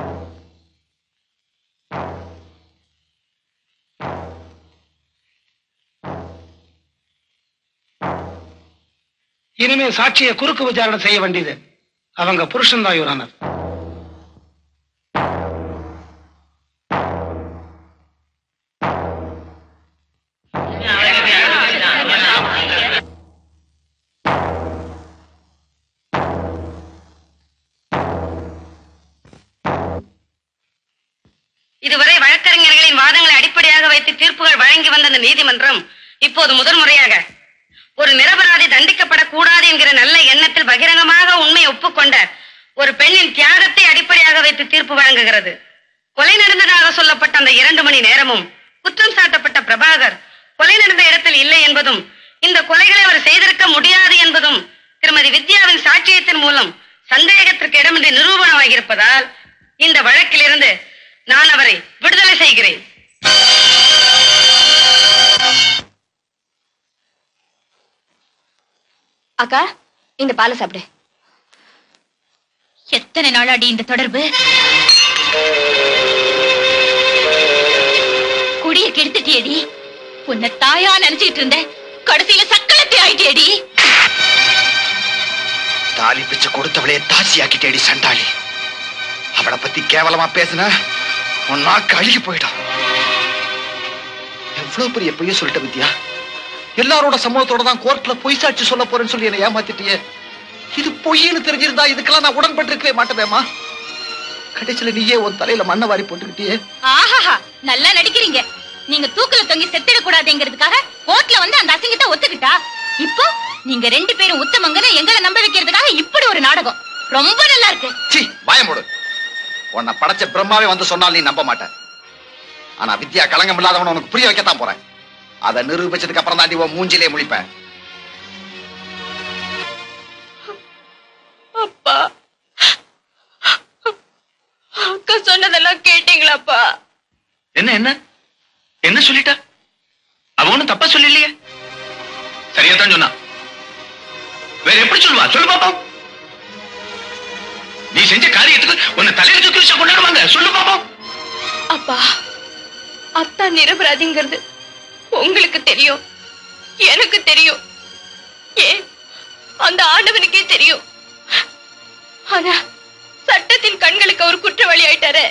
இனிமே சாட்சியை குறுக்கு விசாரணை செய்ய வேண்டியது அவங்க புருஷன் தான் யுவர் ஆனர் இதுவரை வழக்கறிஞர்களின் வாதங்களை அடிப்படையாக வைத்து தீர்ப்புகள் வழங்கி வந்த அந்த நீதிமன்றம் இப்போது முதன்முறையாக ஒரு நிரபராதி தண்டிக்கப்படக்கூடாது என்கிற நல்ல எண்ணத்தில் பகிரங்கமாக உண்மை ஒப்புக்கொண்ட ஒரு பெண்ணின் தியாகத்தை அடிப்படையாக வைத்து தீர்ப்பு வழங்குகிறது கொலை நடந்ததாக சொல்லப்பட்ட அந்த இரண்டு மணி நேரமும் குற்றம் சாட்டப்பட்ட பிரபாகர் கொலை நடந்த இடத்தில் இல்லை என்பதும் இந்த கொலைகளை அவர் செய்திருக்க முடியாது என்பதும் திருமதி வித்யாவின் சாட்சியத்தின் மூலம் சந்தேகத்திற்கு இடமின்றி நிரூபணமாகியிருப்பதால் இந்த வழக்கிலிருந்து நான் அவரை விடுதலை செய்கிறேன் அக்கா இந்த பாலை சாப்பிடு எத்தனை நாளாடி இந்த தொடர்பு குடிய கெடுத்துட்டியடி உன்னை தாயா நினைச்சிட்டு இருந்த கடைசியில சக்களத்தை ஆயிட்டியடி தாலி பிச்சை கொடுத்தவளே தாசியாக்கிட்டேடி சண்டாளி அவளை பத்தி கேவலமா பேசுன உன் நாக்கு அழுகி போயிடும் எவ்வளவு பெரிய பொய்ய சொல்லிட்ட வித்யா எல்லாரோட சமூகத்தோட தான் கோர்ட்ல பொய் சாட்சி சொல்ல போறேன்னு சொல்லி என்னை ஏமாத்திட்டியே இது பொய்ன்னு தெரிஞ்சிருந்தா இதுக்கெல்லாம் நான் உடன்பட்டிருக்கவே மாட்டேவேமா கடைசியில நீயே உன் தலையில மண்ணை வாரி போட்டுக்கிட்டியே ஆஹாஹா நல்லா நடிக்கிறீங்க நீங்க தூக்குல தொங்கி செத்திட கூடாதுங்கிறதுக்காக கோர்ட்ல வந்து அந்த அசிங்கத்தை ஒத்துக்கிட்டா இப்போ நீங்க ரெண்டு பேரும் உத்தமங்கன்னு எங்களை நம்ப வைக்கிறதுக்காக இப்படி ஒரு நாடகம் ரொம்ப நல்லா இருக்கு சீ பயம் போடு உன்னை படைச்ச பிரம்மாவே வந்து சொன்னால் நீ நம்ப மாட்ட ஆனா வித்யா களங்கம் இல்லாதவன உனக்கு புரிய வைக்கத்தான் போறேன் அதை நிரூபிச்சதுக்கு அப்புறம் தாண்டி உன் மூஞ்சிலே முழிப்பேன் அப்பா அக்கா சொன்னதெல்லாம் கேட்டீங்களாப்பா என்ன என்ன என்ன சொல்லிட்டா அவ ஒண்ணும் தப்பா சொல்லலையே சரியா தான் சொன்னா வேற எப்படி சொல்லுவா சொல்லு பாப்போம் நீ செஞ்ச காரியத்துக்கு உன்னை தலையில தூக்கி வச்சா கொண்டாடுவாங்க சொல்லு பாப்போம் அப்பா அத்தா நிரபராதிங்கிறது உங்களுக்கு தெரியும் எனக்கு தெரியும் ஏன் அந்த ஆண்டவனுக்கே தெரியும் ஆனா சட்டத்தின் கண்களுக்கு அவர் குற்றவாளி ஆயிட்டாரு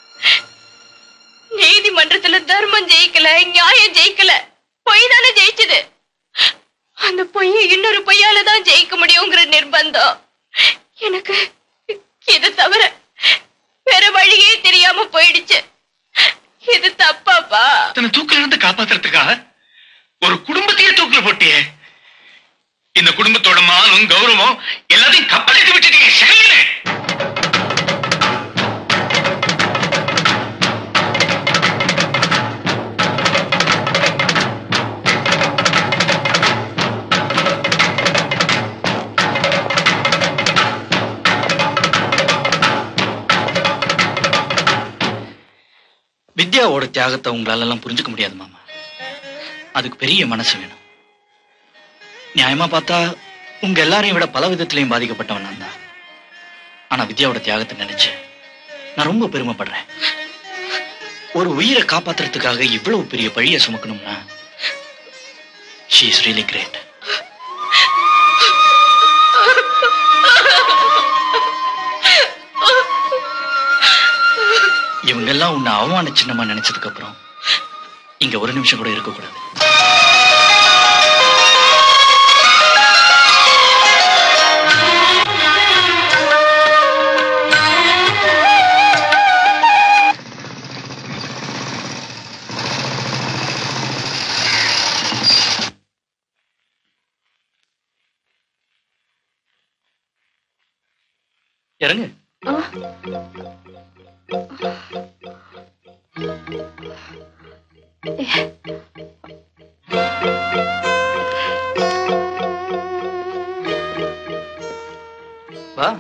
நீதிமன்றத்துல தர்மம் ஜெயிக்கல நியாயம் ஜெயிக்கல பொய் தானே ஜெயிச்சது அந்த பொய்யை இன்னொரு பொய்யால தான் ஜெயிக்க முடியுங்கிற நிர்பந்தம் எனக்கு இது தவிர வேற வழியே தெரியாம போயிடுச்சு இது தப்பாப்பா தன்னை தூக்கில இருந்து காப்பாத்துற காப்பாத்துறதுக்காக ஒரு குடும்பத்தையே தூக்கில போட்டியே இந்த குடும்பத்தோட மானம் கௌரவம் எல்லாத்தையும் கப்பலிட்டு விட்டுட்டீங்க சரியில்லை வித்யாவோட தியாகத்தை உங்களால எல்லாம் புரிஞ்சுக்க முடியாது மாமா அதுக்கு பெரிய மனசு வேணும் நியாயமா பார்த்தா உங்க எல்லாரையும் விட பல விதத்திலையும் பாதிக்கப்பட்டவன் நான் தான் ஆனா வித்யாவோட தியாகத்தை நினைச்சு நான் ரொம்ப பெருமைப்படுறேன் ஒரு உயிரை காப்பாத்துறதுக்காக இவ்வளவு பெரிய பழிய சுமக்கணும்னா ஷீ இஸ் ரியலி கிரேட் இவங்க எல்லாம் உன்னை அவமான சின்னமா நினைச்சதுக்கு அப்புறம் இங்க ஒரு நிமிஷம் கூட இருக்கக்கூடாது இறங்கு வா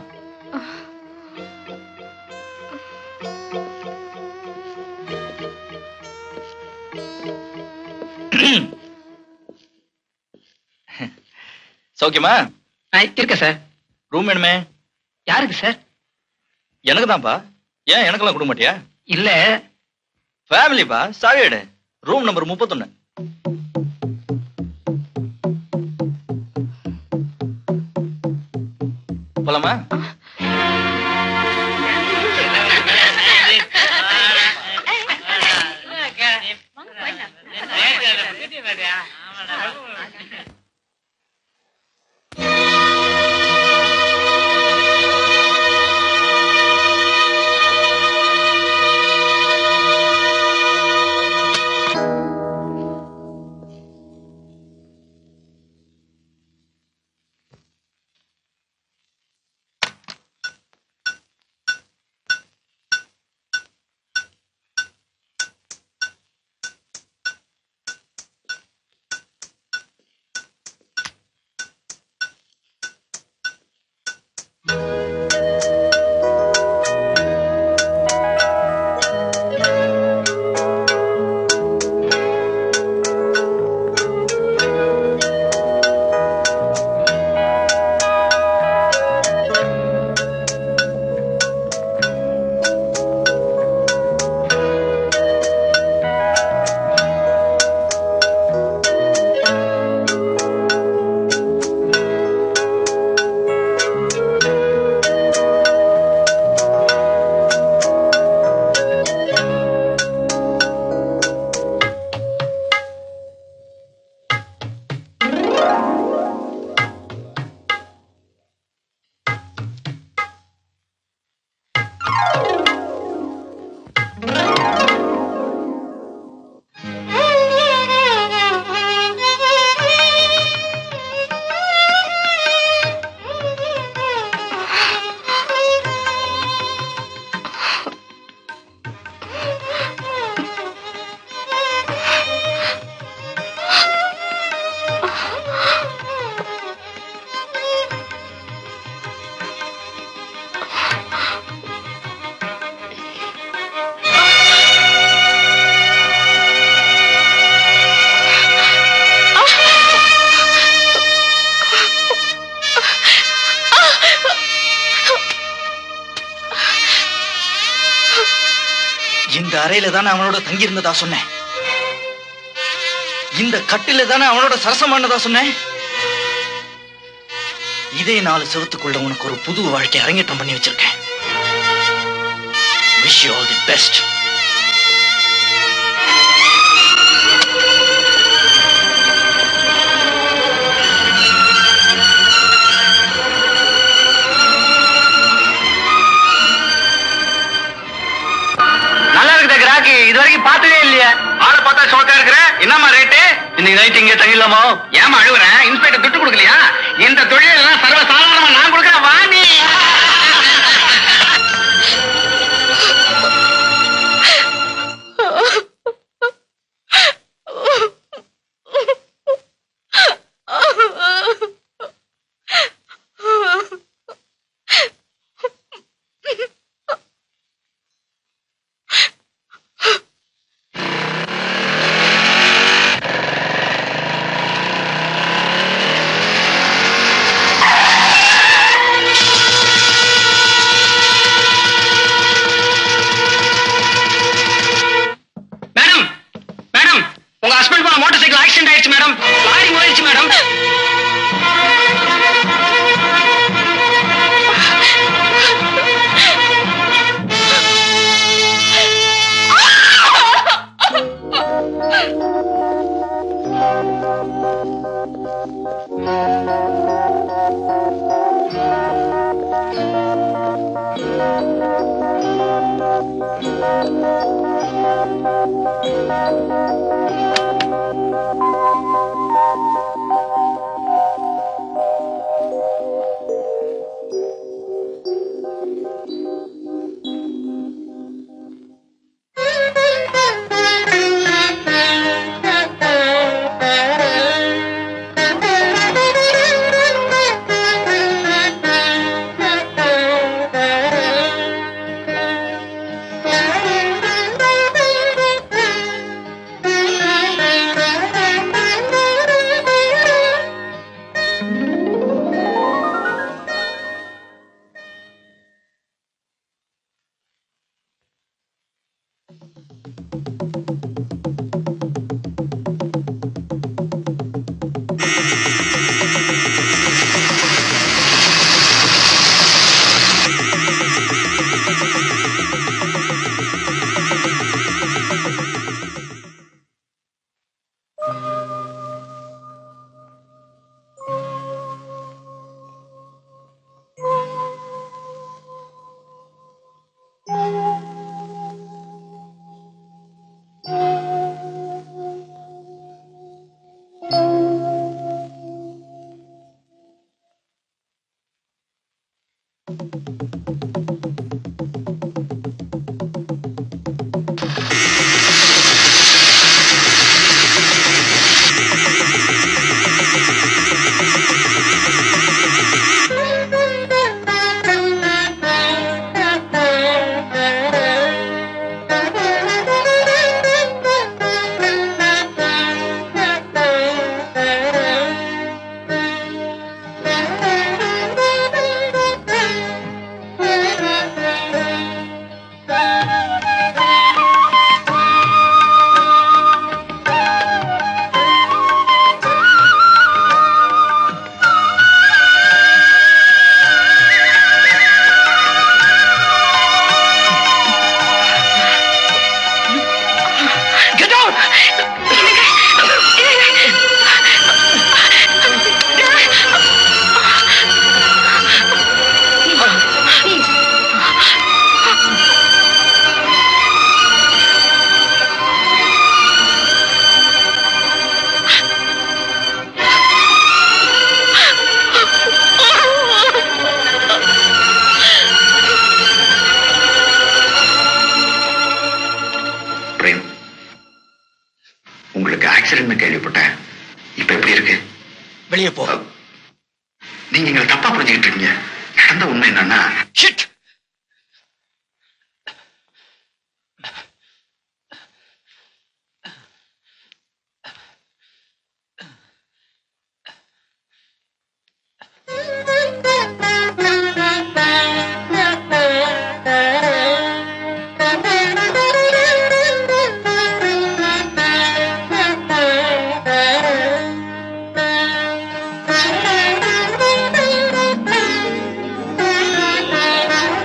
சௌக்கியமா இருக்க சார் ரூம் வேணுமே யாருக்கு சார் எனக்கு தான்ப்பா ஏன் எனக்கெல்லாம் கொடுக்க மாட்டியா இல்ல ஃபேமிலிப்பா சாவியடு ரூம் நம்பர் முப்பத்தொன்னு போலாமா இந்த அறையில தானே அவனோட தங்கி இருந்ததா சொன்னேன் இந்த கட்டில தானே அவனோட சரசமானதா சொன்னேன் இதே நாலு செவத்துக்குள்ள உனக்கு ஒரு புது வாழ்க்கை அரங்கேற்றம் பண்ணி வச்சிருக்கேன் wish you all the best நல்லா இருக்குதா கிராக்கி இது வரைக்கும் பார்த்ததே இல்லையா ஆளை பார்த்தா சோக்கா இருக்கிற என்னம்மா ரேட்டு இன்னைக்கு நைட் இங்கே தங்கிடலாமா ஏமா அழுவுறேன் இன்ஸ்பெக்டர் துட்டு கொடுக்கலையா இந்த தொழிலெல்லாம் சர்வ சாதாரணமா நான் கொடுக்குறேன் வா நீ மேடம் மேடம் உங்க ஹஸ்பண்ட் போன மோட்டார் சைக்கிள் ஆக்சிடென்ட் ஆயிடுச்சு மேடம் லாரி மோதிடுச்சு மேடம் Get out! பிரேம் உங்களுக்கு ஆக்சிடென்ட் கேள்விப்பட்டேன் இப்ப எப்படி இருக்கு வெளியே போ நீங்க எங்களை தப்பா புரிஞ்சுக்கிட்டு இருக்கீங்க நடந்த உண்மை என்னன்னா ஷிட் Thank you.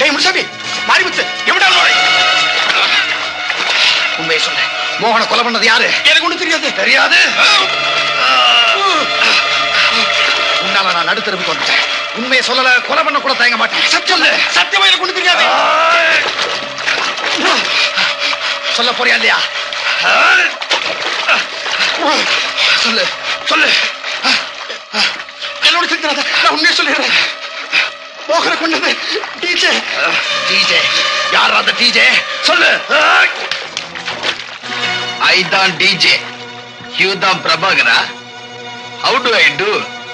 ஏய் முசாமி மாரிமுத்து எவடா நோய் உண்மையை சொல்ல மோகனை கொலை பண்ணது யாரு எனக்கு ஒண்ணு தெரியாது தெரியாது உன்னால நான் நடுத்தருவுக்கு வந்துட்டேன் உண்மையை சொல்லல கொலை பண்ண கூட தயங்க மாட்டேன் சத்தியம் சத்தியமா எனக்கு ஒண்ணு தெரியாது சொல்ல போறியா இல்லையா சொல்லு சொல்லு என்னோட தெரிஞ்சாத நான் உண்மையை சொல்லிடுறேன் மோகனை கொண்டது டீச்சர் டிஜே யார் அந்த டிஜே சொல்லு ஐ தான் டிஜே யூ தான் பிரபாகரா ஹவு டு ஐ டூ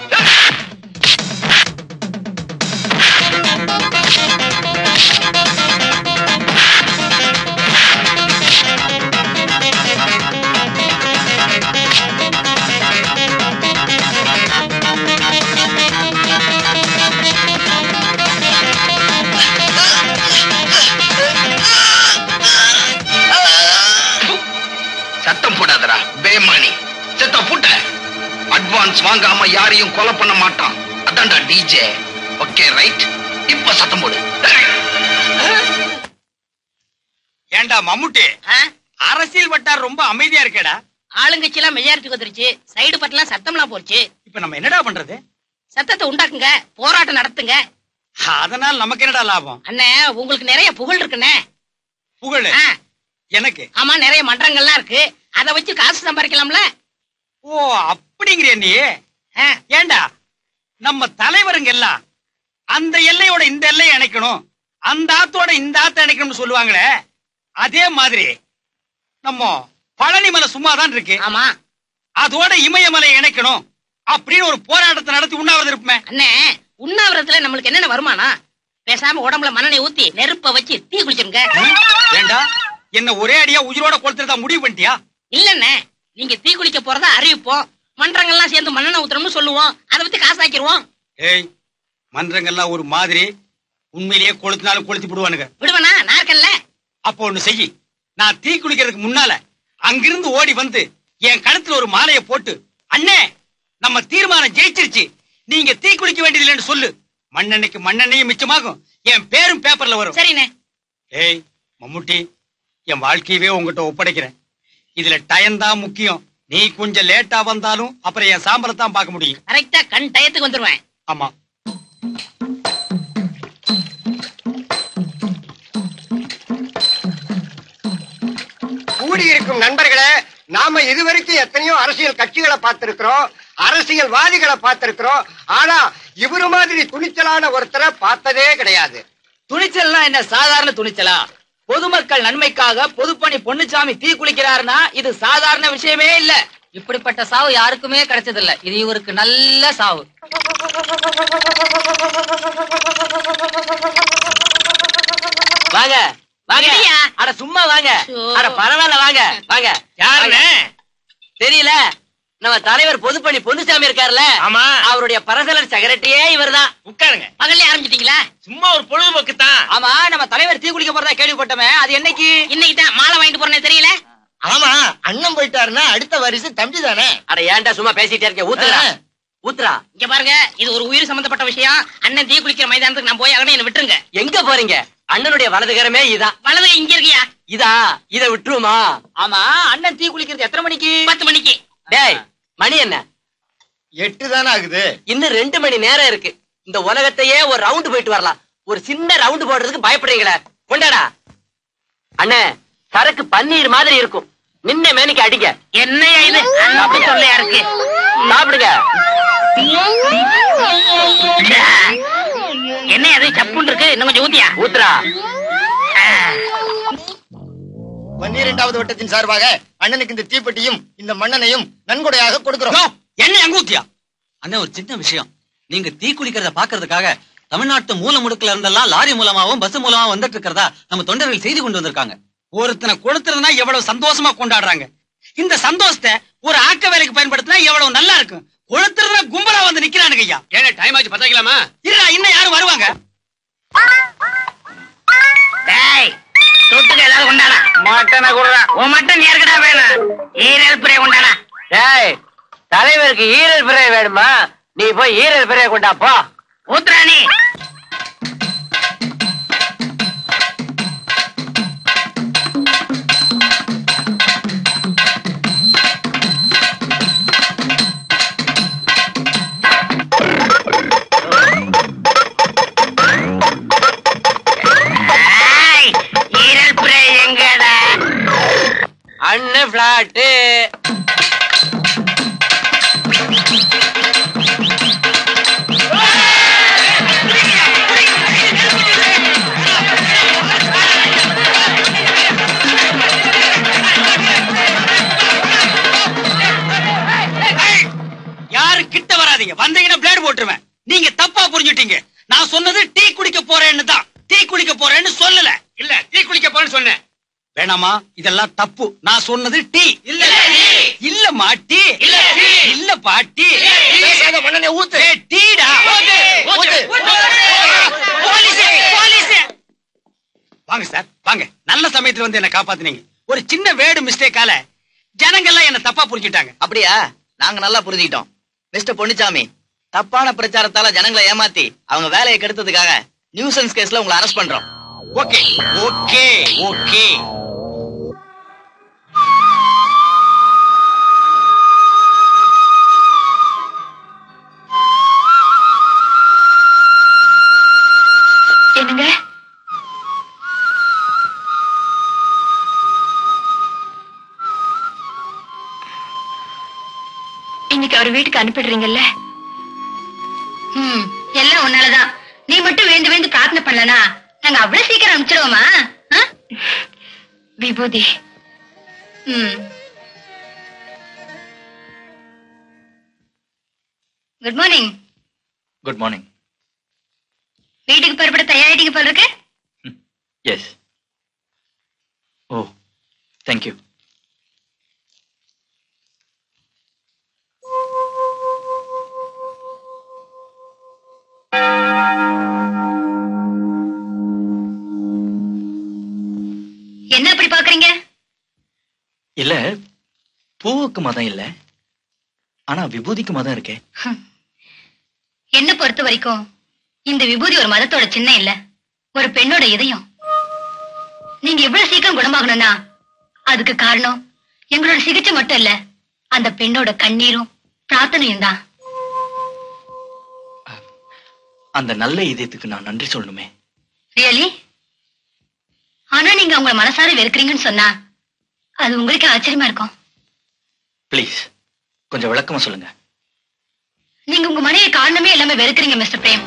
சத்தம் போடாதடா பேமானி சத்தம் போட்ட அட்வான்ஸ் வாங்காம யாரையும் கொலை பண்ண மாட்டான் அதான்டா டிஜே ஓகே ரைட் இப்ப சத்தம் போடு ஏண்டா மம்முட்டி அரசியல் வட்டார் ரொம்ப அமைதியா இருக்கேடா ஆளுங்கட்சி எல்லாம் மெஜாரிட்டிக்கு வந்துருச்சு சைடு பட்டெல்லாம் சத்தம்லாம் போச்சு இப்ப நம்ம என்னடா பண்றது சத்தத்தை உண்டாக்குங்க போராட்டம் நடத்துங்க அதனால நமக்கு என்னடா லாபம் அண்ணே உங்களுக்கு நிறைய புகழ் இருக்குண்ணே புகழ் எனக்கு ஆமா நிறைய மன்றங்கள்லாம் இருக்கு அத வச்சு காசு சம்பாதிக்கலாம்ல ஓ அப்படிங்கிற நீ ஏண்டா நம்ம தலைவருங்க எல்லாம் அந்த எல்லையோட இந்த எல்லையை இணைக்கணும் அந்த ஆத்தோட இந்த ஆத்தை இணைக்கணும்னு சொல்லுவாங்களே அதே மாதிரி நம்ம பழனி மலை சும்மா தான் இருக்கு ஆமா அதோட இமயமலை இணைக்கணும் அப்படின்னு ஒரு போராட்டத்தை நடத்தி உண்ணாவிரதம் இருப்போமே அண்ணே உண்ணாவிரதத்துல நம்மளுக்கு என்னென்ன வருமானம் பேசாம உடம்புல மண்ணெண்ணெய் ஊத்தி நெருப்ப வச்சு தீ குளிச்சிருங்க ஏண்டா என்ன ஒரே அடியா உயிரோட கொளுத்துறதா முடிவு பண்ணிட்டியா இல்லண்ணே நீங்க தீ குளிக்க போறதா அறிவிப்போம் மன்றங்கள்லாம் சேர்ந்து மண்ணெண்ணெய் ஊத்துறோம்னு சொல்லுவோம் அதை பத்தி காசாக்கிருவோம் ஏய் மன்றங்கள்லாம் ஒரு மாதிரி உண்மையிலேயே கொளுத்தினாலும் கொளுத்தி விடுவானுங்க விடுவனா நான் இருக்கேன்ல அப்போ ஒண்ணு செய்யி நான் தீ குளிக்கிறதுக்கு முன்னால அங்கிருந்து ஓடி வந்து என் கழுத்துல ஒரு மாலையை போட்டு அண்ணே நம்ம தீர்மானம் ஜெயிச்சிருச்சு நீங்க தீ குளிக்க வேண்டியதில்லைன்னு சொல்லு மண்ணெண்ணைக்கு மண்ணெண்ணையும் மிச்சமாகும் என் பேரும் பேப்பர்ல வரும் சரிண்ணே ஏய் மம்முட்டி என் வாழ்க்கையவே உங்ககிட்ட ஒப்படைக்கிறேன் இதுல டயம் தான் முக்கியம் நீ கொஞ்சம் லேட்டா வந்தாலும் அப்புறம் என் சாம்பலை தான் பார்க்க முடியும் கரெக்டா கண் டயத்துக்கு வந்துருவேன் ஆமா கூடியிருக்கும் நண்பர்களே நாம இதுவரைக்கும் எத்தனையோ அரசியல் கட்சிகளை பார்த்திருக்கிறோம் அரசியல்வாதிகளை பார்த்திருக்கிறோம் ஆனா இவரு மாதிரி துணிச்சலான ஒருத்தரை பார்த்ததே கிடையாது துணிச்சல்லாம் என்ன சாதாரண துணிச்சலா பொதுமக்கள் நன்மைக்காக பொதுப்பணி பொன்னுச்சாமி தீ குளிக்கிறாருன்னா இது சாதாரண விஷயமே இல்ல இப்படிப்பட்ட சாவு யாருக்குமே கிடைச்சதில்ல இது இவருக்கு நல்ல சாவு வாங்க வாங்க அட சும்மா வாங்க அட பரவாயில்ல வாங்க வாங்க யாருங்க தெரியல நம்ம தலைவர் பொதுப்பணி பொன்னுசாமி இருக்காருல்ல ஆமா அவருடைய பரசலர் செக்ரட்டரியே இவர்தான் உட்காருங்க பகல்ல ஆரம்பிச்சிட்டீங்களா சும்மா ஒரு பொழுதுபோக்கு தான் ஆமா நம்ம தலைவர் தீ குளிக்க போறதா கேள்விப்பட்டோமே அது என்னைக்கு இன்னைக்கு தான் மாலை வாங்கிட்டு போறேன்னு தெரியல ஆமா அண்ணன் போயிட்டாருன்னா அடுத்த வரிசை தம்பி தானே அட ஏன்டா சும்மா பேசிட்டே இருக்க ஊத்துறா ஊத்துறா இங்க பாருங்க இது ஒரு உயிர் சம்பந்தப்பட்ட விஷயம் அண்ணன் தீ குளிக்கிற மைதானத்துக்கு நான் போய் ஆகணும் என்ன விட்டுருங்க எங்க போறீங்க அண்ணனுடைய வலதுகரமே இதா வலது இங்க இருக்கியா இதா இத விட்டுருமா ஆமா அண்ணன் தீ குளிக்கிறது எத்தனை மணிக்கு பத்து மணிக்கு டேய் மணி என்ன எட்டு தானே ஆகுது இன்னும் ரெண்டு மணி நேரம் இருக்கு இந்த உலகத்தையே ஒரு ரவுண்டு போயிட்டு வரலாம் ஒரு சின்ன ரவுண்டு போடுறதுக்கு பயப்படுறீங்களே கொண்டாடா அண்ணே சரக்கு பன்னீர் மாதிரி இருக்கும் நின்ன மேனிக்கு அடிங்க என்னையா இது அண்ணாப்பு தொல்லையா இருக்கு சாப்பிடுங்க என்ன அது சப்புன்னு இருக்கு இன்னும் கொஞ்சம் ஊத்தியா ஊத்துறா பன்னிரெண்டாவது வட்டத்தின் சார்பாக அண்ணனுக்கு இந்த தீப்பெட்டியும் இந்த மண்ணனையும் நன்கொடையாக கொடுக்கிறோம் என்ன அங்க ஊத்தியா அண்ணா ஒரு சின்ன விஷயம் நீங்க தீ குளிக்கிறத பாக்குறதுக்காக தமிழ்நாட்டு மூல முடுக்குல இருந்தெல்லாம் லாரி மூலமாவும் பஸ் மூலமா வந்துட்டு இருக்கிறதா நம்ம தொண்டர்கள் செய்தி கொண்டு வந்திருக்காங்க ஒருத்தனை கொடுத்துறதுனா எவ்வளவு சந்தோஷமா கொண்டாடுறாங்க இந்த சந்தோஷத்தை ஒரு ஆக்க வேலைக்கு பயன்படுத்தினா எவ்வளவு நல்லா இருக்கும் கொளுத்துறதுனா கும்பலா வந்து நிக்கிறானுங்க ஐயா ஏன்னா டைம் ஆச்சு பத்தாக்கலாமா இல்ல இன்னும் யாரும் வருவாங்க டேய் தொட்டுக்க ஏதாவது கொண்டாடா மட்டனை குடுறா உன் மட்டும் நேர்கடா வேணும் ஈரல் பிரே கொண்டாடா டேய் தலைவருக்கு ஈரல் பிறை வேணுமா நீ போய் ஈரல் பிறைய கொண்டா போ ஊத்துறானி பாட்டு யாரு கிட்ட வராதீங்க வந்தீங்கன்னா பிளேடு போட்டுருவேன் நீங்க தப்பா புரிஞ்சுட்டீங்க நான் சொன்னது டீ குடிக்க போறேன்னு தான் டீ குடிக்க போறேன்னு சொல்லல இல்ல டீ குடிக்க போறேன்னு சொன்னேன் வேணாமா இதெல்லாம் தப்பு நான் சொன்னது டீ இல்ல இல்லம்மா டீ இல்ல இல்ல பாட்டி பேசாத மண்ணெண்ணெய் ஊத்து. டீடா ஊத்து. போலீஸ் போலீஸ் வாங்க சார் வாங்க நல்ல சமயத்துல வந்து என்ன காப்பாத்துனீங்க ஒரு சின்ன வேடு மிஸ்டேக்கால ஜனங்கள்லாம் என்ன தப்பா புரிஞ்சுட்டாங்க அப்படியா நாங்க நல்லா புரிஞ்சுக்கிட்டோம் மிஸ்டர் பொன்னிச்சாமி தப்பான பிரச்சாரத்தால ஜனங்களை ஏமாத்தி அவங்க வேலையை கெடுத்ததுக்காக நியூசன்ஸ் கேஸ்ல உங்களை அரெஸ்ட் பண்றோம் ஓகே ஓகே ஓகே என்னங்க இன்னைக்கு அவர் வீட்டுக்கு அனுப்பிடுறீங்கல்ல ம், எல்லாம் உன்னாலதான் நீ மட்டும் வேண்டு வேண்டு பிரார்த்தனை பண்ணலனா நாங்க அவ்வளவு சீக்கிரம் அனுப்பிச்சிடுவோமா ஆ? விபூதி ம் குட் மார்னிங் குட் மார்னிங் வீட்டுக்கு புறப்பட தயாரிட்டீங்க போல இருக்கு எஸ் ஓ தேங்க்யூ என்ன அப்படி பாக்குறீங்க இல்ல பூவுக்கு மதம் இல்ல ஆனா விபூதிக்கு மதம் இருக்கே என்ன பொறுத்த வரைக்கும் இந்த விபூதி ஒரு மதத்தோட சின்னம் இல்ல ஒரு பெண்ணோட இதயம் நீங்க இவ்வளவு சீக்கிரம் குணமாகணும்னா அதுக்கு காரணம் எங்களோட சிகிச்சை மட்டும் இல்ல அந்த பெண்ணோட கண்ணீரும் பிரார்த்தனையும் தான் அந்த நல்ல இதயத்துக்கு நான் நன்றி சொல்லணுமே ரியலி ஆனா நீங்க அவங்கள மனசார வெறுக்கிறீங்கன்னு சொன்னா அது உங்களுக்கு ஆச்சரியமா இருக்கும் ப்ளீஸ் கொஞ்சம் விளக்கமா சொல்லுங்க நீங்க உங்க மனைவி காரணமே இல்லாம வெறுக்கிறீங்க மிஸ்டர் பிரேம்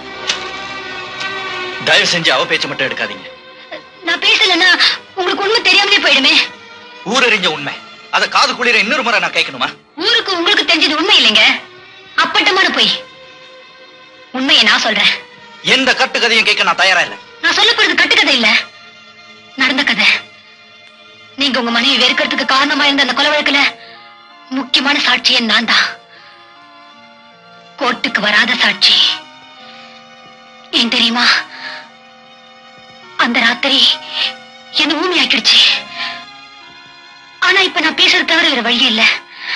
தயவு செஞ்சு அவ பேச்ச மட்டும் எடுக்காதீங்க நான் பேசலன்னா உங்களுக்கு உண்மை தெரியாமலே போயிடுமே ஊரறிஞ்ச உண்மை அத காது குளிர இன்னொரு முறை நான் கேட்கணுமா ஊருக்கு உங்களுக்கு தெரிஞ்சது உண்மை இல்லைங்க அப்பட்டமான பொய் உண்மையை நான் சொல்றேன் எந்த கட்டு கதையும் கேட்க நான் தயாரா இல்ல நான் சொல்ல போறது கட்டுக்கதை இல்ல நடந்த கதை நீங்க உங்க மனைவி வெறுக்கிறதுக்கு காரணமா இருந்த அந்த கொலை வழக்குல முக்கியமான சாட்சியே நான் தான் கோர்ட்டுக்கு வராத சாட்சி ஏன் தெரியுமா அந்த ராத்திரி என்ன ஊமி ஆக்கிடுச்சு ஆனா இப்ப நான் பேசுறது தவிர வேற வழி இல்ல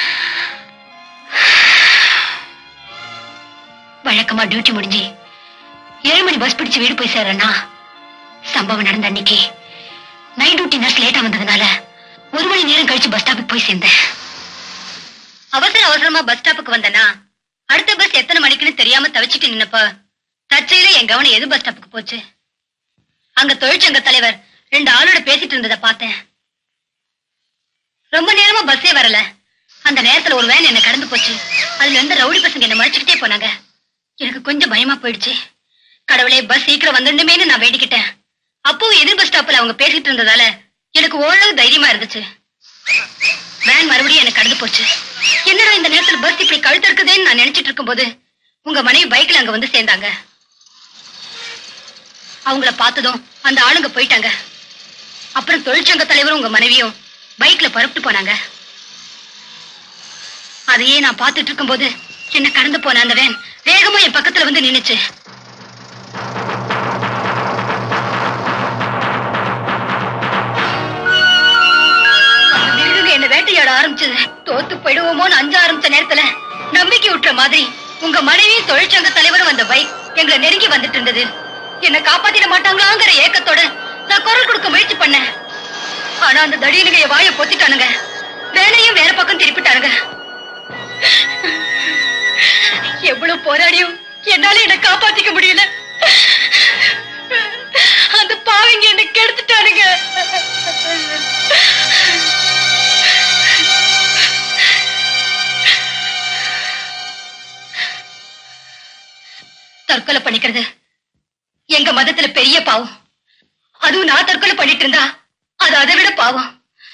வழக்கமா டியூட்டி முடிஞ்சு ஏழு மணி பஸ் பிடிச்சு வீடு போய் சேர்றேன்னா சம்பவம் நடந்த அன்னைக்கு நைட் டியூட்டி நர்ஸ் லேட்டா வந்ததுனால ஒரு மணி நேரம் கழிச்சு பஸ் ஸ்டாப்புக்கு போய் சேர்ந்தேன் அவசர அவசரமா பஸ் ஸ்டாப்புக்கு வந்தேனா அடுத்த பஸ் எத்தனை மணிக்குன்னு தெரியாம தவிச்சிட்டு நின்னப்ப தற்செயல என் கவனம் எது பஸ் ஸ்டாப்புக்கு போச்சு அங்க தொழிற்சங்க தலைவர் ரெண்டு ஆளோட பேசிட்டு இருந்ததை பார்த்தேன் ரொம்ப நேரமா பஸ்ஸே வரல அந்த நேரத்துல ஒரு வேன் என்ன கடந்து போச்சு அதுல இருந்த ரவுடி பசங்க என்ன மறைச்சுக்கிட்டே போனாங்க எனக்கு கொஞ்சம் பயமா போயிடுச்சு கடவுளே பஸ் சீக்கிரம் வந்துடணுமேனு நான் வேண்டிக்கிட்டேன் அப்பவும் எதிர் பஸ் ஸ்டாப்ல அவங்க பேசிட்டு இருந்ததால எனக்கு ஓரளவு தைரியமா இருந்துச்சு வேன் மறுபடியும் எனக்கு கடந்து போச்சு என்னடா இந்த நேரத்துல பஸ் இப்படி கழுத்து இருக்குதேன்னு நான் நினைச்சிட்டு இருக்கும்போது உங்க மனைவி பைக்ல அங்க வந்து சேர்ந்தாங்க அவங்கள பார்த்ததும் அந்த ஆளுங்க போயிட்டாங்க அப்புறம் தொழிற்சங்க தலைவரும் உங்க மனைவியும் பைக்ல புறப்பட்டு போனாங்க அதையே நான் பார்த்துட்டு இருக்கும்போது என்ன கடந்து போன அந்த வேன் வேகமா என் பக்கத்துல வந்து நின்னுச்சு அந்த மிருகங்க என்ன வேட்டையாட ஆரம்பிச்சது தோத்து போயிடுவோமோன்னு அஞ்ச ஆரம்பிச்ச நேரத்துல நம்பிக்கை விட்டுற மாதிரி உங்க மனைவி தொழிற்சங்க தலைவரும் அந்த பைக் எங்களை நெருங்கி வந்துட்டு இருந்தது என்ன காப்பாத்திட மாட்டாங்களாங்கிற ஏக்கத்தோட நான் குரல் கொடுக்க முயற்சி பண்ணேன் ஆனா அந்த தடியனுங்க என் வாயை பொத்திட்டானுங்க வேலையும் வேற பக்கம் திருப்பிட்டானுங்க எவ்வளவு போராடியும் என்னால என்ன காப்பாத்திக்க முடியல அந்த பாவிங்க என்ன கெடுத்துட்டானுங்க தற்கொலை பண்ணிக்கிறது எங்க மதத்துல பெரிய பாவம் அதுவும் நான் தற்கொலை பண்ணிட்டு இருந்தா அது அதை விட பாவம்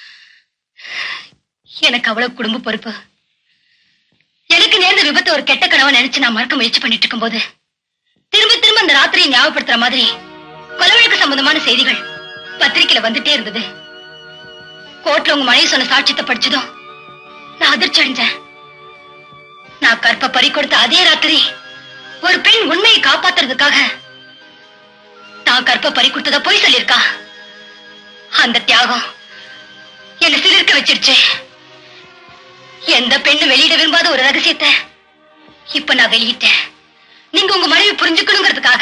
எனக்கு அவ்வளவு குடும்ப பொறுப்பு எனக்கு நேர்ந்த விபத்து ஒரு கெட்ட கனவை நினைச்சு நான் மறக்க முயற்சி பண்ணிட்டு இருக்கும்போது திரும்ப திரும்ப அந்த ராத்திரியை ஞாபகப்படுத்துற மாதிரி கொலை வழக்கு சம்பந்தமான செய்திகள் பத்திரிக்கையில வந்துட்டே இருந்தது கோர்ட்ல உங்க மனைவி சொன்ன சாட்சியத்தை படிச்சதும் நான் அதிர்ச்சி அடைஞ்சேன் நான் கற்ப பறி கொடுத்த அதே ராத்திரி ஒரு பெண் உண்மையை காப்பாத்துறதுக்காக தான் கற்ப பறி கொடுத்தத போய் சொல்லியிருக்கா அந்த தியாகம் என்ன சிலிர்க்க வச்சிருச்சு எந்த பெண்ணு வெளியிட விரும்பாத ஒரு ரகசியத்தை இப்ப நான் வெளியிட்டேன் நீங்க உங்க மனைவி புரிஞ்சுக்கணுங்கிறதுக்காக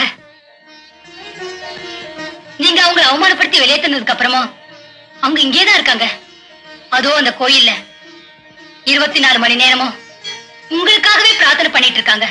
நீங்க அவங்களை அவமானப்படுத்தி வெளியேற்றினதுக்கு அப்புறமா அவங்க இங்கேதான் இருக்காங்க அதோ அந்த கோயில்ல இருபத்தி நாலு மணி நேரமும் உங்களுக்காகவே பிரார்த்தனை பண்ணிட்டு இருக்காங்க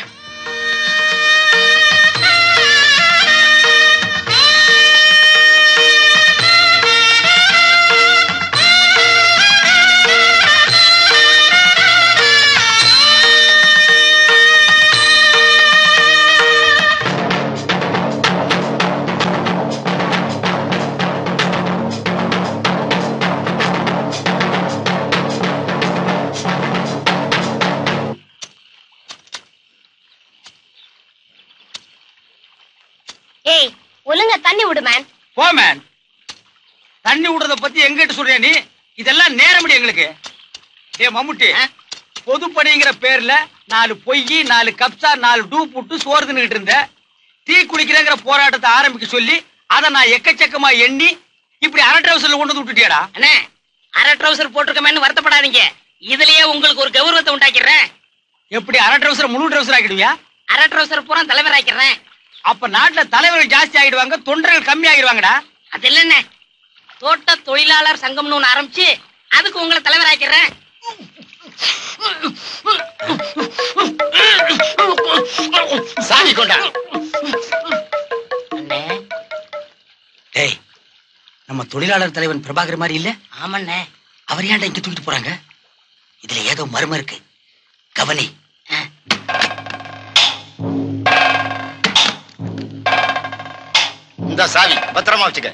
ஏய் ஒழுங்கா தண்ணி விடு மேன் போ மேன் தண்ணி விடுறத பத்தி எங்கிட்ட சொல்றியா நீ இதெல்லாம் நேரமடி எங்களுக்கு ஏ மம்முட்டி பொதுப்பணிங்கிற பேர்ல நாலு பொய் நாலு கப்சா நாலு டூ புட்டு சோறு தின்னுகிட்டு இருந்த டீ குடிக்கிறேங்கிற போராட்டத்தை ஆரம்பிக்க சொல்லி அதை நான் எக்கச்சக்கமா எண்ணி இப்படி அரை ட்ரௌசர்ல கொண்டு வந்து விட்டுட்டியாடா அண்ணே அரை ட்ரௌசர் போட்டிருக்கமேன்னு வருத்தப்படாதீங்க இதுலயே உங்களுக்கு ஒரு கௌரவத்தை உண்டாக்கிறேன் எப்படி அரை ட்ரௌசர் முழு ட்ரௌசர் ஆக்கிடுவியா அரை ட்ரௌசர் பூரா தலைவர் ஆக்கிறேன் அப்ப நாட்டுல தலைவர்கள் ஜாஸ்தி ஆகிடுவாங்க தொண்டர்கள் கம்மி ஆகிடுவாங்கடா அது இல்லண்ணே தோட்ட தொழிலாளர் சங்கம்னு ஒண்ணு ஆரம்பிச்சு அதுக்கு உங்களை தலைவர் ஆக்கிறேன் சாமி கொண்டா அண்ணே டேய் நம்ம தொழிலாளர் தலைவன் பிரபாகர் மாதிரி இல்ல ஆமாண்ணே அவர் ஏன்டா இங்க தூக்கிட்டு போறாங்க இதுல ஏதோ மர்மம் இருக்கு கவனி இந்த சாவி பத்திரமா வச்சுக்க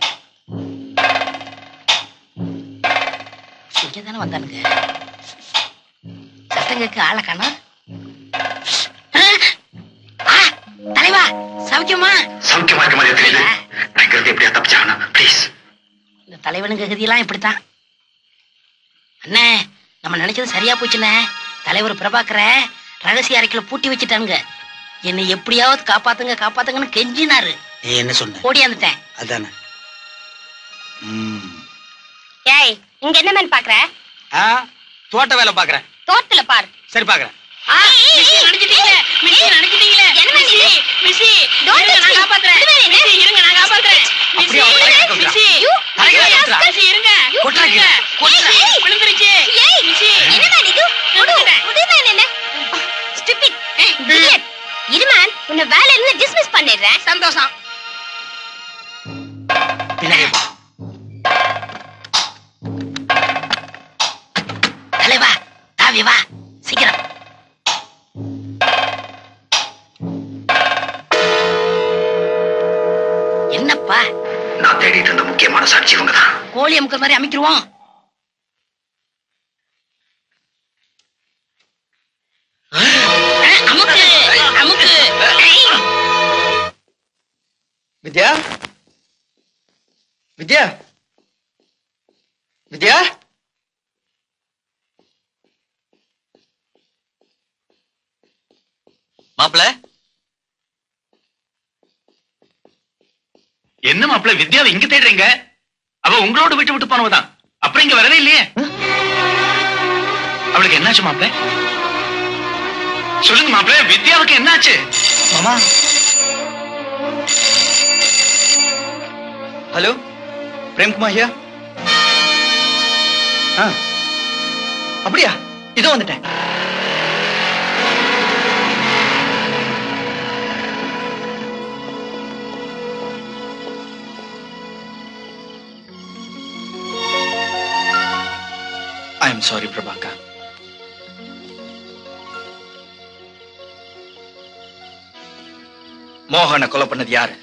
இங்கதானே வந்தானுங்க சத்தம் கேட்க ஆளை காணோம் ஆ, தலைவா சௌக்கியமா சௌக்கியமா இருக்க மாதிரி தெரியுது நான் இங்கிருந்து எப்படியா தப்பிச்சாகணும் ப்ளீஸ் இந்த தலைவனுங்க கதியெல்லாம் இப்படித்தான் அண்ணே நம்ம நினைச்சது சரியா போச்சுண்ணே தலைவர் பிரபாகர ரகசிய அறைக்குள்ள பூட்டி வச்சுட்டானுங்க என்னை எப்படியாவது காப்பாத்துங்க காப்பாத்துங்கன்னு கெஞ்சினாரு நீ என்ன சொன்ன ஓடியாந்துட்டேன் அதானே ஏய் இங்க என்ன மேன் பாக்குற ஆ, தோட்ட வேலை பாக்குறேன் தோட்டத்துல பாரு சரி பாக்குறேன் ஆ, மிஸ்ஸி, நனைஞ்சிட்டீங்களே, மிஸ்ஸி, நனைஞ்சிட்டீங்களே. மிஸ்ஸி, மிஸ்ஸி, இருங்க, நான் காப்பாத்துறேன். மிஸ்ஸி, இருங்க, நான் காப்பாத்துறேன். மிஸ்ஸி, அப்படியே அவன் தலையில கட்டுறா. மிஸ்ஸி, தலையில கட்டுறா. மிஸ்ஸி, இருங்க. கொட்டுறா கீழே, கொட்டுறா. மிஸ்ஸி, விழுந்துருச்சு. மிஸ்ஸி, என்ன மேன் இது விடு விடு மேன் என்ன ஸ்டூபிட் இடியட் இரு மேன் உன்னை வேலையில இருந்து டிஸ்மிஸ் பண்ணிடுறேன் சந்தோஷம் பின்னாடியே போ தலைவா தாவி வா சீக்கிரம் என்னப்பா நான் தேடிட்டு இருந்த முக்கியமான சாட்சி இவங்க தான் கோழி அமுக்கிற மாதிரி அமைக்கிருவோம் அமுக்கு அமுக்கு வித்யா வித்யா வித்யா மாப்பிள என்ன மாப்பிள்ள வித்யாவை இங்க தேடுறீங்க அவ உங்களோட விட்டு விட்டு போனவதான் அப்புறம் இங்க வரவே இல்லையே அவளுக்கு என்னாச்சு மாப்பிள்ள சொல்லுங்க மாப்பிள்ள வித்யாவுக்கு என்னாச்சு மாமா ஹலோ பிரேம்குமார் ஐயா ஆ அப்படியா இதோ வந்துட்டேன் ஐ எம் சாரி பிரபாகர் மோகனை கொலை பண்ணது யாரு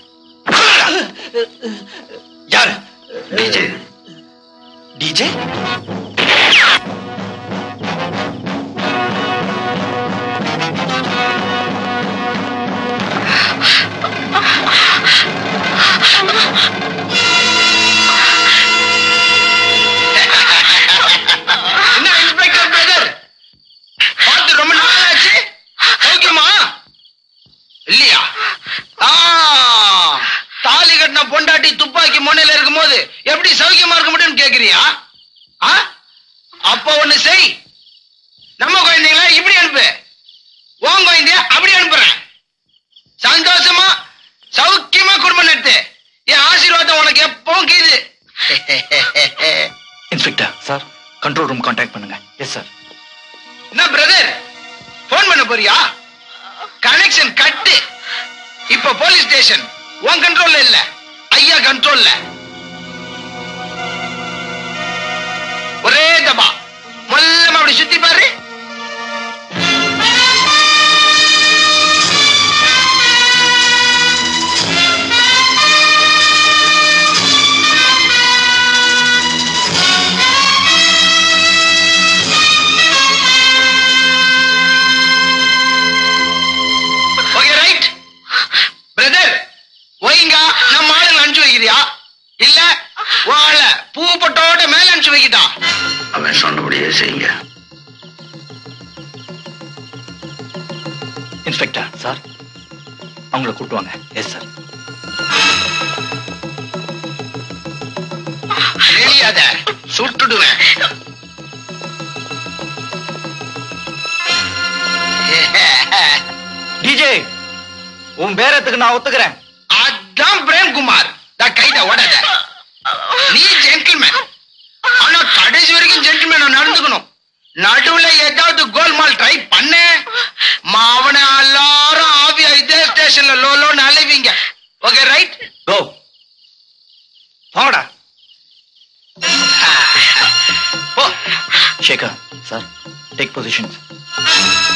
யாரு டிஜே டிஜே என்ன இன்ஸ்பெக்டர் பிரதர் பார்த்து ரொம்ப நாள் ஆச்சு சௌக்கியமா இல்லையா ஆ தாலி கட்டின பொண்டாட்டி துப்பாக்கி முனையில இருக்கும்போது எப்படி சௌக்கியமா இருக்க முடியும்னு கேக்குறியா ஆ அப்ப ஒண்ணு செய் நம்ம குழந்தைங்கள இப்படி அனுப்பு உன் குழந்தைய அப்படி அனுப்புறேன் சந்தோஷமா சௌக்கியமா குடும்பம் நடத்து என் ஆசீர்வாதம் உனக்கு எப்பவும் கீது inspector sir control room contact பண்ணுங்க எஸ் சார் என்ன பிரதர் போன் பண்ண போறியா கனெக்ஷன் கட்டு இப்ப போலீஸ் ஸ்டேஷன் உன் கண்ட்ரோல்ல இல்ல ஐயா கண்ட்ரோல்ல ஒரே தபா மொல்லமா அப்படி சுத்தி பாரு ஓகே ரைட் பிரதர் ஒய்ங்கா நம்ம ஆளுங்க அனுப்பிச்சு வைக்கிறியா இல்ல உன் ஆள பூ பொட்டோட மேல அனுப்பிச்சு வைக்கிட்டா அவன் சொன்னபடியே செய்யுங்க இன்ஸ்பெக்டர் சார் அவங்கள கூட்டு வாங்க எஸ் சார் தெரியாத சுட்டுடுவேன் டிஜே உன் பேரத்துக்கு நான் ஒத்துக்கிறேன் அதான் பிரேம்குமார் நான் கைத ஓடாத நீ ஜென்டில்மேன் ஆனா கடைசி வரைக்கும் ஜென்டில்மேன் நடந்துக்கணும் நடுவுல ஏதாவது கோல்மால் ட்ரை பண்ண மாவன எல்லாரும் ஆவியா இதே ஸ்டேஷன்ல லோலோன்னு அலைவீங்க ஓகே ரைட் கோ போங்கடா போ சேகர் சார் டேக் பொசிஷன்